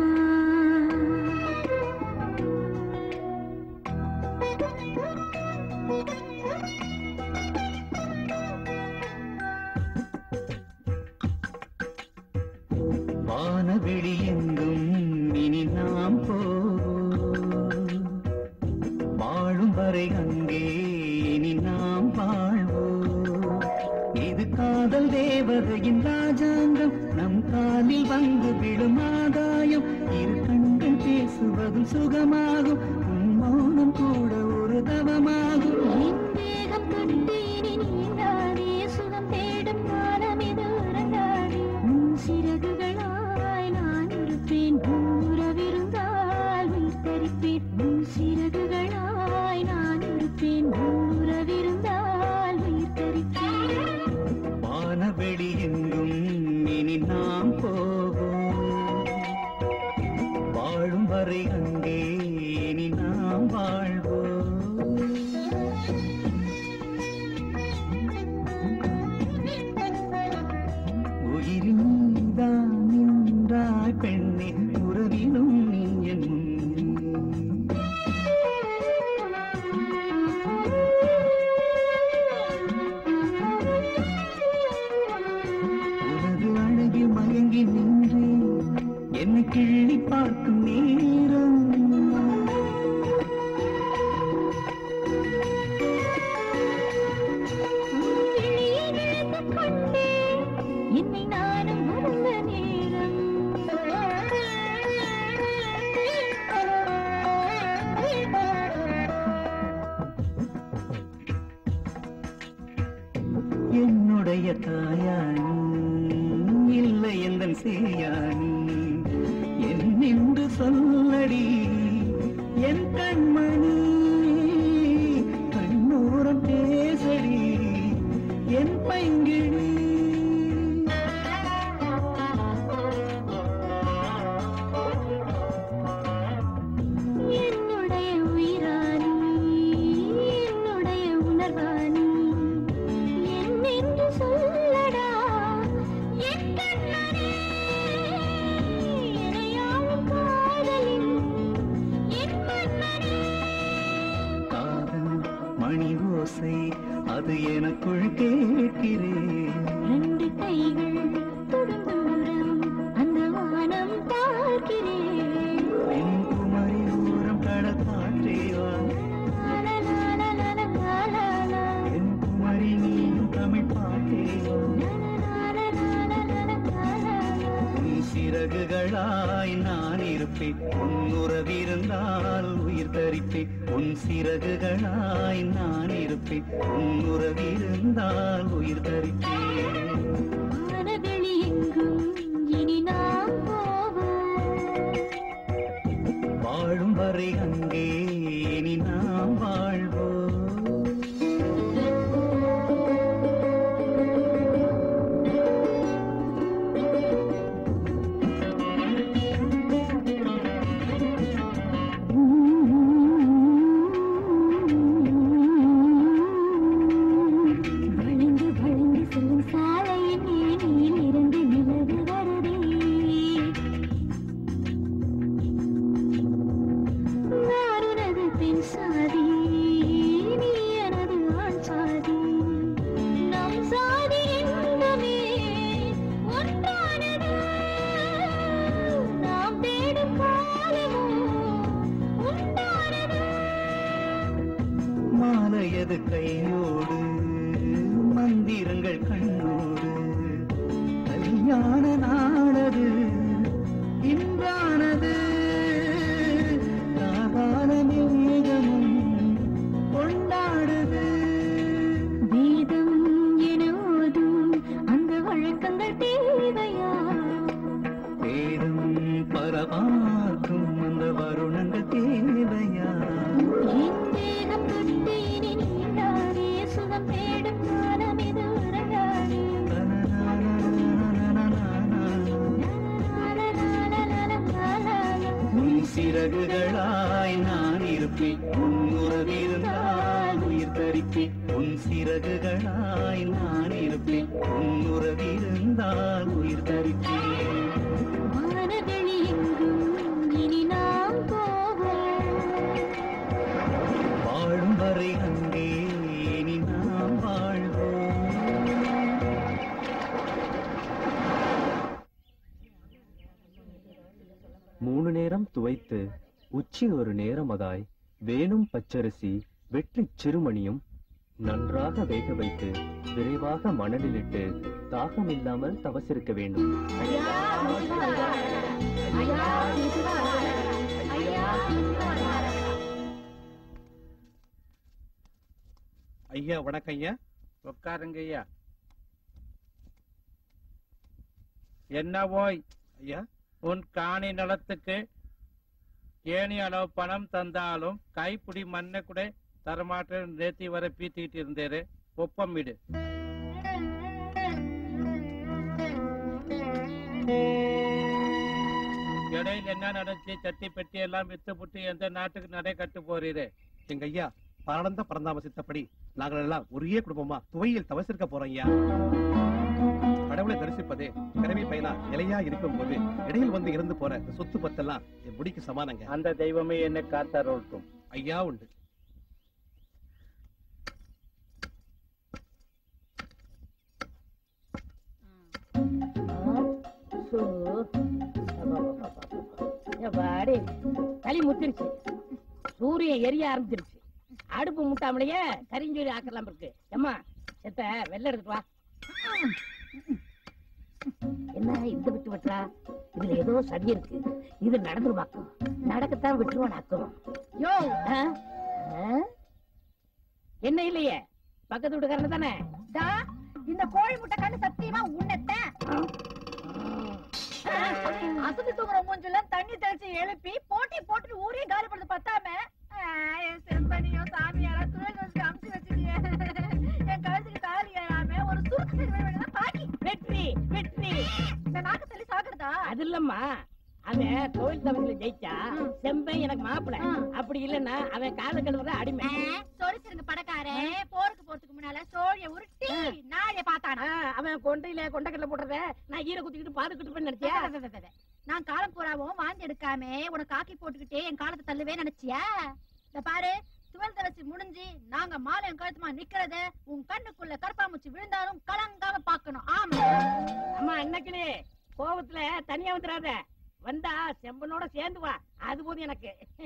[SPEAKER 2] வானவெளி எங்கும் இனி நாம் போவோம் வாழும் வரை அங்கே இனி நாம் வாழ்வோம் இது காதல் தேவதையின் ராஜாங்கம் நம் காலில் வந்து விடும் ஆதாயம் இரு கண்கள் பேசுவதும் சுகமாகும் உன் மௌனம் கூட ஒரு தவமாகும்
[SPEAKER 20] என் தேகம் கண்டு இனி நீங்காதே சுகம் தேடும் காலம் இது உறங்காதே உன் சிறகுகளாய் நான் இருப்பேன் ஊரவிருந்தால் உயிர்த்தரிப்பேன் உன் சிறகுகளாய் நான் இருப்பேன் ஊரவிருந்தால் உயிர்த்தரிப்பேன்
[SPEAKER 2] வானவெளி எங்கும் இனி நாம் போவோம் வாழும் வரை அங்கே இனி நாம் வாழ்வோம்
[SPEAKER 20] என்னை நானும் மறந்த நேரம்
[SPEAKER 2] என்னுடைய தாயானி இல்லை எந்த சேயானி என்னென்று சொல்லடி என் கண்மணி கண்ணோரம் பேசடி என் பைங்கிழி
[SPEAKER 20] என்னுடைய உயிரானி என்னுடைய உணர்வானி என்னென்று சொல்லடா என் கண்ணனே இணையாவும் காதலின் என் மன்னனே
[SPEAKER 2] காதல் மணி ஓசை அது எனக்குள் கேட்கிறேன்
[SPEAKER 20] ரெண்டு கைகள் தொடும் தூரம் அந்த வானம் பார்க்கிறேன்
[SPEAKER 2] என் குமரி ஓரம் கடல் காற்றேவா என் குமரி நீயும் தமிழ் பாட்டேவா உன் சிறகுகளாய் நான் இருப்பேன் உன் உறவிருந்தால் உயிர் தரிப்பேன் உன் சிறகுகளாய் நான் இருப்பேன் உன் உறவிருந்தால் உயிர் தரிப்பேன்
[SPEAKER 20] வானவெளி எங்கும் இனி நாம் போவோம்
[SPEAKER 2] வாழும் வரை அங்கே இனி நாம் வாழ்வோம்
[SPEAKER 20] வளைந்து வளைந்து செல்லும் சாலையின் ஏணியில் இருந்து நிலவு வருதே நான் உனது பெண் சாதி நீ எனது ஆண் சாதி நம் சாதி என்பமே ஒன்றானது நாம் தேடும் காலமோ உண்டானது
[SPEAKER 2] மாலையது கையோடு மந்திரங்கள் கண்ணோடு கல்யாண நாளது இன்றானது காதான மேகமும் கொண்டாடுது
[SPEAKER 20] வேதம் என ஓதும் அந்த வழக்கங்கள் தேவையா
[SPEAKER 2] வேதம் பரமாக்கும் அந்த வருணங்கள் தேவையா
[SPEAKER 20] என் தேகம் தொட்டு இனி நீண்டாதே சுகம் தேடும் காலம் இது உறங்காதே
[SPEAKER 2] உன் சிறகுகளாய் நான் இருப்பேன் உன் உறவிருந்தால் உயிர் தரிப்பேன் உன் சிறகுகளாய் நான் இருப்பேன் உன் உறவிருந்தால் உயிர் தரிப்பேன்
[SPEAKER 20] வானவெளி எங்கும் இனி நாம் போவோம்
[SPEAKER 2] வாழும் வரை அங்கே இனி நாம் வாழ்வோம்
[SPEAKER 17] மூணு நேரம் துவைத்து உச்சி ஒரு நேரமதாய் வேணும் பச்சரிசி வெற்றிச் சிறுமணியும் நன்றாக வேக வைத்து விரைவாக மணலிலிட்டு தாகம் இல்லாமல் தவசிருக்க வேண்டும்
[SPEAKER 12] ஐயா வணக்கம் ஐயா உட்காருங்க ஐயா என்ன ஓய் ஐயா உன் காணி நிலத்துக்கு ஏணி அளவு பணம் தந்தாலும் கைப்பிடி மண்ணை கூட தரமாட்டேன் நேத்தி வரை பீத்திக்கிட்டு இருந்தேரு ஒப்பம் விடு இடையில என்ன நடந்துச்சு சட்டி பெட்டி எல்லாம் வித்து புட்டு எந்த நாட்டுக்கு நடை கட்டு போறீரு
[SPEAKER 22] எங்க ஐயா பரந்த பரந்தாம சித்தப்படி நாங்கள் எல்லாம் ஒரே குடும்பமா துவையில் தவசிருக்க போறோம் ஐயா கடவுளை தரிசிப்பதே பிறவி பயனா நிலையா இருக்கும் போது இடையில் வந்து இருந்து போற இந்த சொத்து பத்தெல்லாம் என் முடிக்கு சமானங்க
[SPEAKER 12] அந்த தெய்வமே என்ன காத்தாரோட்டும்
[SPEAKER 22] ஐயா உண்டு
[SPEAKER 8] வாடி களி முத்திருச்சு சூரியன் எரிய ஆரம்பிச்சிருச்சு அடுப்பு முட்டாமலையே கரிஞ்சொலி ஆக்கலாம் இருக்கு ஏம்மா செத்த வெள்ளை எடுத்துட்டு வா என்ன இந்த விட்டு விட்டுறா இதுல ஏதோ சதி இருக்கு இது நடந்துருவாக்கும் நடக்கத்தான் விட்டுருவானாக்கும் யோ என்ன இல்லையே பக்கத்து வீட்டுக்காரன் தானே
[SPEAKER 21] தா, இந்த கோழி முட்டை கண்ணு சத்தியமா உன்னத்தான் அசந்து தூங்குற மூஞ்சில தண்ணி தெளிச்சு எழுப்பி போட்டி போட்டு ஊரே காலி பண்ணது பத்தாம ஆ, என் செம்பனியும் சாமியாரா துணை வச்சு அமுச்சு வச்சுட்டியே என் கழுத்துக்கு தாலி ஏறாம ஒரு சுருக்கு சரி வேண்டியதான் பாக்கி
[SPEAKER 8] வெற்றி வெற்றி
[SPEAKER 21] இந்த நாக்கு தள்ளி சாகுறதா
[SPEAKER 8] அது இல்லம்மா அவன் கோயில் தமிழ்ல ஜெயிச்சா செம்பை எனக்கு மாப்பிள அப்படி இல்லன்னா அவன் கால கழுவுற அடிமை
[SPEAKER 21] சோறு சிறுங்க படக்காரே போருக்கு போறதுக்கு முன்னால சோழிய உருட்டி நாளைய பார்த்தானா
[SPEAKER 8] ஆ, அவன் கொண்டையில கொண்டைக்கடல போடுறத நான் ஈர குத்திக்கிட்டு பாதுக்கிட்டு நினைச்சியா
[SPEAKER 21] நான் காலம் பூராவும் வாந்தி எடுக்காம உனக்கு காக்கி போட்டுக்கிட்டே என் காலத்தை தள்ளுவே நினைச்சியா இந்த பாரு துவல் தவசி முடிஞ்சு நாங்க மாலை என் கழுத்துமா நிக்கிறத உன் கண்ணுக்குள்ள கருப்பாமூச்சி விழுந்தாலும் கலங்காம பாக்கணும் ஆமா
[SPEAKER 8] அம்மா அன்னைக்கிலே கோவத்துல தனியா வந்துடாத வந்தா செம்பனோட சேர்ந்து வா அது போதும் எனக்கு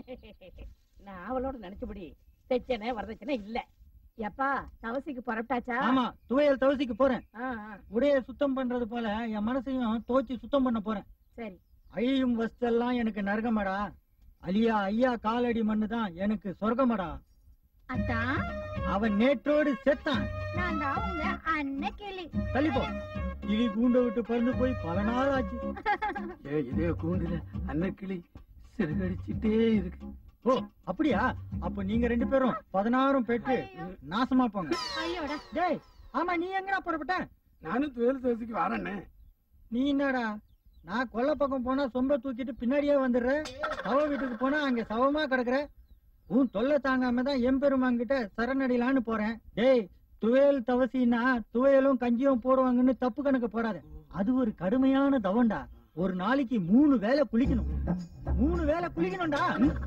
[SPEAKER 8] நான் அவளோட நினைச்சபடி தெச்சனே வரதட்சணை இல்ல
[SPEAKER 21] எப்பா தவசிக்கு புறப்பட்டாச்சா
[SPEAKER 7] ஆமா துவையல் தவசிக்கு போறேன்
[SPEAKER 21] ஆ, ஆ,
[SPEAKER 7] உடைய சுத்தம் பண்றது போல என் மனசையும் துவைச்சு சுத்தம் பண்ண போறேன்
[SPEAKER 21] சரி
[SPEAKER 7] அழியும் வஸ்தெல்லாம் எனக்கு நரகமடா அலியா ஐயா காலடி மண்ணு தான் எனக்கு சொர்க்கமடா
[SPEAKER 21] அதான்
[SPEAKER 7] அவன் நேற்றோடு செத்தான்
[SPEAKER 21] நான் தான் உங்க அண்ணன் கிளி
[SPEAKER 7] தள்ளிப்போ கிளி கூண்டை விட்டு பறந்து போய் பல நாள் ஆச்சு
[SPEAKER 6] ஏ இதே கூண்டுல அன்னக்கிளி சிறுகடிச்சிட்டே இருக்கு
[SPEAKER 7] ஓ அப்படியா அப்ப நீங்க ரெண்டு பேரும் பதினாறும் பெற்று நாசமா போங்க
[SPEAKER 21] ஐயோடா
[SPEAKER 7] டேய் ஆமா நீ எங்கடா புறப்பட்ட
[SPEAKER 6] நானும் துவையல் தவசிக்கு வரேன்னே
[SPEAKER 7] நீ என்னடா நான் கொல்லை பக்கம் போனா சொம்ப தூக்கிட்டு பின்னாடியே வந்துடுற சவ வீட்டுக்கு போனா அங்க சவமா கிடக்குற உன் தொல்லை தாங்காம தான் எம்பெருமாங்கிட்ட சரணடையலான்னு போறேன் டேய் துவையல் தவசின்னா துவையலும் கஞ்சியும் போடுவாங்கன்னு தப்பு கணக்கு போடாத அது ஒரு கடுமையான தவண்டா ஒரு நாளைக்கு மூணு வேளை குளிக்கணும் மூணு வேளை குளிக்கணும்டா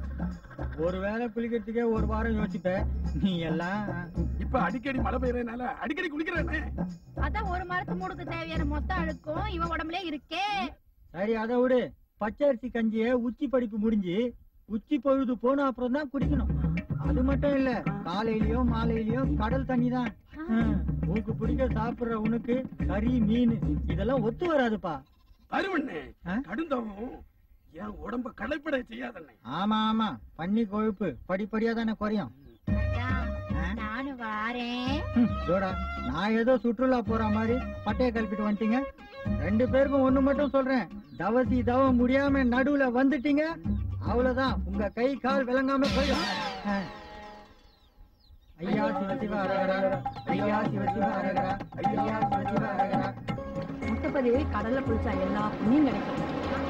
[SPEAKER 7] ஒரு வேளை குளிக்கிறதுக்கே ஒரு வாரம் யோசிப்ப நீ எல்லாம்
[SPEAKER 6] இப்ப அடிக்கடி மழை பெய்யறதுனால அடிக்கடி குளிக்கிறேனே
[SPEAKER 21] அதான் ஒரு மரத்து மூடுக்கு தேவையான மொத்த அழுக்கும் இவன் உடம்புல இருக்கே
[SPEAKER 7] சரி அதை விடு பச்சரிசி கஞ்சிய உச்சி படிப்பு முடிஞ்சு உச்சி பொழுது போன அப்புறம் தான் குடிக்கணும் அது மட்டும் இல்ல காலையிலயோ மாலையிலயோ கடல் தண்ணி தான் மூக்கு பிடிக்க சாப்பிடுற உனக்கு கறி மீன் இதெல்லாம் ஒத்து வராதுப்பா
[SPEAKER 6] அருவண்ணே கடுந்தவம் என் உடம்ப களைப்படை செய்யாதண்ணே
[SPEAKER 7] ஆமா ஆமா பன்னி கொழுப்பு படிப்படியா தானே குறையும்
[SPEAKER 21] நானும் வாரேன்
[SPEAKER 7] ம், ஜோடா நான் ஏதோ சுற்றுலா போற மாதிரி பட்டைய கல்பிட்டு வந்துட்டீங்க ரெண்டு பேருக்கும் ஒண்ணு மட்டும் சொல்றேன் தவசி தவம் முடியாம நடுவுல வந்துட்டீங்க அவ்வளவுதான் உங்க கை கால் விளங்காம போயிடும் ஆ. ஐயா சிவசிவ அரகரா ஐயா சிவசிவ அரகரா ஐயா சிவசிவ அரகரா
[SPEAKER 21] முட்டைப்பதிவை கடல்ல குளிச்சா எல்லா புண்ணியம் கிடைக்கும்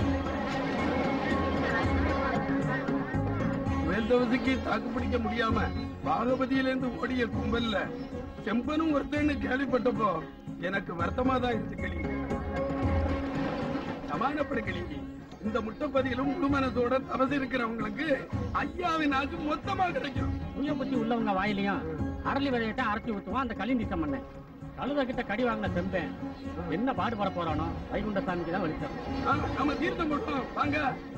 [SPEAKER 6] துவையல் தவசிக்கு தாக்கு பிடிக்க முடியாம பாகவதியில இருந்து ஓடிய கும்பல்ல செம்பனும் ஒருத்தன்னு கேள்விப்பட்டப்போ எனக்கு வருத்தமா தான் இருக்கு கிளி சமாதானப்படு கிளி இந்த முட்டைப்பதியிலும் முழு மனசோட தவசி இருக்கிறவங்களுக்கு ஐயாவின் ஆச்சு மொத்தமா கிடைக்கும்
[SPEAKER 1] புண்ணிய புத்தி உள்ளவங்க வாயிலையும் அரளி விதையிட்ட அரைச்சி ஊத்துவான் அந்த களிந்தி சம்மண்ண கழுத கிட்ட கடி வாங்கின செம்பேன் என்ன பாடுபட போறானோ வைகுண்ட சாமிக்கு தான் வெளிச்சம்
[SPEAKER 6] ஆ, நம்ம தீர்த்தம் போட்டோம் வாங்க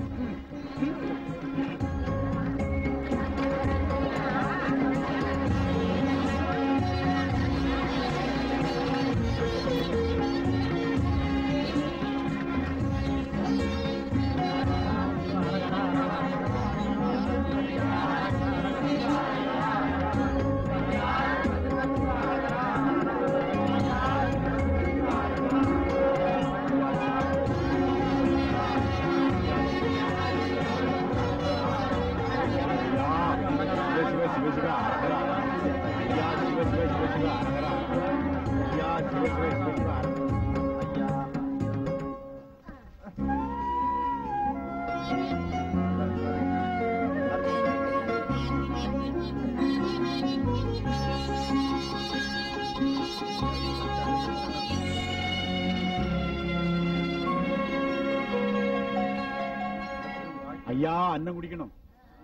[SPEAKER 4] ஐயா அன்னம் குடிக்கணும்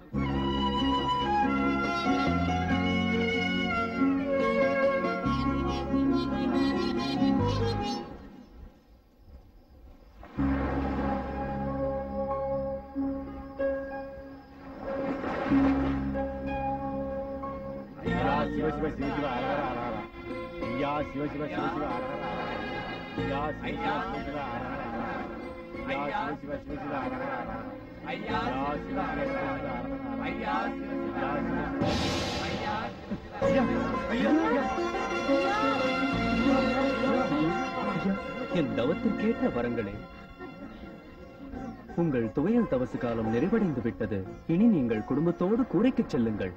[SPEAKER 4] ஐயா சிவ சிவ சிவ சிவ ஹர ஹர ஹர ஹர ஐயா சிவ சிவ சிவ சிவ ஹர ஹர ஹர ஐயா சிவ சிவ சிவ சிவ ஹர ஹர ஹர ஐயா சிவ சிவ சிவ ஹர ஹர ஹர ஹர.
[SPEAKER 1] ஐயா
[SPEAKER 4] ஐயா சிவ சிவ சிவ ஹர ஹர ஹர.
[SPEAKER 1] ஐயா ஐயா
[SPEAKER 17] என் தவத்திற்கேற்ற வரங்களே உங்கள் துவையல் தவசு காலம் நிறைவடைந்து விட்டது இனி நீங்கள் குடும்பத்தோடு கூரைக்குச் செல்லுங்கள்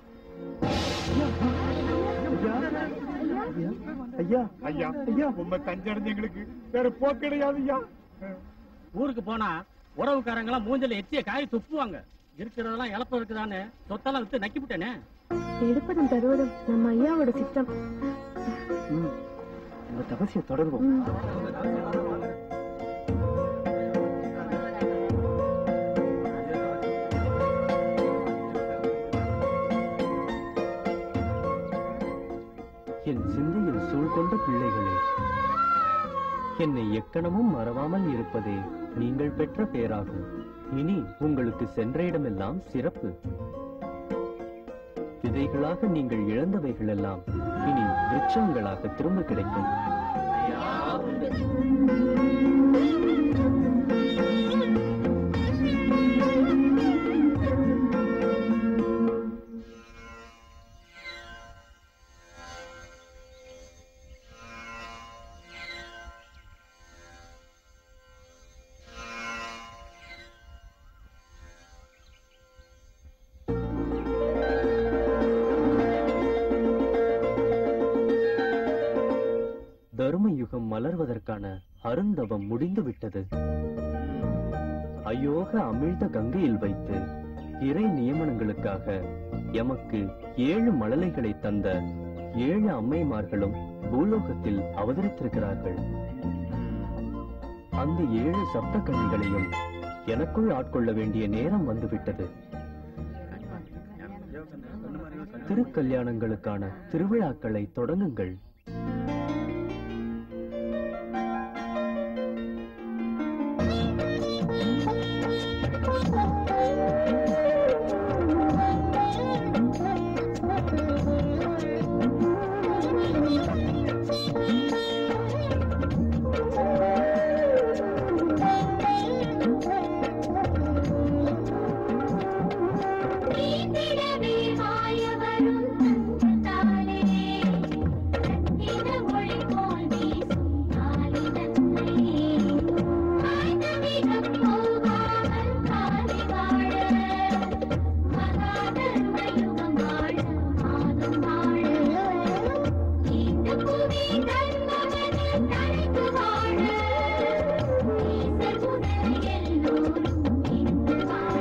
[SPEAKER 22] ஐயா ஐயா ஐயா உண்மை கஞ்சடைஞ்சு எங்களுக்கு வேற போக்கு கிடையாது ஐயா
[SPEAKER 1] ஊருக்கு போனா உறவுக்காரங்க எல்லாம் மூஞ்சல எச்சிய காய் துப்புவாங்க இருக்கிறதெல்லாம் இழப்பு இருக்குதான்னு சொத்தெல்லாம் வித்து நக்கி விட்டேனே
[SPEAKER 20] எடுப்பதும் தருவதும் நம்ம ஐயாவோட சித்தம்
[SPEAKER 19] ம். இந்த தபசியை தொடர்வோம்
[SPEAKER 17] என் சிந்தையில் சூழ்கொண்ட பிள்ளைகளே என்னை எக்கணமும் மறவாமல் இருப்பதே நீங்கள் பெற்ற பேராகும் இனி உங்களுக்கு சென்ற இடமெல்லாம் சிறப்பு விதைகளாக நீங்கள் இழந்தவைகள் எல்லாம் இனி விருட்சங்களாக திரும்ப கிடைக்கும் தர்ம யுகம் மலர்வதற்கான அருந்தவம் முடிந்து விட்டது அயோக அமிழ்த கங்கையில் வைத்து இறை நியமனங்களுக்காக எமக்கு ஏழு மழலைகளை தந்த ஏழு அம்மைமார்களும் பூலோகத்தில் அவதரித்திருக்கிறார்கள் அந்த ஏழு சப்த கண்ணிகளையும் எனக்குள் ஆட்கொள்ள வேண்டிய நேரம் வந்துவிட்டது திருக்கல்யாணங்களுக்கான திருவிழாக்களை தொடங்குங்கள்
[SPEAKER 15] நீந்திடவே மாயவரும் தந்தாளே கட்டிட மொழி போல் வீசும் காலி தன்னை ஆய்ந்த மிகம் போகாமல் காலி வாழ மகாதர்மயுகம் வாழ மாதம் வாழ இந்த புவி தன்மகனில் தழைத்து வாழ ஈசர் முதல் எல்லோரும் இன்று வாழ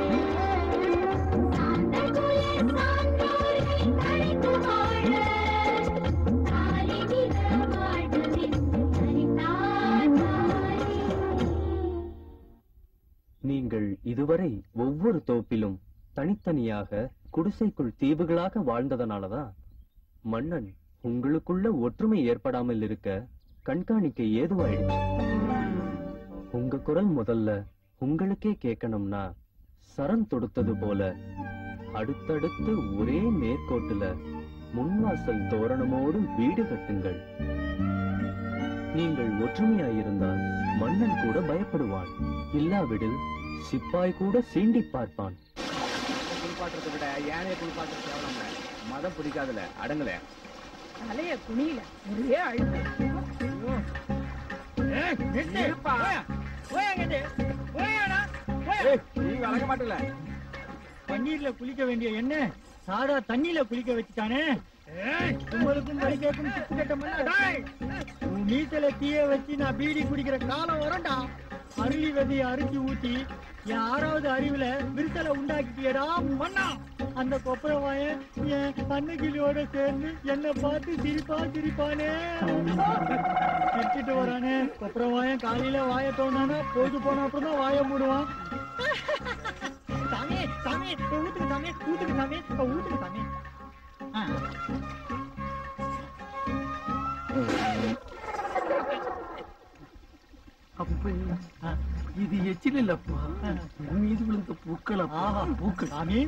[SPEAKER 17] நீங்கள் இதுவரை ஒவ்வொரு தோப்பிலும் தனித்தனியாக குடிசைக்குள் தீவுகளாக வாழ்ந்ததனாலதான் மன்னன் உங்களுக்குள்ள ஒற்றுமை ஏற்படாமல் இருக்க கண்காணிக்க ஏதுவாயிடுச்சு உங்க குரல் முதல்ல உங்களுக்கே கேட்கணும்னா சரண் தொடுத்தது போல அடுத்தடுத்து ஒரே நேர்கோட்டுல முன்வாசல் தோரணமோடு வீடு கட்டுங்கள் நீங்கள் ஒற்றுமையாயிருந்தால் மன்னன் கூட பயப்படுவான் இல்லாவிடில் சிப்பாய் கூட சீண்டி பார்ப்பான்
[SPEAKER 4] குளிப்பாட்டுறதை விட யானையை குளிப்பாட்டுறது தேவலாம்ல மதம் பிடிக்காதுல அடங்கல
[SPEAKER 8] தலைய குனியில ஒரே அழுத்து
[SPEAKER 22] நீ வளர்க்க மாட்டல
[SPEAKER 7] பன்னீர்ல குளிக்க வேண்டிய என்ன சாதா தண்ணியில குளிக்க வச்சுட்டானே உங்களுக்கும் வழி கேட்கும் சுத்து கட்ட மண்ணா உன் நீச்சல தீய வச்சு நான் பீடி குடிக்கிற காலம் வரண்டா அருளி விதைய அரிசி ஊத்தி என் ஆறாவது அறிவுல விரிசலை உண்டாக்கிட்டியடா மண்ணா அந்த கொப்பரை வாயன் என் கண்ணுகிளியோட சேர்ந்து என்ன பார்த்து சிரிப்பா சிரிப்பானே சிரிச்சிட்டு வரானே கொப்பரை வாயன் காலையில வாய தோணானா பொழுது போன அப்புறம் தான் வாய மூடுவான் சாமி சாமி ஊத்துக்கு சாமி ஊத்துக்கு சாமி ஊத்துக்கு சாமி ஆ.
[SPEAKER 22] அப்ப இது எச்சில் இல்லப்பா உன் மீது விழுந்த பூக்கள்
[SPEAKER 7] ஆஹா பூக்கள் சாமி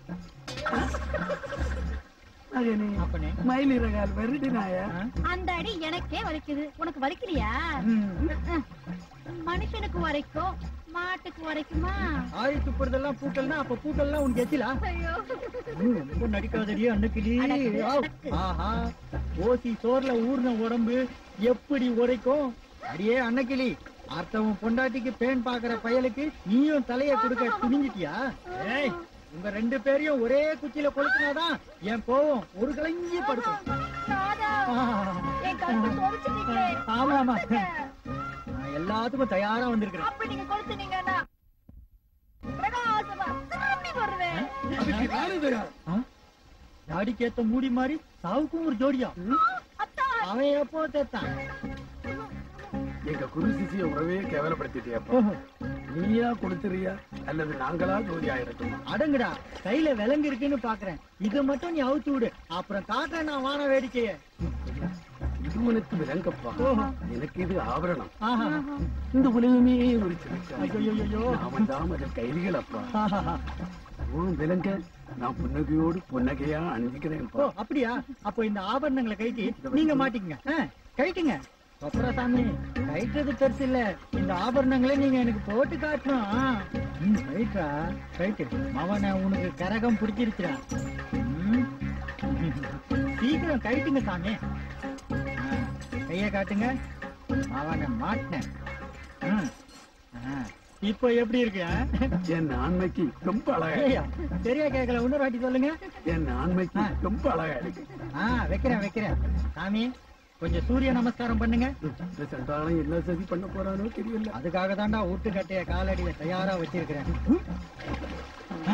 [SPEAKER 5] மகனே மயிலிறகால் வருடி நாயா
[SPEAKER 21] அந்த அடி எனக்கே வலிக்குது உனக்கு வலிக்கலையா மனுஷனுக்கு வரைக்கும் மாட்டுக்கு உரைக்குமா
[SPEAKER 7] ஆழி துப்புறதெல்லாம் பூக்கள்னா அப்ப பூக்கள்லாம் உனக்கு எச்சிலா
[SPEAKER 21] ஐயோ
[SPEAKER 7] ம், ரொம்ப நடிக்காதடி அன்னக்கிளி
[SPEAKER 21] அடக்கு,
[SPEAKER 7] ஆவ். ஆஹா ஓசி சோர்ல ஊர்ன உடம்பு எப்படி உரைக்கும் அடியே அன்னக்கிளி அர்த்தவன் பொண்டாட்டிக்கு பேன் பாக்குற பயலுக்கு நீயும் தலைய கொடுக்க துணிஞ்சிட்டியா ஏய் உங்க ரெண்டு பேரையும் ஒரே குச்சியில கொளுத்துனாதான் என் கோவம் ஒரு கலங்கி படுக்கும்
[SPEAKER 21] ராதா என் கழுத்து சொரிச்சிட்டீங்களே
[SPEAKER 7] ஆமா ஆமா நான் எல்லாத்துக்கும் தயாரா வந்திருக்கிறேன்
[SPEAKER 21] அப்படி நீங்க கொளுத்துனீங்கன்னா பிரகாசமா திரும்பி வருவேன்
[SPEAKER 7] ஆ? தாடிக்கு ஏத்த மூடி மாதிரி சாவுக்கும் ஒரு ஜோடியா அவன் எப்போ தேத்தான்
[SPEAKER 6] எங்க குரு சிசிய உறவே கேவலப்படுத்திட்டியாப்பா நீயா கொடுத்துறியா அல்லது நாங்களா ஜோதி ஆயிரட்டுமா
[SPEAKER 7] அடங்குடா கையில விலங்கு இருக்குன்னு பாக்குறேன் இத மட்டும் நீ அவுத்து விடு அப்புறம் காட்டுறேன் நான் வான வேடிக்கைய
[SPEAKER 6] இது உனக்கு விலங்கப்பா
[SPEAKER 7] ஓஹோ.
[SPEAKER 6] எனக்கு இது ஆபரணம்
[SPEAKER 7] ஆஹா.
[SPEAKER 6] இந்த உலகமே ஒரு
[SPEAKER 7] ஐயையையோ.
[SPEAKER 6] நாம தான் அதன் கைலிகள் அப்பா
[SPEAKER 7] ஆஹா.
[SPEAKER 6] உன் விலங்க நான் புன்னகையோடு புன்னகையா
[SPEAKER 7] ஓ
[SPEAKER 6] அணிஞ்சுக்கிறேன்ப்பா
[SPEAKER 7] அப்படியா அப்போ இந்த ஆபரணங்களை கழட்டி நீங்க மாட்டிக்கங்க ஆ, கழட்டுங்க கொப்பரசாமி கழட்டுறது பெருசு இல்ல இந்த ஆபரணங்களை நீங்க எனக்கு போட்டு காட்டணும் ஆ. ம் கழட்டா கழட்டு அவனை உனக்கு கரகம் பிடிச்சிருச்சுடா ம். சீக்கிரம் கழட்டுங்க சாமி ஆ, கைய காட்டுங்க அவனை மாட்டினேன் ம். ஆ, இப்போ எப்படி இருக்கு ஆ?
[SPEAKER 6] என் ஆண்மைக்கு ரொம்ப அழகா
[SPEAKER 7] ஐயா, சரியா கேட்கல இன்னொரு வாட்டி சொல்லுங்க
[SPEAKER 6] என் ஆண்மைக்கு ரொம்ப அழகா இருக்கு
[SPEAKER 7] ஆ வைக்கிறேன் வைக்கிறேன் சாமி கொஞ்சம் சூரிய நமஸ்காரம் பண்ணுங்க
[SPEAKER 6] இந்த சண்டாளன் என்ன சதி பண்ண போறானோ தெரியல
[SPEAKER 7] அதுக்காக தான்டா ஊட்டுக்கட்டைய காலடியில தயாரா வச்சிருக்கிறேன் ஆ.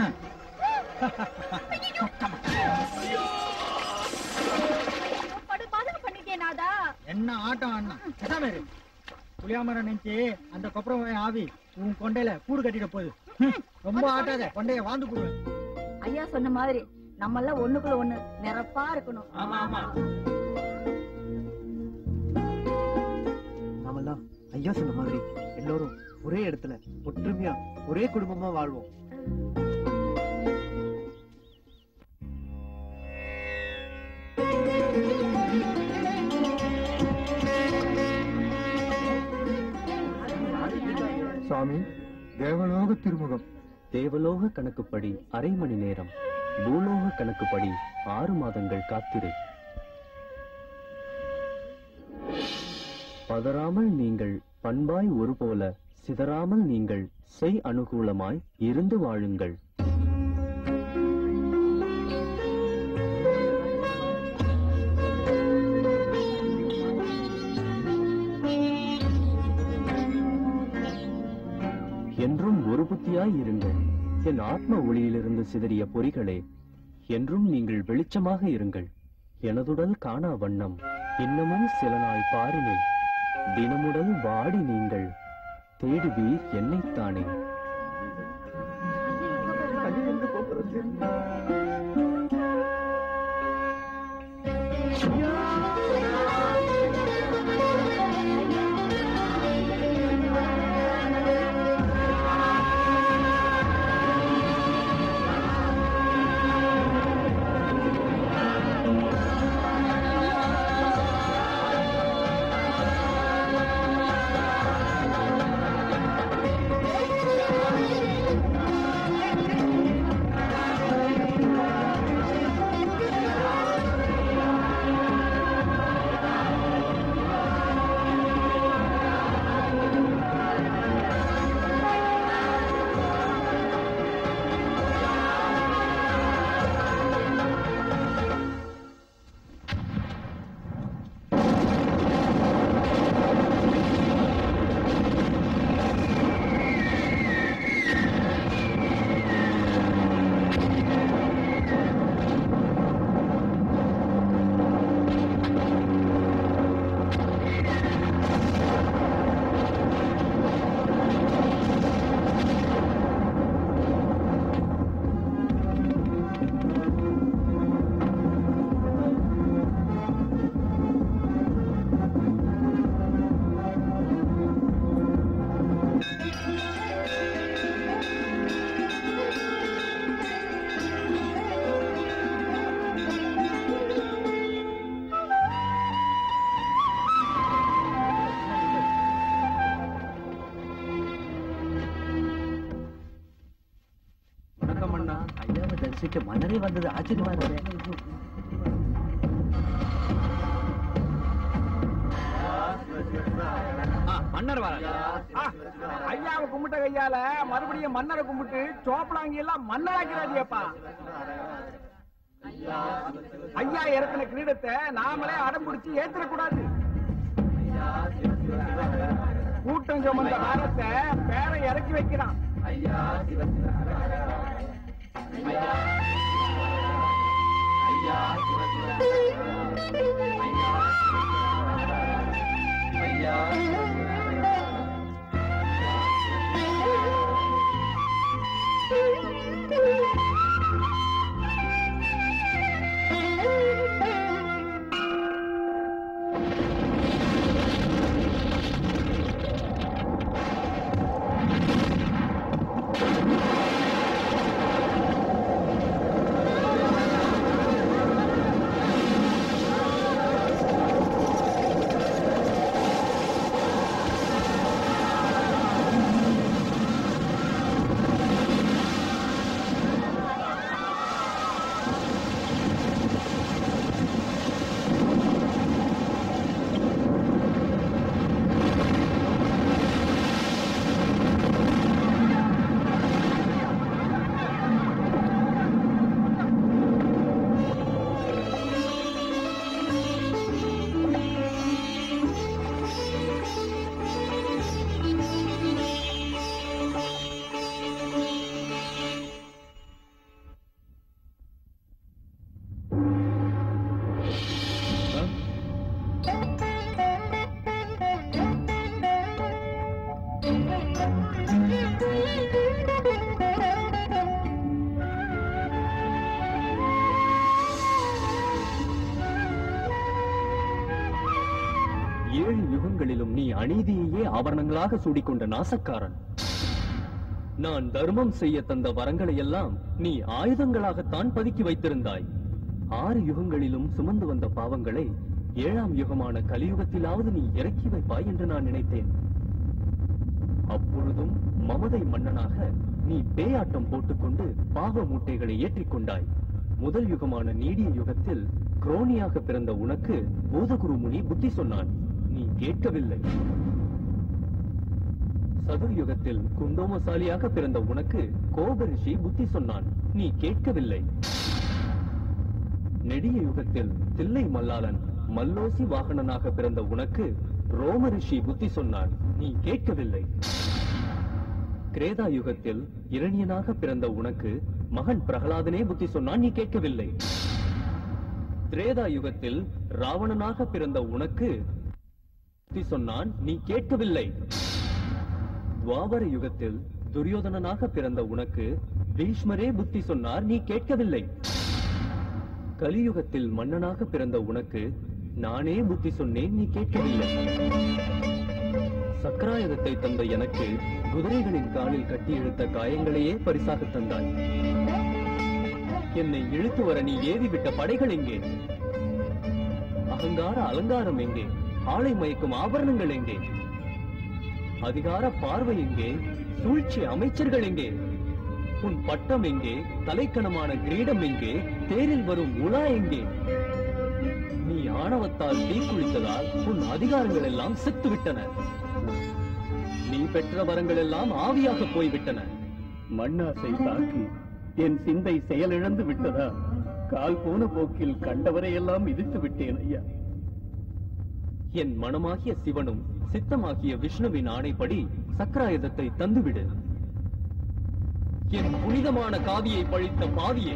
[SPEAKER 21] படு பாதகம் பண்ணிட்டேன் நாதா
[SPEAKER 7] என்ன ஆட்டம் அண்ணா பேசாம இரு புளியாமரம் நினைச்சு அந்த கொப்பரம் ஆவி உன் கொண்டையில கூடு கட்டிட போகுது ஹம், ரொம்ப ஆட்டாத கொண்டைய வாழ்ந்து போடுவேன்
[SPEAKER 21] ஐயா சொன்ன மாதிரி நம்ம எல்லாம் ஒண்ணுக்குள்ள ஒண்ணு நிரப்பா இருக்கணும்
[SPEAKER 1] ஆமா ஆமா
[SPEAKER 19] நாமெல்லாம் ஐயா சொன்ன மாதிரி எல்லோரும் ஒரே இடத்துல ஒற்றுமையா ஒரே குடும்பமா வாழ்வோம்
[SPEAKER 17] சுவாமி தேவலோக திருமுகம் தேவலோக கணக்குப்படி அரை மணி நேரம் பூலோக கணக்குப்படி ஆறு மாதங்கள் காத்திரு பதறாமல் நீங்கள் பண்பாய் ஒரு போல சிதறாமல் நீங்கள் செய் அனுகூலமாய் இருந்து வாழுங்கள் என்றும் ஒரு புத்தியாய் இருங்கள் என் ஆத்ம ஒளியிலிருந்து சிதறிய பொறிகளே என்றும் நீங்கள் வெளிச்சமாக இருங்கள் எனதுடல் காணா வண்ணம் இன்னமும் சில நாள் பாரினை தினமுடல் வாடி நீங்கள் தேடுவீர் என்னைத்தானே
[SPEAKER 13] முடிச்சிட்டு மன்னரே வந்தது ஆச்சரியமா இருக்கு
[SPEAKER 4] மன்னர் வர
[SPEAKER 16] ஐயாவை கும்பிட்ட கையால மறுபடியும் மன்னரை கும்பிட்டு சோப்பலாங்கி எல்லாம் மன்னராக்கிறாதியப்பா ஐயா இறக்குன கிரீடத்தை நாமளே அடம் பிடிச்சி ஏத்திடக்கூடாது கூட்டம் சுமந்த பாரத்தை பேர இறக்கி வைக்கிறான்
[SPEAKER 17] ஏழு யுகங்களிலும் நீ அநீதியையே ஆபரணங்களாக சூடிக்கொண்ட நாசக்காரன் நான் தர்மம் செய்ய தந்த வரங்களை எல்லாம் நீ ஆயுதங்களாகத்தான் பதுக்கி வைத்திருந்தாய் ஆறு யுகங்களிலும் சுமந்து வந்த பாவங்களை ஏழாம் யுகமான கலியுகத்திலாவது நீ இறக்கி வைப்பாய் என்று நான் நினைத்தேன் அப்பொழுதும் மமதை மன்னனாக நீ பேயாட்டம் போட்டுக்கொண்டு பாவ மூட்டைகளை ஏற்றிக்கொண்டாய் முதல் யுகமான நீடிய யுகத்தில் குரோனியாக பிறந்த உனக்கு பூதகுரு முனி புத்தி சொன்னான் நீ கேட்கவில்லை சதுர் யுகத்தில் குண்டோமசாலியாக பிறந்த உனக்கு கோப ரிஷி புத்தி சொன்னான் நீ கேட்கவில்லை நெடிய யுகத்தில் தில்லை மல்லாளன் மல்லோசி வாகனனாக பிறந்த உனக்கு ரோம ரிஷி புத்தி சொன்னான் நீ கேட்கவில்லை கிரேதா யுகத்தில் இரணியனாக பிறந்த உனக்கு மகன் பிரகலாதனே புத்தி சொன்னான் நீ கேட்கவில்லை திரேதா யுகத்தில் ராவணனாக பிறந்த உனக்கு புத்தி சொன்னான் நீ கேட்கவில்லை துவாபர யுகத்தில் துரியோதனனாக பிறந்த உனக்கு பீஷ்மரே புத்தி சொன்னார் நீ கேட்கவில்லை கலியுகத்தில் மன்னனாக பிறந்த உனக்கு நானே புத்தி சொன்னேன் நீ கேட்கவில்லை சக்கராயுதத்தை தந்த எனக்கு குதிரைகளின் காலில் கட்டி இழுத்த காயங்களையே பரிசாக தந்தாய் என்னை இழுத்து வர நீ ஏவி விட்ட படைகள் எங்கே அகங்கார அலங்காரம் எங்கே ஆளை மயக்கும் ஆபரணங்கள் எங்கே அதிகார பார்வை எங்கே சூழ்ச்சி அமைச்சர்கள் எங்கே உன் பட்டம் எங்கே தலைக்கணமான கிரீடம் எங்கே தேரில் வரும் உலா எங்கே நீ ஆணவத்தால் தீக்குளித்ததால் உன் அதிகாரங்கள் எல்லாம் செத்து விட்டன நீ பெற்ற வரங்கள் எல்லாம் ஆவியாக போய்விட்டன
[SPEAKER 11] மண்ணாசை தாக்கி என் சிந்தை செயலிழந்து விட்டதா கால் போன போக்கில் கண்டவரை எல்லாம் மிதித்து விட்டேன் ஐயா
[SPEAKER 17] என் மனமாகிய சிவனும் சித்தமாகிய விஷ்ணுவின் ஆணைப்படி சக்கராயுதத்தை தந்துவிடு என் புனிதமான காவியை பழித்த பாவியே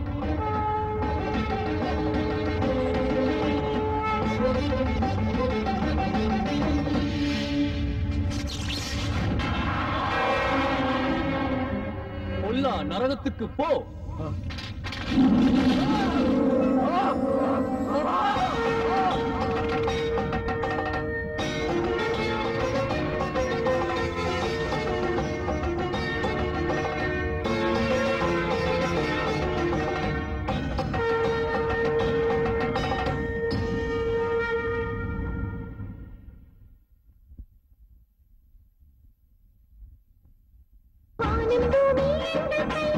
[SPEAKER 17] பொல்லா நரகத்துக்கு போ
[SPEAKER 15] வானம் பூமி எங்கள்